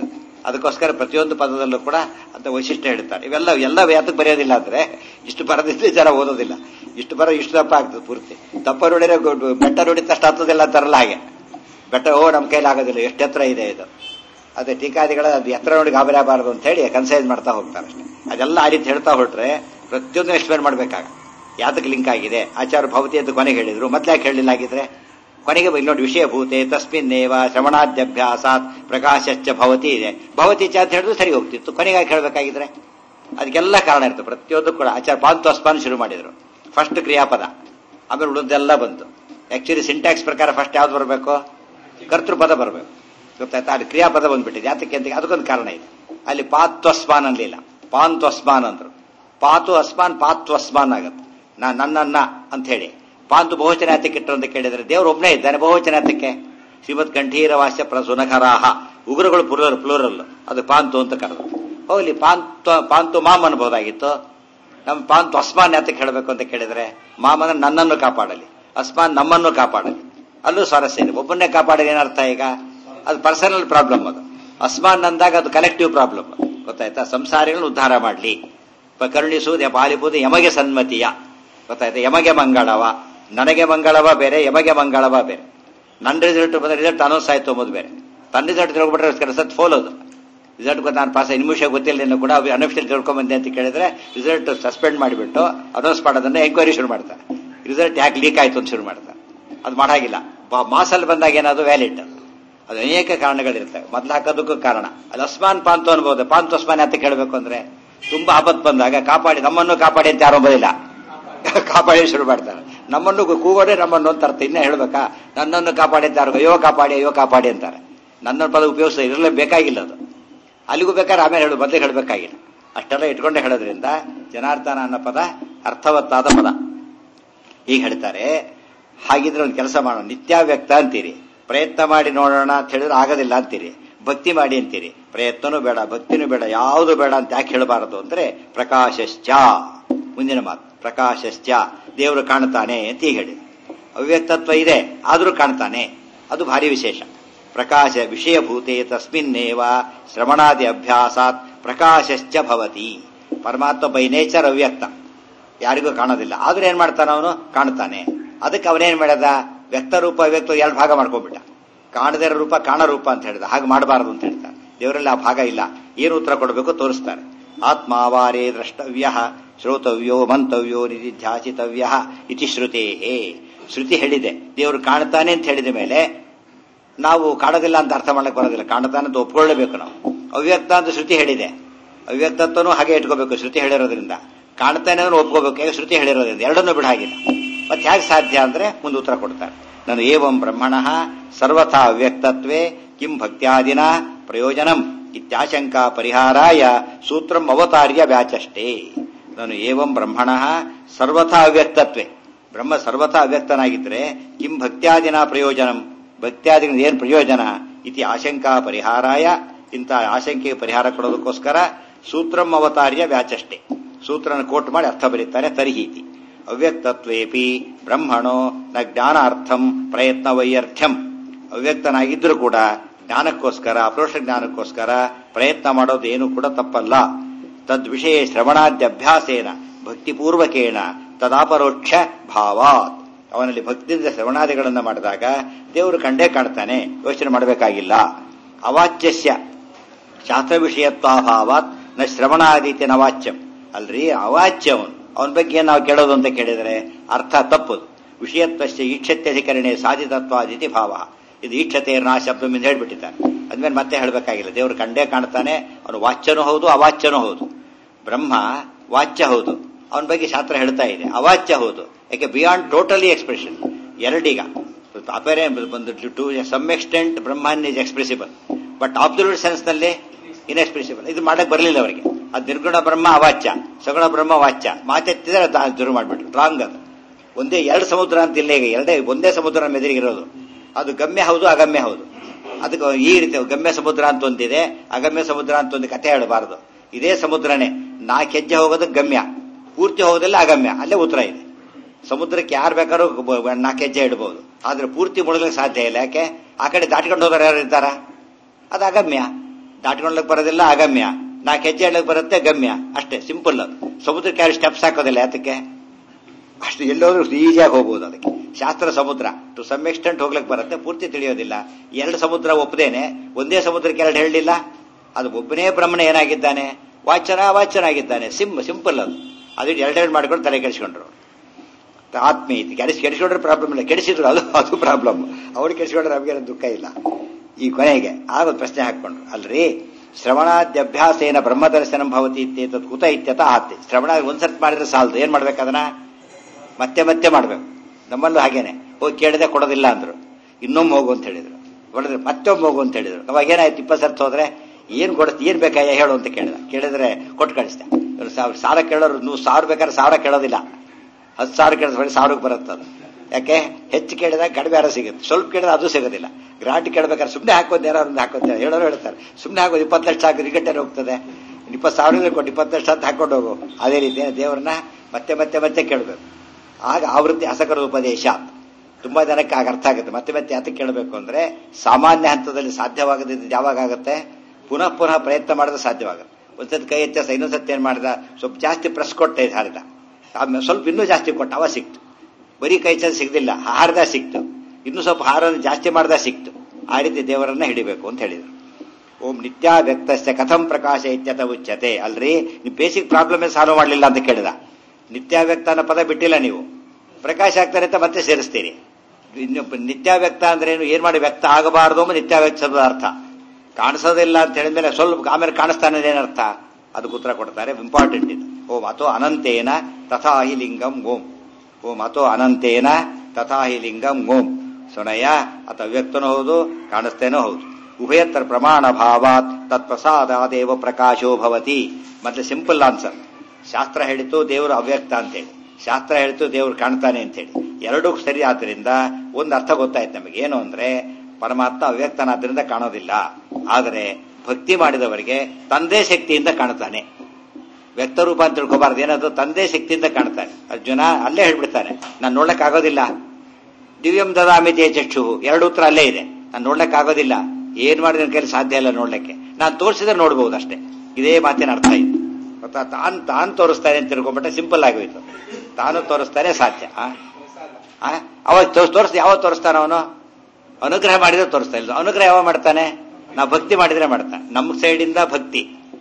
ಅದಕ್ಕೋಸ್ಕರ ಪ್ರತಿಯೊಂದು ಪದದಲ್ಲೂ ಕೂಡ ಅಂತ ವೈಶಿಷ್ಟ್ಯ ಹೇಳ್ತಾರೆ ಇವೆಲ್ಲ ಎಲ್ಲ ಯಾತಕ್ಕೆ ಬರೆಯೋದಿಲ್ಲ ಅಂದ್ರೆ ಇಷ್ಟು ಬರದಿದ್ರೆ ಜನ ಓದೋದಿಲ್ಲ ಇಷ್ಟು ಬರೋ ಇಷ್ಟು ದಪ್ಪ ಆಗ್ತದೆ ಪೂರ್ತಿ ದಪ್ಪ ನೋಡಿದ್ರೆ ಗೊ- ಬೆಟ್ಟ ನೋಡಿದ ತಕ್ಷಣ ಹತ್ತದಿಲ್ಲ ಅಂತಾರಲ್ಲ ಹಾಗೆ ಬೆಟ್ಟ ಓ ನಮ್ಮ ಕೈಲಿ ಆಗೋದಿಲ್ಲ ಎಷ್ಟು ಎತ್ತರ ಇದೆ ಇದು ಅದೇ ಟೀಕಾದಿಗಳ ಅದು ಎತ್ತರ ನೋಡಿ ಗಾಬರಿ ಆಗಬಾರದು ಅಂತ ಹೇಳಿ ಕನ್ಸೈಸ್ ಮಾಡ್ತಾ ಹೋಗ್ತಾರೆ ಅಷ್ಟೇ ಅದೆಲ್ಲ ಆ ರೀತಿ ಹೇಳ್ತಾ ಹೊರಟ್ರೆ ಪ್ರತಿಯೊಂದು ಎಕ್ಸ್ಪ್ಲೇನ್ ಮಾಡ್ಬೇಕಾಗ ಯಾತಕ್ಕೆ ಲಿಂಕ್ ಆಗಿದೆ ಆಚಾರ ಭವತಿ ಅಂತ ಕೊನೆಗೆ ಹೇಳಿದ್ರು ಮೊದ್ಲು ಯಾಕೆ ಹೇಳಿಲ್ಲ ಆಗಿದ್ರೆ ಕೊನೆಗೆ ಇಲ್ಲಿ ನೋಡಿ ವಿಷಯ ಭೂತೆ ತಸ್ಮಿನ್ನೇವ ಶ್ರವಣಾದ್ಯಭ್ಯಾಸಾತ್ ಪ್ರಕಾಶಶ್ಚ ಭವತಿ ಇದೆ ಭವತಿ ಚ ಅಂತ ಹೇಳಿದ್ರು ಸರಿ ಹೋಗ್ತಿತ್ತು ಕೊನೆಗೆ ಯಾಕೆ ಹೇಳ್ಬೇಕಾಗಿದ್ರೆ ಅದಕ್ಕೆಲ್ಲ ಕಾರಣ ಇರ್ತದೆ ಪ್ರತಿಯೊಂದು ಕೂಡ ಆಚಾರ ಪಾಂತು ಅಸ್ಪಾನ್ ಶುರು ಮಾಡಿದ್ರು ಫಸ್ಟ್ ಕ್ರಿಯಾಪದ ಆಮೇಲೆ ಉಳಿದೆಲ್ಲ ಬಂತು ಆಕ್ಚುಲಿ ಸಿಂಟ್ಯಾಕ್ಸ್ ಪ್ರಕಾರ ಫಸ್ಟ್ ಯಾವ್ದು ಬರಬೇಕು ಕರ್ತೃಪದ ಬರಬೇಕು ಗೊತ್ತಾಯ್ತಾ ಅಲ್ಲಿ ಕ್ರಿಯಾಪದ ಬಂದ್ಬಿಟ್ಟಿದೆ ಯಾತಕ್ಕೆ ಅಂತ ಅದಕ್ಕೊಂದು ಕಾರಣ ಇದೆ ಅಲ್ಲಿ ಪಾತ್ವಸ್ಮಾನ್ ಅನ್ಲಿಲ್ಲ ಪಾಂತ್ವಸ್ಮಾನ್ ಅಂದ್ರು ಪಾತು ಅಸ್ಮಾನ್ ಪಾತ್ವಸ್ಮಾನ್ ಆಗತ್ತೆ ನಾ ನನ್ನನ್ನ ಅಂತ ಹೇಳಿ ಪಾಂತು ಬಹುವಚನ ಯಾತಕ್ಕೆ ಇಟ್ಟರು ಅಂತ ಕೇಳಿದ್ರೆ ದೇವರು ಒಬ್ಬನೇ ಇದ್ದಾನೆ ಬಹುವಚನ ಯಾತಕ್ಕೆ ಶ್ರೀಮದ್ ಕಂಠೀರ ವಾಸ್ಯ ಪ್ರಸುನಖರಾಹ ಉಗುರುಗಳು ಪ್ಲೂರಲ್ ಪ್ಲೂರಲ್ ಅದು ಪಾಂತು ಅಂತ ಕರೆದು ಹೋಗ್ಲಿ ಪಾಂತು ಪಾಂತು ಮಾಮ್ ಅನ್ಬೋದಾಗಿತ್ತು ನಮ್ಮ ಪಾಂತು ಅಸ್ಮಾನ್ ಯಾತಕ್ಕೆ ಹೇಳಬೇಕು ಅಂತ ಕೇಳಿದ್ರೆ ಮಾಮನ ನನ್ನನ್ನು ಕಾಪಾಡಲಿ ಅಸ್ಮಾನ್ ನಮ್ಮನ್ನು ಕಾಪಾಡಲಿ ಅಲ್ಲೂ ಸ್ವಾರಸ್ಯ ಇದೆ ಒಬ್ಬನ್ನೇ ಕಾಪಾಡಲಿ ಏನರ್ಥ ಈಗ ಅದು ಪರ್ಸನಲ್ ಪ್ರಾಬ್ಲಮ್ ಅದು ಅಸ್ಮಾನ್ ಅಂದಾಗ ಅದು ಕಲೆಕ್ಟಿವ್ ಪ್ರಾಬ್ಲಮ್ ಗೊತ್ತಾಯ್ತಾ ಸಂಸಾರಿಗಳನ್ನು ಉದ್ಧಾರ ಮಾಡಲಿ ಕರುಣಿಸುವುದು ಪಾಲಿಪುವುದು ಯಮಗೆ ಸನ್ಮತಿಯ ಗೊತ್ತಾಯ್ತಾ ಯಮಗೆ ಮಂಗಳವ ನನಗೆ ಮಂಗಳವ ಬೇರೆ ಯಮಗೆ ಮಂಗಳವ ಬೇರೆ ನನ್ನ ರಿಸಲ್ಟ್ ಬಂದ್ರೆ ರಿಸಲ್ಟ್ ಅನೌನ್ಸ್ ಆಯ್ತು ಅಂಬೋದು ಬೇರೆ ತನ್ನ ರಿಸಲ್ಟ್ ತಿಳ್ಕೊಬಿಟ್ರೆ ಕೆಲಸ ಫೋಲೋದು ರಿಸಲ್ಟ್ ಗೊತ್ತ ನಾನು ಪಾಸ್ ನಿಮಿಷ ಗೊತ್ತಿಲ್ಲ ಕೂಡ ಅನಫಿಷಿಯಲ್ ತಿಳ್ಕೊಂಬಂದೆ ಅಂತ ಕೇಳಿದ್ರೆ ರಿಸಲ್ಟ್ ಸಸ್ಪೆಂಡ್ ಮಾಡಿಬಿಟ್ಟು ಅನೌನ್ಸ್ ಮಾಡೋದನ್ನ ಎಂಕ್ವೈರಿ ಶುರು ಮಾಡ್ತಾರೆ ರಿಸಲ್ಟ್ ಯಾಕೆ ಲೀಕ್ ಆಯ್ತು ಅಂತ ಶುರು ಮಾಡ್ತಾರೆ ಅದು ಮಾಡಾಗಿಲ್ಲ ಮಾಸಲ್ಲಿ ಬಂದಾಗ ಏನಾದ್ರು ವ್ಯಾಲಿಡ್ ಅದು ಅನೇಕ ಕಾರಣಗಳಿರ್ತವೆ ಮೊದ್ಲು ಹಾಕೋದಕ್ಕೂ ಕಾರಣ ಅದು ಅಸ್ಮಾನ್ ಪಾಂತು ಅನ್ಬೋದು ಪಾಂತು ಅಸ್ಮಾನ್ ಅಂತ ಕೇಳಬೇಕು ಅಂದ್ರೆ ತುಂಬಾ ಆಪತ್ ಬಂದಾಗ ಕಾಪಾಡಿ ನಮ್ಮನ್ನು ಕಾಪಾಡಿ ಅಂತ ಯಾರು ಬರಲಿಲ್ಲ ಕಾಪಾಡಿ ಶುರು ಮಾಡ್ತಾರೆ ನಮ್ಮನ್ನು ಕೂಗೋಡೆ ನಮ್ಮನ್ನು ಅಂತ ಅರ್ಥ ಇನ್ನ ಹೇಳ್ಬೇಕಾ ನನ್ನನ್ನು ಕಾಪಾಡಿ ಅಂತ ಯಾರು ಅಯ್ಯೋ ಕಾಪಾಡಿ ಅಯ್ಯೋ ಕಾಪಾಡಿ ಅಂತಾರೆ ನನ್ನ ಪದ ಉಪಯೋಗಿಸ ಇರಲೇ ಬೇಕಾಗಿಲ್ಲ ಅದು ಅಲ್ಲಿಗೂ ಬೇಕಾದ್ರೆ ಆಮೇಲೆ ಹೇಳು ಮೊದಲೇ ಹೇಳಬೇಕಾಗಿಲ್ಲ ಅಷ್ಟೆಲ್ಲ ಇಟ್ಕೊಂಡೆ ಹೇಳೋದ್ರಿಂದ ಜನಾರ್ದನ ಅನ್ನೋ ಪದ ಅರ್ಥವತ್ತಾದ ಪದ ಈಗ ಹೇಳ್ತಾರೆ ಹಾಗಿದ್ರೆ ಒಂದು ಕೆಲಸ ಮಾಡೋಣ ನಿತ್ಯಾವ್ಯಕ್ತ ಅಂತೀರಿ ಪ್ರಯತ್ನ ಮಾಡಿ ನೋಡೋಣ ಅಂತ ಹೇಳಿದ್ರೆ ಆಗೋದಿಲ್ಲ ಅಂತೀರಿ ಭಕ್ತಿ ಮಾಡಿ ಅಂತೀರಿ ಪ್ರಯತ್ನನೂ ಬೇಡ ಭಕ್ತಿನೂ ಬೇಡ ಯಾವುದು ಬೇಡ ಅಂತ ಯಾಕೆ ಹೇಳಬಾರದು ಅಂದ್ರೆ ಪ್ರಕಾಶಶ್ಚ ಮುಂದಿನ ಮಾತು ಪ್ರಕಾಶಶ್ಚ ದೇವರು ಕಾಣ್ತಾನೆ ಅಂತ ಈಗ ಹೇಳಿ ಅವ್ಯಕ್ತತ್ವ ಇದೆ ಆದರೂ ಕಾಣ್ತಾನೆ ಅದು ಭಾರಿ ವಿಶೇಷ ಪ್ರಕಾಶ ವಿಷಯಭೂತೆ ತಸ್ಮಿನ್ನೇವ ಶ್ರವಣಾದಿ ಅಭ್ಯಾಸಾತ್ ಪ್ರಕಾಶಶ್ಚ ಭವತಿ ಪರಮಾತ್ಮ ಬೈ ನೇಚರ್ ಅವ್ಯಕ್ತ ಯಾರಿಗೂ ಕಾಣೋದಿಲ್ಲ ಆದ್ರೆ ಏನ್ ಮಾಡ್ತಾನ ಅವನು ಕಾಣ್ತಾನೆ ಅದಕ್ಕೆ ಅವನೇನ್ ಮಾಡ್ಯದ ವ್ಯಕ್ತ ರೂಪ ಅವ್ಯಕ್ತ ಎರಡು ಭಾಗ ಮಾಡ್ಕೊಂಡ್ಬಿಟ್ಟ ಕಾಣದಿರೋ ರೂಪ ಕಾಣ ರೂಪ ಅಂತ ಹೇಳಿದ ಹಾಗೆ ಮಾಡಬಾರದು ಅಂತ ಹೇಳ್ತಾರೆ ದೇವರಲ್ಲಿ ಆ ಭಾಗ ಇಲ್ಲ ಏನು ಉತ್ತರ ಕೊಡಬೇಕು ತೋರಿಸ್ತಾರೆ ಆತ್ಮಾವಾರೇ ದ್ರಷ್ಟವ್ಯ ಶ್ರೋತವ್ಯೋ ಮಂತವ್ಯೋ ನಿಧಿಧ್ಯಾಸಿತವ್ಯ ಇತಿ ಶ್ರುತೇ ಶ್ರುತಿ ಹೇಳಿದೆ ದೇವರು ಕಾಣ್ತಾನೆ ಅಂತ ಹೇಳಿದ ಮೇಲೆ ನಾವು ಕಾಣೋದಿಲ್ಲ ಅಂತ ಅರ್ಥ ಮಾಡಕ್ ಬರೋದಿಲ್ಲ ಕಾಣ್ತಾನೆ ಅಂತ ಒಪ್ಕೊಳ್ಳೇಬೇಕು ನಾವು ಅವ್ಯಕ್ತ ಅಂತ ಶ್ರುತಿ ಹೇಳಿದೆ ಅವ್ಯಕ್ತತ್ವನು ಹಾಗೆ ಇಟ್ಕೋಬೇಕು ಶ್ರುತಿ ಹೇಳಿರೋದ್ರಿಂದ ಕಾಣ್ತಾನೆ ಅಂದ್ರೆ ಒಪ್ಕೋಬೇಕು ಹೇಗೆ ಶ್ರುತಿ ಹೇಳಿರೋದ್ರಿಂದ ಎರಡನ್ನೂ ಬಿಡ ಹಾಗಿಲ್ಲ ಮತ್ತೆ ಹೇಗೆ ಸಾಧ್ಯ ಅಂದ್ರೆ ಮುಂದೆ ಉತ್ತರ ಕೊಡ್ತಾರೆ ನಾನು ಏವಂ ಬ್ರಹ್ಮಣ ಸರ್ವಥಾ ಅವ್ಯಕ್ತತ್ವೇ ಕಿಂ ಭಕ್ತ್ಯಾದಿನ ಪ್ರಯೋಜನಂ ಇತ್ಯಾಶಂಕಾ ಪರಿಹಾರಾಯ ಸೂತ್ರಂ ಅವತಾರ್ಯ ವ್ಯಾಚಷ್ಟೇ ನಾನು ಏವಂ ಬ್ರಹ್ಮಣ ಸರ್ವಥಾ ಅವ್ಯಕ್ತತ್ವೇ ಬ್ರಹ್ಮ ಸರ್ವಥಾ ಅವ್ಯಕ್ತನಾಗಿದ್ರೆ ಕಿಂ ಭಕ್ತ್ಯಾದಿನ ಪ್ರಯೋಜನಂ ಭಕ್ತ್ಯಾದಿನ ಏನ್ ಪ್ರಯೋಜನ ಇತಿ ಆಶಂಕಾ ಪರಿಹಾರಾಯ ಇಂಥ ಆಶಂಕೆಗೆ ಪರಿಹಾರ ಕೊಡೋದಕ್ಕೋಸ್ಕರ ಸೂತ್ರಂ ಅವತಾರ್ಯ ವ್ಯಾಚಷ್ಟೇ ಸೂತ್ರನ ಕೋಟ್ ಮಾಡಿ ಅರ್ಥ ಬರೀತಾರೆ ತರ್ಹೀತಿ ಅವ್ಯಕ್ತತ್ವೇಪಿ ಬ್ರಹ್ಮಣೋ ನ ಜ್ಞಾನಾರ್ಥಂ ಪ್ರಯತ್ನ ವೈಯರ್ಥ್ಯಂ ಅವ್ಯಕ್ತನಾಗಿದ್ರೂ ಕೂಡ ಜ್ಞಾನಕ್ಕೋಸ್ಕರ ಅಪರೋಷ ಜ್ಞಾನಕ್ಕೋಸ್ಕರ ಪ್ರಯತ್ನ ಮಾಡೋದು ಏನು ಕೂಡ ತಪ್ಪಲ್ಲ ತದ್ವಿಷಯ ಶ್ರವಣಾದ್ಯಭ್ಯಾಸೇನ ಭಕ್ತಿಪೂರ್ವಕೇಣ ತದಾಪರೋಕ್ಷ ಭಾವಾತ್ ಅವನಲ್ಲಿ ಭಕ್ತಿಯಿಂದ ಶ್ರವಣಾದಿಗಳನ್ನು ಮಾಡಿದಾಗ ದೇವರು ಕಂಡೇ ಕಾಣ್ತಾನೆ ಯೋಚನೆ ಮಾಡಬೇಕಾಗಿಲ್ಲ ಅವಾಚ್ಯಸ್ಯ ಶಾಸ್ತ್ರ ವಿಷಯತ್ವಾಭಾವಾತ್ ನ ಶ್ರವಣಾದೀತಿ ನವಾಚ್ಯಂ ಅಲ್ರಿ ಅವಾಚ್ಯ ಅವನು ಅವನ ಬಗ್ಗೆ ನಾವು ಕೇಳೋದು ಅಂತ ಕೇಳಿದರೆ ಅರ್ಥ ತಪ್ಪದು ವಿಷಯತ್ವಸ್ಯ ಈಕ್ಷತ್ಯಧಿಕರಣೆ ಸಾಧಿತತ್ವಾದಿತಿ ಭಾವ ಇದು ಈಕ್ಷತೆ ನಾ ಶಬ್ದದಿಂದ ಹೇಳ್ಬಿಟ್ಟಿದ್ದಾರೆ ಅದ್ಮೇಲೆ ಮತ್ತೆ ಹೇಳಬೇಕಾಗಿಲ್ಲ ದೇವರು ಕಂಡೇ ಕಾಣ್ತಾನೆ ಅವನು ವಾಚ್ಯನೂ ಹೌದು ಅವಾಚ್ಯನೂ ಹೌದು ಬ್ರಹ್ಮ ವಾಚ್ಯ ಹೌದು ಅವನ ಬಗ್ಗೆ ಶಾಸ್ತ್ರ ಹೇಳ್ತಾ ಇದೆ ಅವಾಚ್ಯ ಹೌದು ಯಾಕೆ ಬಿಯಾಂಡ್ ಟೋಟಲಿ ಎಕ್ಸ್ಪ್ರೆಷನ್ ಎರಡೀಗ ಅಪೇರೆ ಒಂದು to some extent Brahman is expressible but absolute sense ನಲ್ಲಿ ಇನ್ಎಕ್ಸ್ಪ್ರೆಸಿಬಲ್ ಇದು ಮಾಡಕ್ ಬರಲಿಲ್ಲ ಅವರಿಗೆ ಅದು ನಿರ್ಗುಣ ಬ್ರಹ್ಮ ಅವಾಚ್ಯ ಸಗುಣ ಬ್ರಹ್ಮ ವಾಚ್ಯ ಮಾತೆತ್ತಿದ್ರೆ ಶುರು ಮಾಡ್ಬಿಟ್ರು ರಾಂಗ್ ಅದು ಒಂದೇ ಎರಡು ಸಮುದ್ರ ಅಂತ ಇಲ್ಲ ಈಗ ಎರಡೇ ಒಂದೇ ಸಮುದ್ರ ನಮ್ಮ ಎದುರಿಗಿರೋದು ಅದು ಗಮ್ಯ ಹೌದು ಅಗಮ್ಯ ಹೌದು ಅದಕ್ಕೆ ಈ ರೀತಿ ಗಮ್ಯ ಸಮುದ್ರ ಅಂತ ಒಂದಿದೆ ಅಗಮ್ಯ ಸಮುದ್ರ ಅಂತ ಒಂದು ಕಥೆ ಹೇಳಬಾರದು ಇದೇ ಸಮುದ್ರನೇ ನಾಲ್ಕು ಹೆಜ್ಜೆ ಹೋಗೋದು ಗಮ್ಯ ಪೂರ್ತಿ ಹೋಗೋದಿಲ್ಲ ಅಗಮ್ಯ ಅಲ್ಲೇ ಉತ್ತರ ಇದೆ ಸಮುದ್ರಕ್ಕೆ ಯಾರು ಬೇಕಾದ್ರೂ ನಾಲ್ಕು ಹೆಜ್ಜೆ ಇಡಬಹುದು ಆದ್ರೆ ಪೂರ್ತಿ ಮುಳುಗಲಿಕ್ಕೆ ಸಾಧ್ಯ ಇಲ್ಲ ಯಾಕೆ ಆ ಕಡೆ ದಾಟ್ಕೊಂಡು ಹೋಗೋರು ಯಾರು ಇದ್ದಾರ ಅದು ಅಗಮ್ಯ ದಾಟ್ಕೊಳ್ಳಕ್ ಬರೋದಿಲ್ಲ ಅಗಮ್ಯ ನಾಲ್ಕು ಹೆಜ್ಜೆ ಹೇಳಕ್ ಬರುತ್ತೆ ಗಮ್ಯ ಅಷ್ಟೇ ಸಿಂಪಲ್ ಅದು ಸಮುದ್ರಕ್ಕೆ ಯಾರು ಸ್ಟೆಪ್ಸ್ ಹಾಕೋದಿಲ್ಲ ಯಾತಕ್ಕೆ ಅಷ್ಟು ಎಲ್ಲೋದ್ರೂ ಈಸಿಯಾಗಿ ಹೋಗ್ಬೋದು ಅದಕ್ಕೆ ಶಾಸ್ತ್ರ ಸಮುದ್ರ ಟು ಸಮ್ ಎಕ್ಸ್ಟೆಂಟ್ ಹೋಗ್ಲಿಕ್ಕೆ ಬರುತ್ತೆ ಪೂರ್ತಿ ತಿಳಿಯೋದಿಲ್ಲ ಎರಡು ಸಮುದ್ರ ಒಪ್ಪದೇನೆ ಒಂದೇ ಸಮುದ್ರಕ್ಕೆ ಎರಡು ಹೇಳಲಿಲ್ಲ ಅದು ಒಬ್ಬನೇ ಬ್ರಹ್ಮಣ ಏನಾಗಿದ್ದಾನೆ ವಾಚನ ವಾಚನಾಗಿದ್ದಾನೆ ಸಿಂ ಸಿಂಪಲ್ ಅದು ಅದು ಎರಡೆರಡು ಮಾಡ್ಕೊಂಡು ತಲೆ ಕೆಡಿಸ್ಕೊಂಡ್ರು ಆತ್ಮೀಯ ಇತ್ತು ಕೆಡಿಸಿ ಕೆಡಿಸ್ಕೊಂಡ್ರೆ ಪ್ರಾಬ್ಲಮ್ ಇಲ್ಲ ಕೆಡಿಸಿದ್ರು ಅದು ಅದು ಪ್ರಾಬ್ಲಮ್ ಅವ್ರು ಕೆಡಿಸ್ಕೊಂಡ್ರೆ ನಮಗೇನು ದುಃಖ ಇಲ್ಲ ಈ ಕೊನೆಗೆ ಆಗ ಪ್ರಶ್ನೆ ಹಾಕೊಂಡ್ರು ಅಲ್ರಿ ಶ್ರವಣಾದ್ಯಭ್ಯಾಸೇನ ಬ್ರಹ್ಮದರ್ಶನ ಭವತಿ ಇತ್ಯೇತದ್ ಕುತ ಇತ್ಯತ ಆತಿ ಶ್ರವಣ ಒಂದ್ಸರ್ತಿ ಮಾಡಿದ್ರೆ ಸಾಲದು ಏನ್ ಮಾಡ್ಬೇಕು ಅದನ್ನ ಮತ್ತೆ ಮತ್ತೆ ಮಾಡ್ಬೇಕು ನಮ್ಮಲ್ಲೂ ಹಾಗೇನೆ ಹೋಗಿ ಕೇಳಿದೆ ಕೊಡೋದಿಲ್ಲ ಅಂದ್ರು ಇನ್ನೊಮ್ಮೆ ಹೋಗು ಅಂತ ಹೇಳಿದ್ರು ಹೊಡೆದ್ರೆ ಮತ್ತೊಮ್ಮೆ ಹೋಗು ಅಂತ ಹೇಳಿದ್ರು ಅವಾಗ ಏನಾಯ್ತು ಇಪ್ಪತ್ತು ಸರ್ತಿ ಹೋದ್ರೆ ಏನ್ ಕೊಡುತ್ತೆ ಏನ್ ಬೇಕಾಯ ಹೇಳು ಅಂತ ಕೇಳಿದ ಕೇಳಿದ್ರೆ ಕೊಟ್ಟು ಕಳಿಸ್ದೆ ಇವ್ರು ಸಾವಿರ ಸಾವಿರ ಕೇಳೋರು ನೀವು ಸಾವಿರ ಬೇಕಾದ್ರೆ ಸಾವಿರ ಕೇಳೋದಿಲ್ಲ ಹತ್ತು ಸಾವಿರ ಕೇಳಿದ್ರೆ ಬರೀ ಸಾವಿರಕ್ಕೆ ಬರುತ್ತೆ ಅದು ಯಾಕೆ ಹೆಚ್ಚು ಕೇಳಿದಾಗ ಕಡಿಮೆ ಯಾರೋ ಸಿಗುತ್ತೆ ಸ್ವಲ್ಪ ಕೇಳಿದ್ರೆ ಅದು ಸಿಗೋದಿಲ್ಲ ಗ್ರಾಂಟ್ ಕೇಳ್ಬೇಕಾದ್ರೆ ಸುಮ್ಮನೆ ಹಾಕೋದು ಯಾರು ಒಂದು ಹಾಕೋದು ಹೇಳೋರು ಹೇಳ್ತಾರೆ ಸುಮ್ಮನೆ ಹಾಕೋದು ಇಪ್ಪತ್ತು ಲಕ್ಷ ಹಾಕಿ ರಿಗಟ್ಟೆ ಹೋಗ್ತದೆ ಇಪ್ಪತ್ತು ಸಾವಿರ ಕೊಟ್ಟು ಇಪ್ಪತ್ತು ಲಕ್ಷ ಅಂತ ಹಾಕೊಂಡು ಹೋಗು ಅದೇ ರೀತಿ ದೇವರನ್ನ ಮತ್ತೆ ಮತ್ತೆ ಮತ್ತೆ ಕೇಳಬೇಕು ಆಗ ಆವೃತ್ತಿ ಹಸಕರ ಉಪದೇಶ ತುಂಬಾ ಜನಕ್ಕೆ ಆಗ ಅರ್ಥ ಆಗುತ್ತೆ ಮತ್ತೆ ಮತ್ತೆ ಯಾತಕ್ಕೆ ಕೇಳಬೇಕು ಅಂದ್ರೆ ಸಾಮಾನ್ಯ ಹಂತದಲ್ಲಿ ಸಾಧ್ಯವಾಗದಿದ್ದು ಯಾವಾಗ ಆಗುತ್ತೆ ಪುನಃ ಪುನಃ ಪ್ರಯತ್ನ ಮಾಡಿದ್ರೆ ಸಾಧ್ಯವಾಗುತ್ತೆ ಒಂದ್ಸತಿ ಕೈ ಎತ್ತಸ ಇನ್ನೊಂದ್ಸತಿ ಏನ್ ಮಾಡಿದ ಸ್ವಲ್ಪ ಜಾಸ್ತಿ ಪ್ರೆಸ್ ಕೊಟ್ಟೆ ಹಾರಿದ ಆಮೇಲೆ ಸ್ವಲ್ಪ ಇನ್ನೂ ಜಾಸ್ತಿ ಕೊಟ್ಟ ಅವ ಸಿಕ್ತು ಬರೀ ಕೈ ಚಂದ ಸಿಗ್ಲಿಲ್ಲ ಹಾರದ ಸಿಕ್ತು ಇನ್ನು ಸ್ವಲ್ಪ ಹಾರನ್ನು ಜಾಸ್ತಿ ಮಾಡ್ದ ಸಿಕ್ತು ಆ ರೀತಿ ದೇವರನ್ನ ಹಿಡಿಬೇಕು ಅಂತ ಹೇಳಿದ್ರು ಓಂ ನಿತ್ಯ ವ್ಯಕ್ತಸ್ಯ ಕಥಂ ಪ್ರಕಾಶ ಇತ್ಯತ ಉಚ್ಯತೆ ಅಲ್ರಿ ನೀವು ಬೇಸಿಕ್ ಪ್ರಾಬ್ಲಮ್ ಸಾಲ್ವ್ ಮಾಡಲಿಲ್ಲ ಅಂತ ಕೇಳಿದ ನಿತ್ಯಾವ್ಯಕ್ತ ಅನ್ನೋ ಪದ ಬಿಟ್ಟಿಲ್ಲ ನೀವು ಪ್ರಕಾಶ ಆಗ್ತಾರೆ ಅಂತ ಮತ್ತೆ ಸೇರಿಸ್ತೀರಿ ಇನ್ನು ನಿತ್ಯಾವ್ಯಕ್ತ ಅಂದ್ರೆ ಏನು ಏನ್ ಮಾಡಿ ವ್ಯಕ್ತ ಆಗಬಾರದು ಅಂಬ ನಿತ್ಯಾವ್ಯಕ್ತದ ಅರ್ಥ ಕಾಣಿಸೋದಿಲ್ಲ ಅಂತ ಹೇಳಿದ್ಮೇಲೆ ಸ್ವಲ್ಪ ಆಮೇಲೆ ಕಾಣಿಸ್ತಾನೆ ಏನರ್ಥ ಅದಕ್ಕೆ ಉತ್ತರ ಕೊಡ್ತಾರೆ ಇಂಪಾರ್ಟೆಂಟ್ ಇದು ಓಂ ಅಥೋ ಅನಂತೇನ ತಥಾಹಿ ಲಿಂಗಂ ಓಂ ಓಂ ಅಥೋ ಅನಂತೇನ ತಥಾಹಿ ಲಿಂಗಂ ಓಂ ಸುನಯ ಅಥ ಅವ್ಯಕ್ತನೂ ಹೌದು ಕಾಣಿಸ್ತೇನೋ ಹೌದು ಉಭಯತ್ರ ಪ್ರಮಾಣ ಭಾವಾತ್ ತತ್ಪ್ರಸಾದಾದೇವ ಪ್ರಕಾಶೋ ಭವತಿ ಮತ್ತೆ ಸಿಂಪಲ್ ಆನ್ಸರ್ ಶಾಸ್ತ್ರ ಹೇಳಿತು ದೇವರು ಅವ್ಯಕ್ತ ಅಂತೇಳಿ ಶಾಸ್ತ್ರ ಹೇಳಿತು ದೇವರು ಕಾಣ್ತಾನೆ ಅಂತೇಳಿ ಎರಡೂ ಸರಿ ಆದ್ರಿಂದ ಒಂದು ಅರ್ಥ ಗೊತ್ತಾಯ್ತು ನಮಗೆ ಏನು ಅಂದ್ರೆ ಪರಮಾತ್ಮ ಅವ್ಯಕ್ತನಾದ್ರಿಂದ ಕಾಣೋದಿಲ್ಲ ಆದರೆ ಭಕ್ತಿ ಮಾಡಿದವರಿಗೆ ತಂದೆ ಶಕ್ತಿಯಿಂದ ಕಾಣ್ತಾನೆ ವ್ಯಕ್ತರೂಪ ಅಂತ ತಿಳ್ಕೊಬಾರ್ದು ಏನದು ತಂದೆ ಶಕ್ತಿಯಿಂದ ಕಾಣ್ತಾನೆ ಅರ್ಜುನ ಅಲ್ಲೇ ಹೇಳ್ಬಿಡ್ತಾನೆ ನಾನು ನೋಡ್ಲಕ್ ಆಗೋದಿಲ್ಲ ದಿವ್ಯಂ ದದಾಮಿತೆ ಚಕ್ಷು ಎರಡು ಉತ್ತರ ಅಲ್ಲೇ ಇದೆ ನಾನು ನೋಡ್ಲಕ್ ಆಗೋದಿಲ್ಲ ಏನ್ ಮಾಡಿದ ಕೈಲಿ ಸಾಧ್ಯ ಇಲ್ಲ ನೋಡ್ಲಿಕ್ಕೆ ನಾನು ತೋರಿಸಿದ್ರೆ ನೋಡ್ಬೋದು ಅಷ್ಟೇ ಇದೇ ಮಾತಿನ ಅರ್ಥ ಇದು ಗೊತ್ತಾ ತಾನ್ ತಾನು ತೋರಿಸ್ತಾನೆ ಅಂತ ತಿಳ್ಕೊಂಡ್ಬಿಟ್ರೆ ಸಿಂಪಲ್ ಆಗೋಯ್ತು ತಾನು ತೋರಿಸ್ತಾನೆ ಸಾಧ್ಯ ಅವಾಗ ತೋರಿಸ್ ಯಾವಾಗ ತೋರಿಸ್ತಾನ ಅವನು ಅನುಗ್ರಹ ಮಾಡಿದ್ರೆ ತೋರಿಸ್ತಾ ಇಲ್ಲ ಅನುಗ್ರಹ ಯಾವಾಗ ಮಾಡ್ತಾನೆ ನಾವು ಭಕ್ತಿ ಮಾಡಿದ್ರೆ ಮಾಡ್ತಾನೆ ನಮ್ಮ ಸೈಡಿಂದ ಭಕ್ತಿ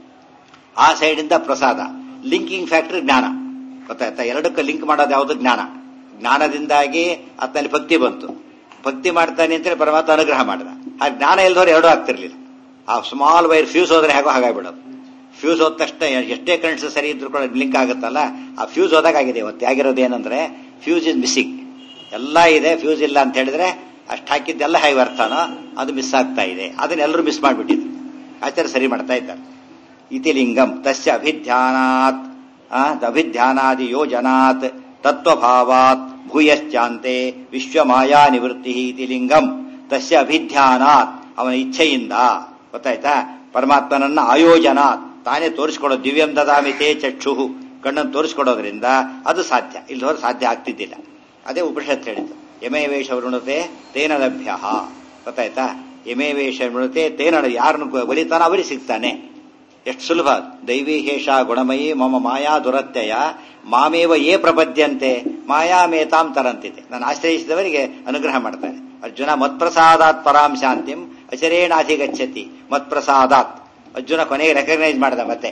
ಆ ಸೈಡಿಂದ ಪ್ರಸಾದ ಲಿಂಕಿಂಗ್ ಫ್ಯಾಕ್ಟರ್ ಜ್ಞಾನ ಗೊತ್ತಾಯ್ತಾ ಎರಡಕ್ಕೆ ಲಿಂಕ್ ಮಾಡೋದು ಯಾವುದು ಜ್ಞಾನ ಜ್ಞಾನದಿಂದಾಗಿ ಆತನಲ್ಲಿ ಭಕ್ತಿ ಬಂತು ಭಕ್ತಿ ಮಾಡ್ತಾನೆ ಅಂತೇಳಿ ಪರಮಾತ್ಮ ಅನುಗ್ರಹ ಮಾಡಿದ ಆ ಜ್ಞಾನ ಇಲ್ದವ್ರು ಎರಡೂ ಆಗ್ತಿರ್ಲಿಲ್ಲ ಆ ಸ್ಮಾಲ್ ವೈರ್ ಫ್ಯೂಸ್ ಹೋದ್ರೆ ಹೇಗೋ ಹಾಗಾಗ್ಬಿಡೋದು ಫ್ಯೂಸ್ ಹೋದ ತಕ್ಷಣ ಎಷ್ಟೇ ಕರೆಂಟ್ಸ್ ಸರಿ ಇದ್ರು ಕೂಡ ಲಿಂಕ್ ಆಗುತ್ತಲ್ಲ ಆ ಫ್ಯೂಸ್ ಹೋದಾಗ ಆಗಿದೆ ಇವತ್ತು ಆಗಿರೋದು ಏನಂದ್ರೆ ಫ್ಯೂಸ್ ಇಸ್ ಮಿಸ್ಸಿಂಗ್ ಎಲ್ಲ ಇದೆ ಫ್ಯೂಸ್ ಇಲ್ಲ ಅಂತ ಹೇಳಿದ್ರೆ ಅಷ್ಟು ಹಾಕಿದ್ದೆಲ್ಲ ಹೇಗೆ ಅರ್ಥನೋ ಅದು ಮಿಸ್ ಆಗ್ತಾ ಇದೆ ಅದನ್ನೆಲ್ಲರೂ ಮಿಸ್ ಮಾಡಿಬಿಟ್ಟಿದ್ರು ಆಚಾರ್ಯ ಸರಿ ಮಾಡ್ತಾ ಇದ್ದಾರೆ ಇತಿ ಲಿಂಗಂ ತಸ್ಯ ಅಭಿಧ್ಯಾನಾತ್ ಅಭಿಧ್ಯಾನಾದಿ ಯೋಜನಾತ್ ತತ್ವಭಾವಾತ್ ಭೂಯಶ್ಚಾಂತೆ ವಿಶ್ವಮಾಯಾ ನಿವೃತ್ತಿ ಇತಿ ಲಿಂಗಂ ತಸ್ಯ ಅಭಿಧ್ಯಾನಾತ್ ಅವನ ಇಚ್ಛೆಯಿಂದ ಗೊತ್ತಾಯ್ತಾ ಪರಮಾತ್ಮನನ್ನ ಆಯೋಜನಾತ್ ತಾನೇ ತೋರಿಸ್ಕೊಡೋದು ದಿವ್ಯಂ ದದಾಮಿತೆ ಚಕ್ಷು ಕಣ್ಣನ್ನು ತೋರಿಸ್ಕೊಡೋದ್ರಿಂದ ಅದು ಸಾಧ್ಯ ಇಲ್ಲಿ ಹೋದ್ರೆ ಸಾಧ್ಯ ಆಗ್ತಿದ್ದಿಲ್ಲ ಅದೇ ಉಪನಿಷತ್ ಹೇಳಿದ್ದು ಯಮೇ ವೇಷ ವೃಣತೆ ತೇನ ಲಭ್ಯ ಗೊತ್ತಾಯ್ತಾ ಯಮೇ ವೇಷ ವೃಣತೆ ತೇನ ಯಾರನ್ನು ಬಲಿತಾನ ಅವರಿಗೆ ಸಿಗ್ತಾನೆ ಎಷ್ಟು ಸುಲಭ ದೈವಿ ಹೇಷ ಗುಣಮಯಿ ಮಮ ಮಾಯಾ ದುರತ್ಯಯ ಮಾಮೇವ ಏ ಪ್ರಪದ್ಯಂತೆ ಮಾಯಾ ಮೇತಾಂ ತರಂತಿದೆ ನಾನು ಆಶ್ರಯಿಸಿದವರಿಗೆ ಅನುಗ್ರಹ ಮಾಡ್ತಾನೆ ಅರ್ಜುನ ಮತ್ಪ್ರಸಾದಾತ್ ಪರಾಂ ಶಾಂತಿಂ ಅಚರೇಣಾಧಿಗಚ್ಚತಿ ಮತ್ಪ್ರಸಾದಾತ್ ಅರ್ಜುನ ಕೊನೆಗೆ ರೆಕಗ್ನೈಸ್ ಮಾಡಿದ ಮತ್ತೆ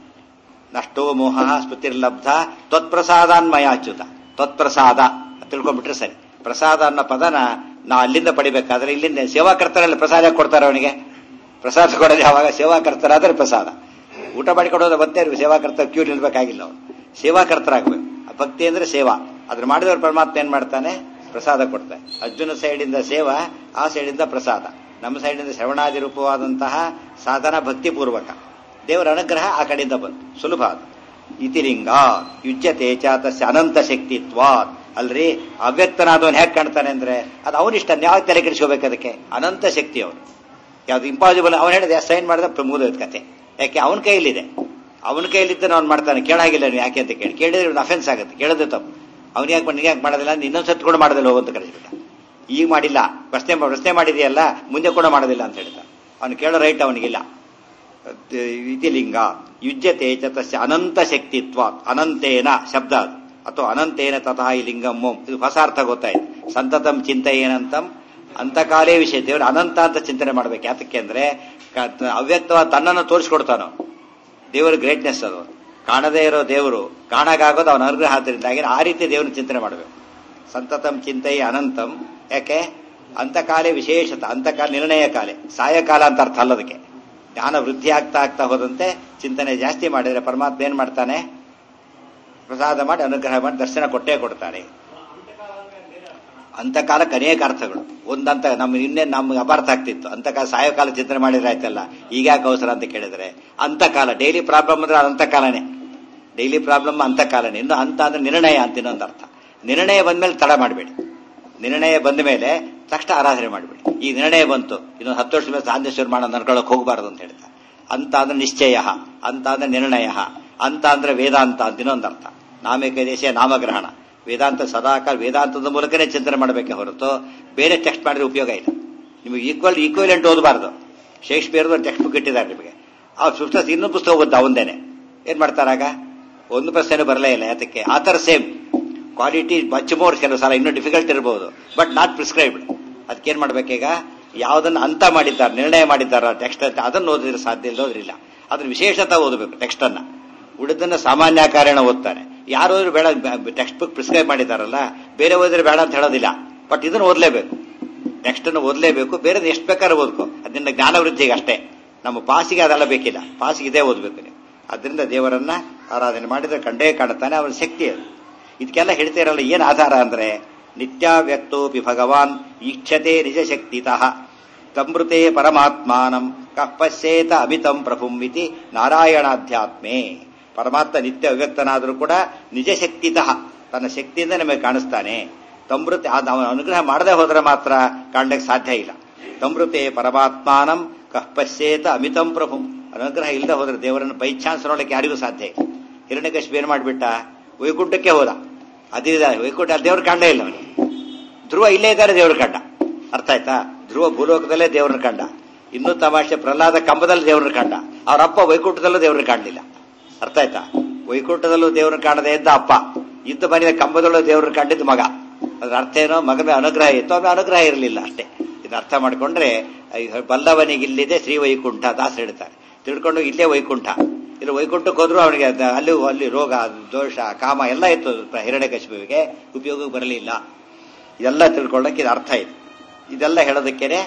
ನಷ್ಟೋ ಮೋಹ ಸ್ಮೃತಿರ್ಲಬ್ಧ ತ್ವತ್ಪ್ರಸಾದಾನ್ಮಯಾಚ್ಯುತ ತ್ವತ್ಪ್ರಸಾದ ತಿಳ್ಕೊಂಡ್ಬಿಟ್ರೆ ಸರಿ ಪ್ರಸಾದ ಅನ್ನೋ ಪದನ ನಾ ಅಲ್ಲಿಂದ ಪಡಿಬೇಕಾದ್ರೆ ಇಲ್ಲಿಂದ ಸೇವಾಕರ್ತರಲ್ಲಿ ಪ್ರಸಾದ ಕೊಡ್ತಾರೆ ಅವನಿಗೆ ಪ್ರಸಾದ ಕೊಡೋದು ಯಾವಾಗ ಸೇವಾಕರ್ತರಾದ್ರೆ ಪ್ರಸಾದ ಊಟ ಮಾಡಿಕೊಡೋದು ಮತ್ತೆ ಸೇವಾಕರ್ತ ಕ್ಯೂ ನಿಲ್ಬೇಕಾಗಿಲ್ಲ ಅವನು ಸೇವಾಕರ್ತರಾಗಬೇಕು ಭಕ್ತಿ ಅಂದ್ರೆ ಸೇವಾ ಅದ್ರ ಮಾಡಿದವರು ಪರಮಾತ್ಮ ಏನ್ ಮಾಡ್ತಾನೆ ಪ್ರಸಾದ ಕೊಡ್ತಾನೆ ಅರ್ಜುನ ಸೈಡಿಂದ ಸೇವಾ ಆ ಸೈಡಿಂದ ಪ್ರಸಾದ ನಮ್ಮ ಸೈಡಿಂದ ಶ್ರವಣಾದಿ ರೂಪವಾದಂತಹ ಸಾಧನ ಭಕ್ತಿ ಪೂರ್ವಕ ದೇವರ ಅನುಗ್ರಹ ಆ ಕಡೆಯಿಂದ ಬಂತು ಸುಲಭ ಅದು ಇತಿಲಿಂಗ ಯುಜ್ಯತೆ ಚ ತಸ್ಯ ಅನಂತ ಶಕ್ತಿತ್ವಾತ್ ಅಲ್ರಿ ಅವ್ಯಕ್ತನಾದವನು ಹೇಗೆ ಕಾಣ್ತಾನೆ ಅಂದ್ರೆ ಅದು ಅವನಿಷ್ಟ ಯಾವ ತಲೆ ಕೆಡಿಸ್ಕೋಬೇಕು ಅದಕ್ಕೆ ಅನಂತ ಶಕ್ತಿ ಅವನು ಯಾವ್ದು ಇಂಪಾಸಿಬಲ್ ಅವನು ಹೇಳಿದೆ ಸೈನ್ ಮಾಡಿದ ಮುಗಿದೋದ್ ಕತೆ ಯಾಕೆ ಅವನ ಕೈಯಲ್ಲಿದೆ ಅವನ ಕೈಯಲ್ಲಿದ್ದ ಅವ್ನು ಮಾಡ್ತಾನೆ ಕೇಳಾಗಿಲ್ಲ ನೀವು ಯಾಕೆ ಅಂತ ಕೇಳಿ ಕೇಳಿದ್ರೆ ಒಂದು ಅಫೆನ್ಸ್ ಆಗುತ್ತೆ ಕೇಳದೆ ತಪ್ಪು ಅವ್ನು ಯಾಕೆ ಮಾಡಿ ಯಾಕೆ ಮಾಡೋದಿಲ್ಲ ಇನ್ನೊಂದು ಸತ್ ಕೂಡ ಮಾಡೋದಿಲ್ಲ ಹೋಗಂತ ಕಳಿಸ್ಬಿಟ್ಟ ಈಗ ಮಾಡಿಲ್ಲ ಪ್ರಶ್ನೆ ಪ್ರಶ್ನೆ ಮಾಡಿದೆಯಲ್ಲ ಮುಂದೆ ಕೂಡ ಮಾಡೋದಿಲ್ಲ ಅಂತ ಹೇಳ್ತಾ ಅವ್ನು ಕೇಳೋ ರೈಟ್ ಅವನಿಗಿಲ್ಲ ಇತಿ ಲಿಂಗ ಯುಜ್ಯತೆ ಚ ತಸ್ಯ ಅನಂತ ಶಕ್ತಿತ್ವ ಅನಂತೇನ ಶಬ್ದ ಅದು ಅಥವಾ ಅನಂತೇನ ತಥಾ ಈ ಲಿಂಗಂ ಓಂ ಇದು ಹೊಸ ಅರ್ಥ ಗೊತ್ತಾಯ್ತು ಸಂತತಂ ಚಿಂತೆ ಏನಂತಂ ಅಂತಕಾಲೇ ವಿಷಯ ದೇವರು ಅನಂತ ಅಂತ ಚಿಂತನೆ ಮಾಡ್ಬೇಕು ಯಾತಕ್ಕೆ ಅಂದ್ರೆ ಕ- ಅವ್ಯಕ್ತವಾದ ತನ್ನನ್ನು ತೋರಿಸ್ಕೊಡ್ತಾನೋ ದೇವರ ಗ್ರೇಟ್ನೆಸ್ ಅದು ಕಾಣದೇ ಇರೋ ದೇವರು ಕಾಣಗಾಗೋದು ಅವನ ಅನುಗ್ರಹ ಆದ್ರಿಂದಾಗಿ ಆ ರೀತಿ ದೇವರ ಚಿಂತನೆ ಮಾಡಬೇಕು ಸಂತತಂ ಚಿಂತೆಯ ಅನಂತಂ ಯಾಕೆ ಅಂತಕಾಲೇ ವಿಶೇಷತ ಅಂತಕಾಲ ನಿರ್ಣಯ ಕಾಲೆ ಸಾಯಕಾಲ ಅಂತ ಅರ್ಥ ಅಲ್ಲದಕ್ಕೆ ಜ್ಞಾನ ವೃದ್ಧಿ ಆಗ್ತಾ ಆಗ್ತಾ ಹೋದಂತೆ ಚಿಂತನೆ ಜಾಸ್ತಿ ಮಾಡಿದ್ರೆ ಪರಮಾತ್ಮ ಏನ್ ಮಾಡ್ತಾನೆ ಪ್ರಸಾದ ಮಾಡಿ ಅನುಗ್ರಹ ಮಾಡಿ ದರ್ಶನ ಕೊಟ್ಟೇ ಕೊಡ್ತಾನೆ ಅಂತಕಾಲಕ್ಕೆ ಅನೇಕ ಅರ್ಥಗಳು ಒಂದಂತ ನಮ್ಗೆ ಇನ್ನೇ ನಮ್ಗೆ ಅಪಾರ್ಥ ಆಗ್ತಿತ್ತು ಅಂತಕಾಲ ಸಾಯಕಾಲ ಚಿಂತನೆ ಮಾಡಿದ್ರೆ ಆಯ್ತಲ್ಲ ಈಗ ಯಾಕೆ ಅವಸರ ಅಂತ ಕೇಳಿದ್ರೆ ಅಂತಕಾಲ ಡೈಲಿ ಪ್ರಾಬ್ಲಮ್ ಅಂದ್ರೆ ಅದು ಅಂತಕಾಲನೇ ಡೈಲಿ ಪ್ರಾಬ್ಲಮ್ ಅಂತಕಾಲನೇ ಇನ್ನು ಅಂತ ಅಂದ್ರೆ ನಿರ್ಣಯ ಅಂತ ಇನ್ನೊಂದು ಅರ್ಥ ನಿರ್ಣಯ ಬಂದ್ಮೇಲೆ ತಡ ಮಾಡಬೇಡಿ ನಿರ್ಣಯ ಬಂದ ಮೇಲೆ ತಕ್ಷಣ ಆರಾಧನೆ ಮಾಡಬೇಡಿ ಈ ನಿರ್ಣಯ ಬಂತು ಇನ್ನೊಂದು ಹತ್ತು ವರ್ಷ ಮೇಲೆ ಸಾಂದೇಶ್ವರ ಮಾಡೋದು ನಡ್ಕೊಳ್ಳೋಕೆ ಹೋಗಬಾರದು ಅಂತ ಹೇಳ್ತಾ ಅಂತ ಅಂದ್ರೆ ನಿಶ್ಚಯ ಅಂತ ಅಂದ್ರೆ ನಿರ್ಣಯ ಅಂತ ಅಂದ್ರೆ ವೇದಾಂತ ಅಂತ ಇನ್ನೊಂದು ಅರ್ಥ ನಾಮೇಕ ದೇಶ ನಾಮಗ್ರಹಣ ವೇದಾಂತ ಸದಾಕಾಲ ವೇದಾಂತದ ಮೂಲಕನೇ ಚಿಂತನೆ ಮಾಡಬೇಕೆ ಹೊರತು ಬೇರೆ ಟೆಕ್ಸ್ಟ್ ಮಾಡಿದ್ರೆ ಉಪಯೋಗ ಇಲ್ಲ ನಿಮಗೆ ಈಕ್ವಲ್ ಈಕ್ವಲೆಂಟ್ ಓದಬಾರ್ದು ಶೇಕ್ಸ್ಪಿಯರ್ದು ಟೆಕ್ಸ್ಟ್ ಬುಕ್ ಇಟ್ಟಿದ್ದಾರೆ ನಿಮಗೆ ಆ ಪುಸ್ತಕ ಇನ್ನೊಂದು ಪುಸ್ತಕ ಓದ್ತಾ ಅವಂದೇನೆ ಏನ್ ಮಾಡ್ತಾರಾಗ ಒಂದು ಪ್ರಶ್ನೆ ಬರಲೇ ಇಲ್ಲ ಯಾತಕ್ಕೆ ಆ ಥರ ಸೇಮ್ ಕ್ವಾಲಿಟಿ ಮಚ್ ಮೋರ್ ಕೆಲವು ಸಲ ಇನ್ನೂ ಡಿಫಿಕಲ್ಟ್ ಇರಬಹುದು ಬಟ್ ನಾಟ್ ಪ್ರಿಸ್ಕ್ರೈಬ್ಡ್ ಅದಕ್ಕೇನ್ ಮಾಡ್ಬೇಕೀಗ ಯಾವ್ದನ್ನ ಅಂತ ಮಾಡಿದ್ದಾರೆ ನಿರ್ಣಯ ಮಾಡಿದ್ದಾರ ಟೆಕ್ಸ್ಟ್ ಅಂತ ಅದನ್ನು ಓದಿದ್ರೆ ಸಾಧ್ಯ ಇಲ್ಲೋದ್ರಿಲ್ಲ ಅದ್ರ ವಿಶೇಷತೆ ಓದಬೇಕು ಟೆಕ್ಸ್ಟ್ ಅನ್ನ ಉಳಿದನ್ನ ಸಾಮಾನ್ಯಾಕಾರಣ ಓದ್ತಾನೆ ಯಾರು ಓದಿದ್ರು ಬೇಡ ಟೆಕ್ಸ್ಟ್ ಬುಕ್ ಪ್ರಿಸ್ಕ್ರೈಬ್ ಮಾಡಿದಾರಲ್ಲ ಬೇರೆ ಓದಿದ್ರೆ ಬೇಡ ಅಂತ ಹೇಳೋದಿಲ್ಲ ಬಟ್ ಇದನ್ನು ಓದಲೇಬೇಕು ಟೆಕ್ಸ್ಟ್ ಅನ್ನು ಓದಲೇಬೇಕು ಬೇರೆ ಎಷ್ಟು ಬೇಕಾದ್ರೆ ಓದ್ಕೋ ಅದರಿಂದ ಜ್ಞಾನ ವೃದ್ಧಿಗೆ ಅಷ್ಟೇ ನಮ್ಮ ಪಾಸಿಗೆ ಅದೆಲ್ಲ ಬೇಕಿಲ್ಲ ಪಾಸಿಗೆ ಇದೇ ಓದಬೇಕು ನೀವು ಅದರಿಂದ ದೇವರನ್ನ ಆರಾಧನೆ ಮಾಡಿದ್ರೆ ಕಂಡೇ ಕಾಣುತ್ತಾನೆ ಅವನ ಶಕ್ತಿ ಅದು ಇದಕ್ಕೆಲ್ಲ ಹೇಳ್ತಾ ಇರಲ್ಲ ಏನ್ ಆಧಾರ ಅಂದ್ರೆ ನಿತ್ಯಾವ್ಯಕ್ತೋಪಿ ಭಗವಾನ್ ಈಕ್ಷತೆ ನಿಜ ಶಕ್ತಿತಃ ತಮೃತೆ ಪರಮಾತ್ಮಾನಂ ಕಪ್ಪಸ್ಯೇತ ಅಮಿತಂ ಪ್ರಭುಂ ಇತಿ ನಾರಾಯಣಾಧ್ಯಾತ್ಮೆ ಪರಮಾತ್ಮ ನಿತ್ಯ ಅವ್ಯಕ್ತನಾದರೂ ಕೂಡ ನಿಜ ಶಕ್ತಿತಃ ತನ್ನ ಶಕ್ತಿಯಿಂದ ನಮಗೆ ಕಾಣಿಸ್ತಾನೆ ತಮೃತೆ ಅವನ ಅನುಗ್ರಹ ಮಾಡದೆ ಹೋದ್ರೆ ಮಾತ್ರ ಕಾಣಲಿಕ್ಕೆ ಸಾಧ್ಯ ಇಲ್ಲ ತಮೃತೆ ಪರಮಾತ್ಮಾನಂ ಕಪ್ಪಸ್ಯೇತ ಅಮಿತಂ ಪ್ರಭುಂ ಅನುಗ್ರಹ ಇಲ್ಲದೆ ಹೋದ್ರೆ ದೇವರನ್ನು ಬೈ ಚಾನ್ಸ್ ನೋಡಲಿಕ್ಕೆ ಯಾರಿಗೂ ಸಾಧ್ಯ ಇಲ್ಲ ಹಿರಣ್ಯಕಶ್ಯಪ ಏನ್ ಮಾಡ್ಬಿಟ್ಟ ವೈಕುಂಠಕ್ಕೆ ಹೋದ ಅದಿದ ವೈಕುಂಠ ದೇವ್ರ ಕಂಡೇ ಇಲ್ಲ ಅವನಿಗೆ ಧ್ರುವ ಇಲ್ಲೇ ಇದ್ದಾರೆ ದೇವ್ರ ಕಂಡ ಅರ್ಥ ಆಯ್ತಾ ಧ್ರುವ ಭೂಲೋಕದಲ್ಲೇ ದೇವ್ರನ್ನ ಕಂಡ ಇನ್ನೂ ತಮಾಷೆ ಪ್ರಹ್ಲಾದ ಕಂಬದಲ್ಲಿ ದೇವ್ರನ್ನ ಕಂಡ ಅವ್ರ ಅಪ್ಪ ವೈಕುಂಠದಲ್ಲೂ ದೇವ್ರನ್ನ ಕಾಣಲಿಲ್ಲ ಅರ್ಥ ಆಯ್ತಾ ವೈಕುಂಠದಲ್ಲೂ ದೇವ್ರನ್ನ ಕಾಣದೇ ಇದ್ದ ಅಪ್ಪ ಇದ್ದ ಮನೆಯ ಕಂಬದಲ್ಲೂ ದೇವ್ರನ್ನ ಕಂಡಿದ್ದ ಮಗ ಅದ್ರ ಅರ್ಥ ಏನೋ ಮಗನ ಅನುಗ್ರಹ ಇತ್ತು ಅವನ ಅನುಗ್ರಹ ಇರಲಿಲ್ಲ ಅಷ್ಟೇ ಇದು ಅರ್ಥ ಮಾಡಿಕೊಂಡ್ರೆ ಬಲ್ಲವನಿಗಿಲ್ಲಿದೆ ಶ್ರೀ ವೈಕುಂಠ ದಾಸ ಹೇಳ್ತಾರೆ ತಿಳ್ಕೊಂಡು ಇಲ್ಲೇ ವೈಕುಂಠ ಇಲ್ಲಿ ವೈಕುಂಠಕ್ಕೆ ಹೋದ್ರು ಅವನಿಗೆ ಅದ- ಅಲ್ಲಿ ಅಲ್ಲಿ ರೋಗ ದೋಷ ಕಾಮ ಎಲ್ಲ ಇತ್ತು ಹಿರಣ್ಯಕಶಿಪುವಿಗೆ ಉಪಯೋಗಕ್ಕೆ ಬರಲಿಲ್ಲ ಇದೆಲ್ಲ ತಿಳ್ಕೊಳ್ಳಕ್ಕೆ ಇದು ಅರ್ಥ ಇದೆ ಇದೆಲ್ಲ ಹೇಳೋದಕ್ಕೇನೆ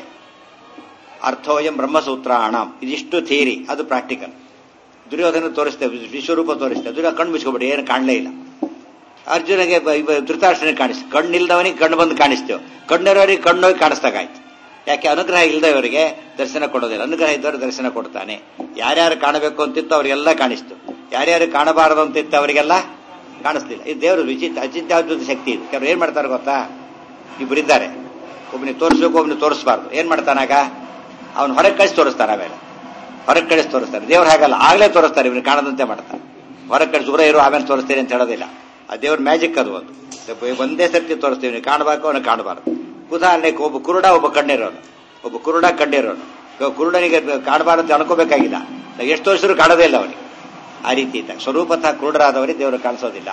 ಅರ್ಥೋಯಂ ಬ್ರಹ್ಮಸೂತ್ರಾಣ ಇದಿಷ್ಟು ಥಿಯರಿ ಅದು ಪ್ರಾಕ್ಟಿಕಲ್ ದುರ್ಯೋಧನ ತೋರಿಸ್ತೇವೆ ವಿಶ್ವರೂಪ ತೋರಿಸ್ತೇವೆ ದುರ್ಯ ಕಣ್ಣು ಮುಚ್ಕೊಬಿಡಿ ಏನು ಕಾಣಲೇ ಇಲ್ಲ ಅರ್ಜುನಿಗೆ ಬ- ಇವ ಧೃತರಾಷ್ಟ್ರನಿಗೆ ಕಾಣಿಸ್ ಕಣ್ಣಿಲ್ದವನಿಗೆ ಕಣ್ಣು ಬಂದು ಕಾಣಿಸ್ತೇವೆ ಕಣ್ಣಿರೋರಿಗೆ ಕಣ್ಣು ಹೋಗಿ ಕಾಣಿಸ್ದಾಗಾಯ್ತು ಯಾಕೆ ಅನುಗ್ರಹ ಇಲ್ಲದವರಿಗೆ ದರ್ಶನ ಕೊಡೋದಿಲ್ಲ ಅನುಗ್ರಹ ಇದ್ದವರು ದರ್ಶನ ಕೊಡ್ತಾನೆ ಯಾರ್ಯಾರು ಕಾಣಬೇಕು ಅಂತಿತ್ತು ಅವರಿಗೆಲ್ಲ ಕಾಣಿಸ್ತು ಯಾರ್ಯಾರು ಕಾಣಬಾರದು ಅಂತಿತ್ತು ಅವರಿಗೆಲ್ಲ ಕಾಣಿಸ್ಲಿಲ್ಲ ಇದು ದೇವರು ವಿಚಿತ್ರ ಅಚಿಂತ್ಯಾದ್ಭುತ ಶಕ್ತಿ ಇದು ಕೆಲವರು ಏನ್ ಮಾಡ್ತಾರೆ ಗೊತ್ತಾ ಇಬ್ಬರಿದ್ದಾರೆ ಒಬ್ಬನಿಗೆ ತೋರಿಸ್ಬೇಕು ಒಬ್ಬನಿಗೆ ತೋರಿಸಬಾರ್ದು ಏನ್ ಮಾಡ್ತಾನಾಗ ಅವನು ಹೊರಗೆ ಕಳಿಸಿ ತೋರಿಸ್ತಾನೆ ಆಮೇಲೆ ಹೊರಗೆ ಕಳಿಸಿ ತೋರಿಸ್ತಾರೆ ದೇವ್ರು ಹಾಗಲ್ಲ ಆಗ್ಲೇ ತೋರಿಸ್ತಾರೆ ಇವನು ಕಾಣದಂತೆ ಮಾಡ್ತಾರೆ ಹೊರಗೆ ಕಳಿಸಿ ದೂರ ಇರೋ ಆಮೇಲೆ ತೋರಿಸ್ತೀನಿ ಅಂತ ಹೇಳೋದಿಲ್ಲ ಆ ದೇವ್ರ ಮ್ಯಾಜಿಕ್ ಅದು ಒಂದು ಒಂದೇ ಸರ್ತಿ ತೋರಿಸ್ತೀವಿ ನೀವು ಕಾಣಬೇಕು ಅವನು ಕಾಣಬಾರ್ದು ಉದಾಹರಣೆಗೆ ಒಬ್ಬ ಕುರುಡ ಒಬ್ಬ ಕಣ್ಣಿರೋನು ಒಬ್ಬ ಕುರುಡ ಕಣ್ಣಿರೋನು ಇವಾಗ ಕುರುಡನಿಗೆ ಕಾಣಬಾರದು ಅಂತ ಅನ್ಕೋಬೇಕಾಗಿಲ್ಲ ನಾವು ಎಷ್ಟು ತೋರಿಸಿದ್ರು ಕಾಣೋದೇ ಇಲ್ಲ ಅವನಿಗೆ ಆ ರೀತಿ ಇದ್ದಾಗ ಸ್ವರೂಪತಃ ಕುರುಡರಾದವರಿಗೆ ದೇವರು ಕಾಣಿಸೋದಿಲ್ಲ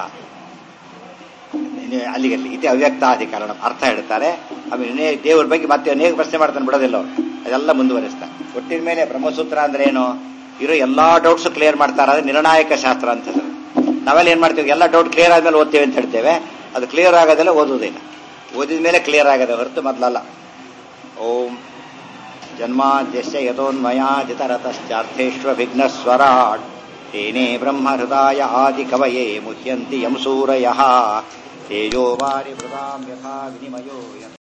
ನೀವು ಅಲ್ಲಿಗೆ ಅಲ್ಲಿ ಇತಿ ಅವ್ಯಕ್ತಾದಿ ಕಾರಣ ಅರ್ಥ ಹೇಳ್ತಾರೆ ಆಮೇಲೆ ಇನ್ನೇ ದೇವ್ರ ಬಗ್ಗೆ ಮತ್ತೆ ಅನೇಕ ಪ್ರಶ್ನೆ ಮಾಡ್ತಾನೆ ಬಿಡೋದಿಲ್ಲ ಅವರು ಅದೆಲ್ಲ ಮುಂದುವರಿಸ್ತಾರೆ ಒಟ್ಟಿನ ಮೇಲೆ ಬ್ರಹ್ಮಸೂತ್ರ ಅಂದ್ರೆ ಏನು ಇರೋ ಎಲ್ಲಾ ಡೌಟ್ಸ್ ಕ್ಲಿಯರ್ ಮಾಡ್ತಾರೆ ಅದು ನಿರ್ಣಾಯಕ ಶಾಸ್ತ್ರ ಅಂತ ಹೆಸರು ನಾವೆಲ್ಲ ಏನ್ ಮಾಡ್ತೀವಿ ಎಲ್ಲ ಡೌಟ್ ಕ್ಲಿಯರ್ ಆದ್ಮೇಲೆ ಓದ್ತೇವೆ ಅಂತ ಹೇಳ್ತೇವೆ ಅದು ಕ್ಲಿಯರ್ ಆಗೋದಿಲ್ಲ ಓದುವುದಿಲ್ಲ ಓದಿದ ಮೇಲೆ ಕ್ಲಿಯರ್ ಆಗದೆ ಹೊರತು ಮೊದಲಲ್ಲ ಓಂ ಜನ್ಮಾದ್ಯಸ್ಯ ಯಥೋನ್ಮಯಾಜಿತರತಶ್ಚಾರ್ಥೇಷ್ವಭಿಘ್ನಸ್ವರಾಟ್ ತೇನೇ ಬ್ರಹ್ಮಹೃದಾಯ ಆದಿ ಕವಯೇ ಮುಹ್ಯಂತಿ ಯಂ ಸೂರಯಃ ತೇಜೋ ವಾರಿ ಮೃದಾಂ ಯಥಾ ವಿನಿಮಯೋ ಯಥಾ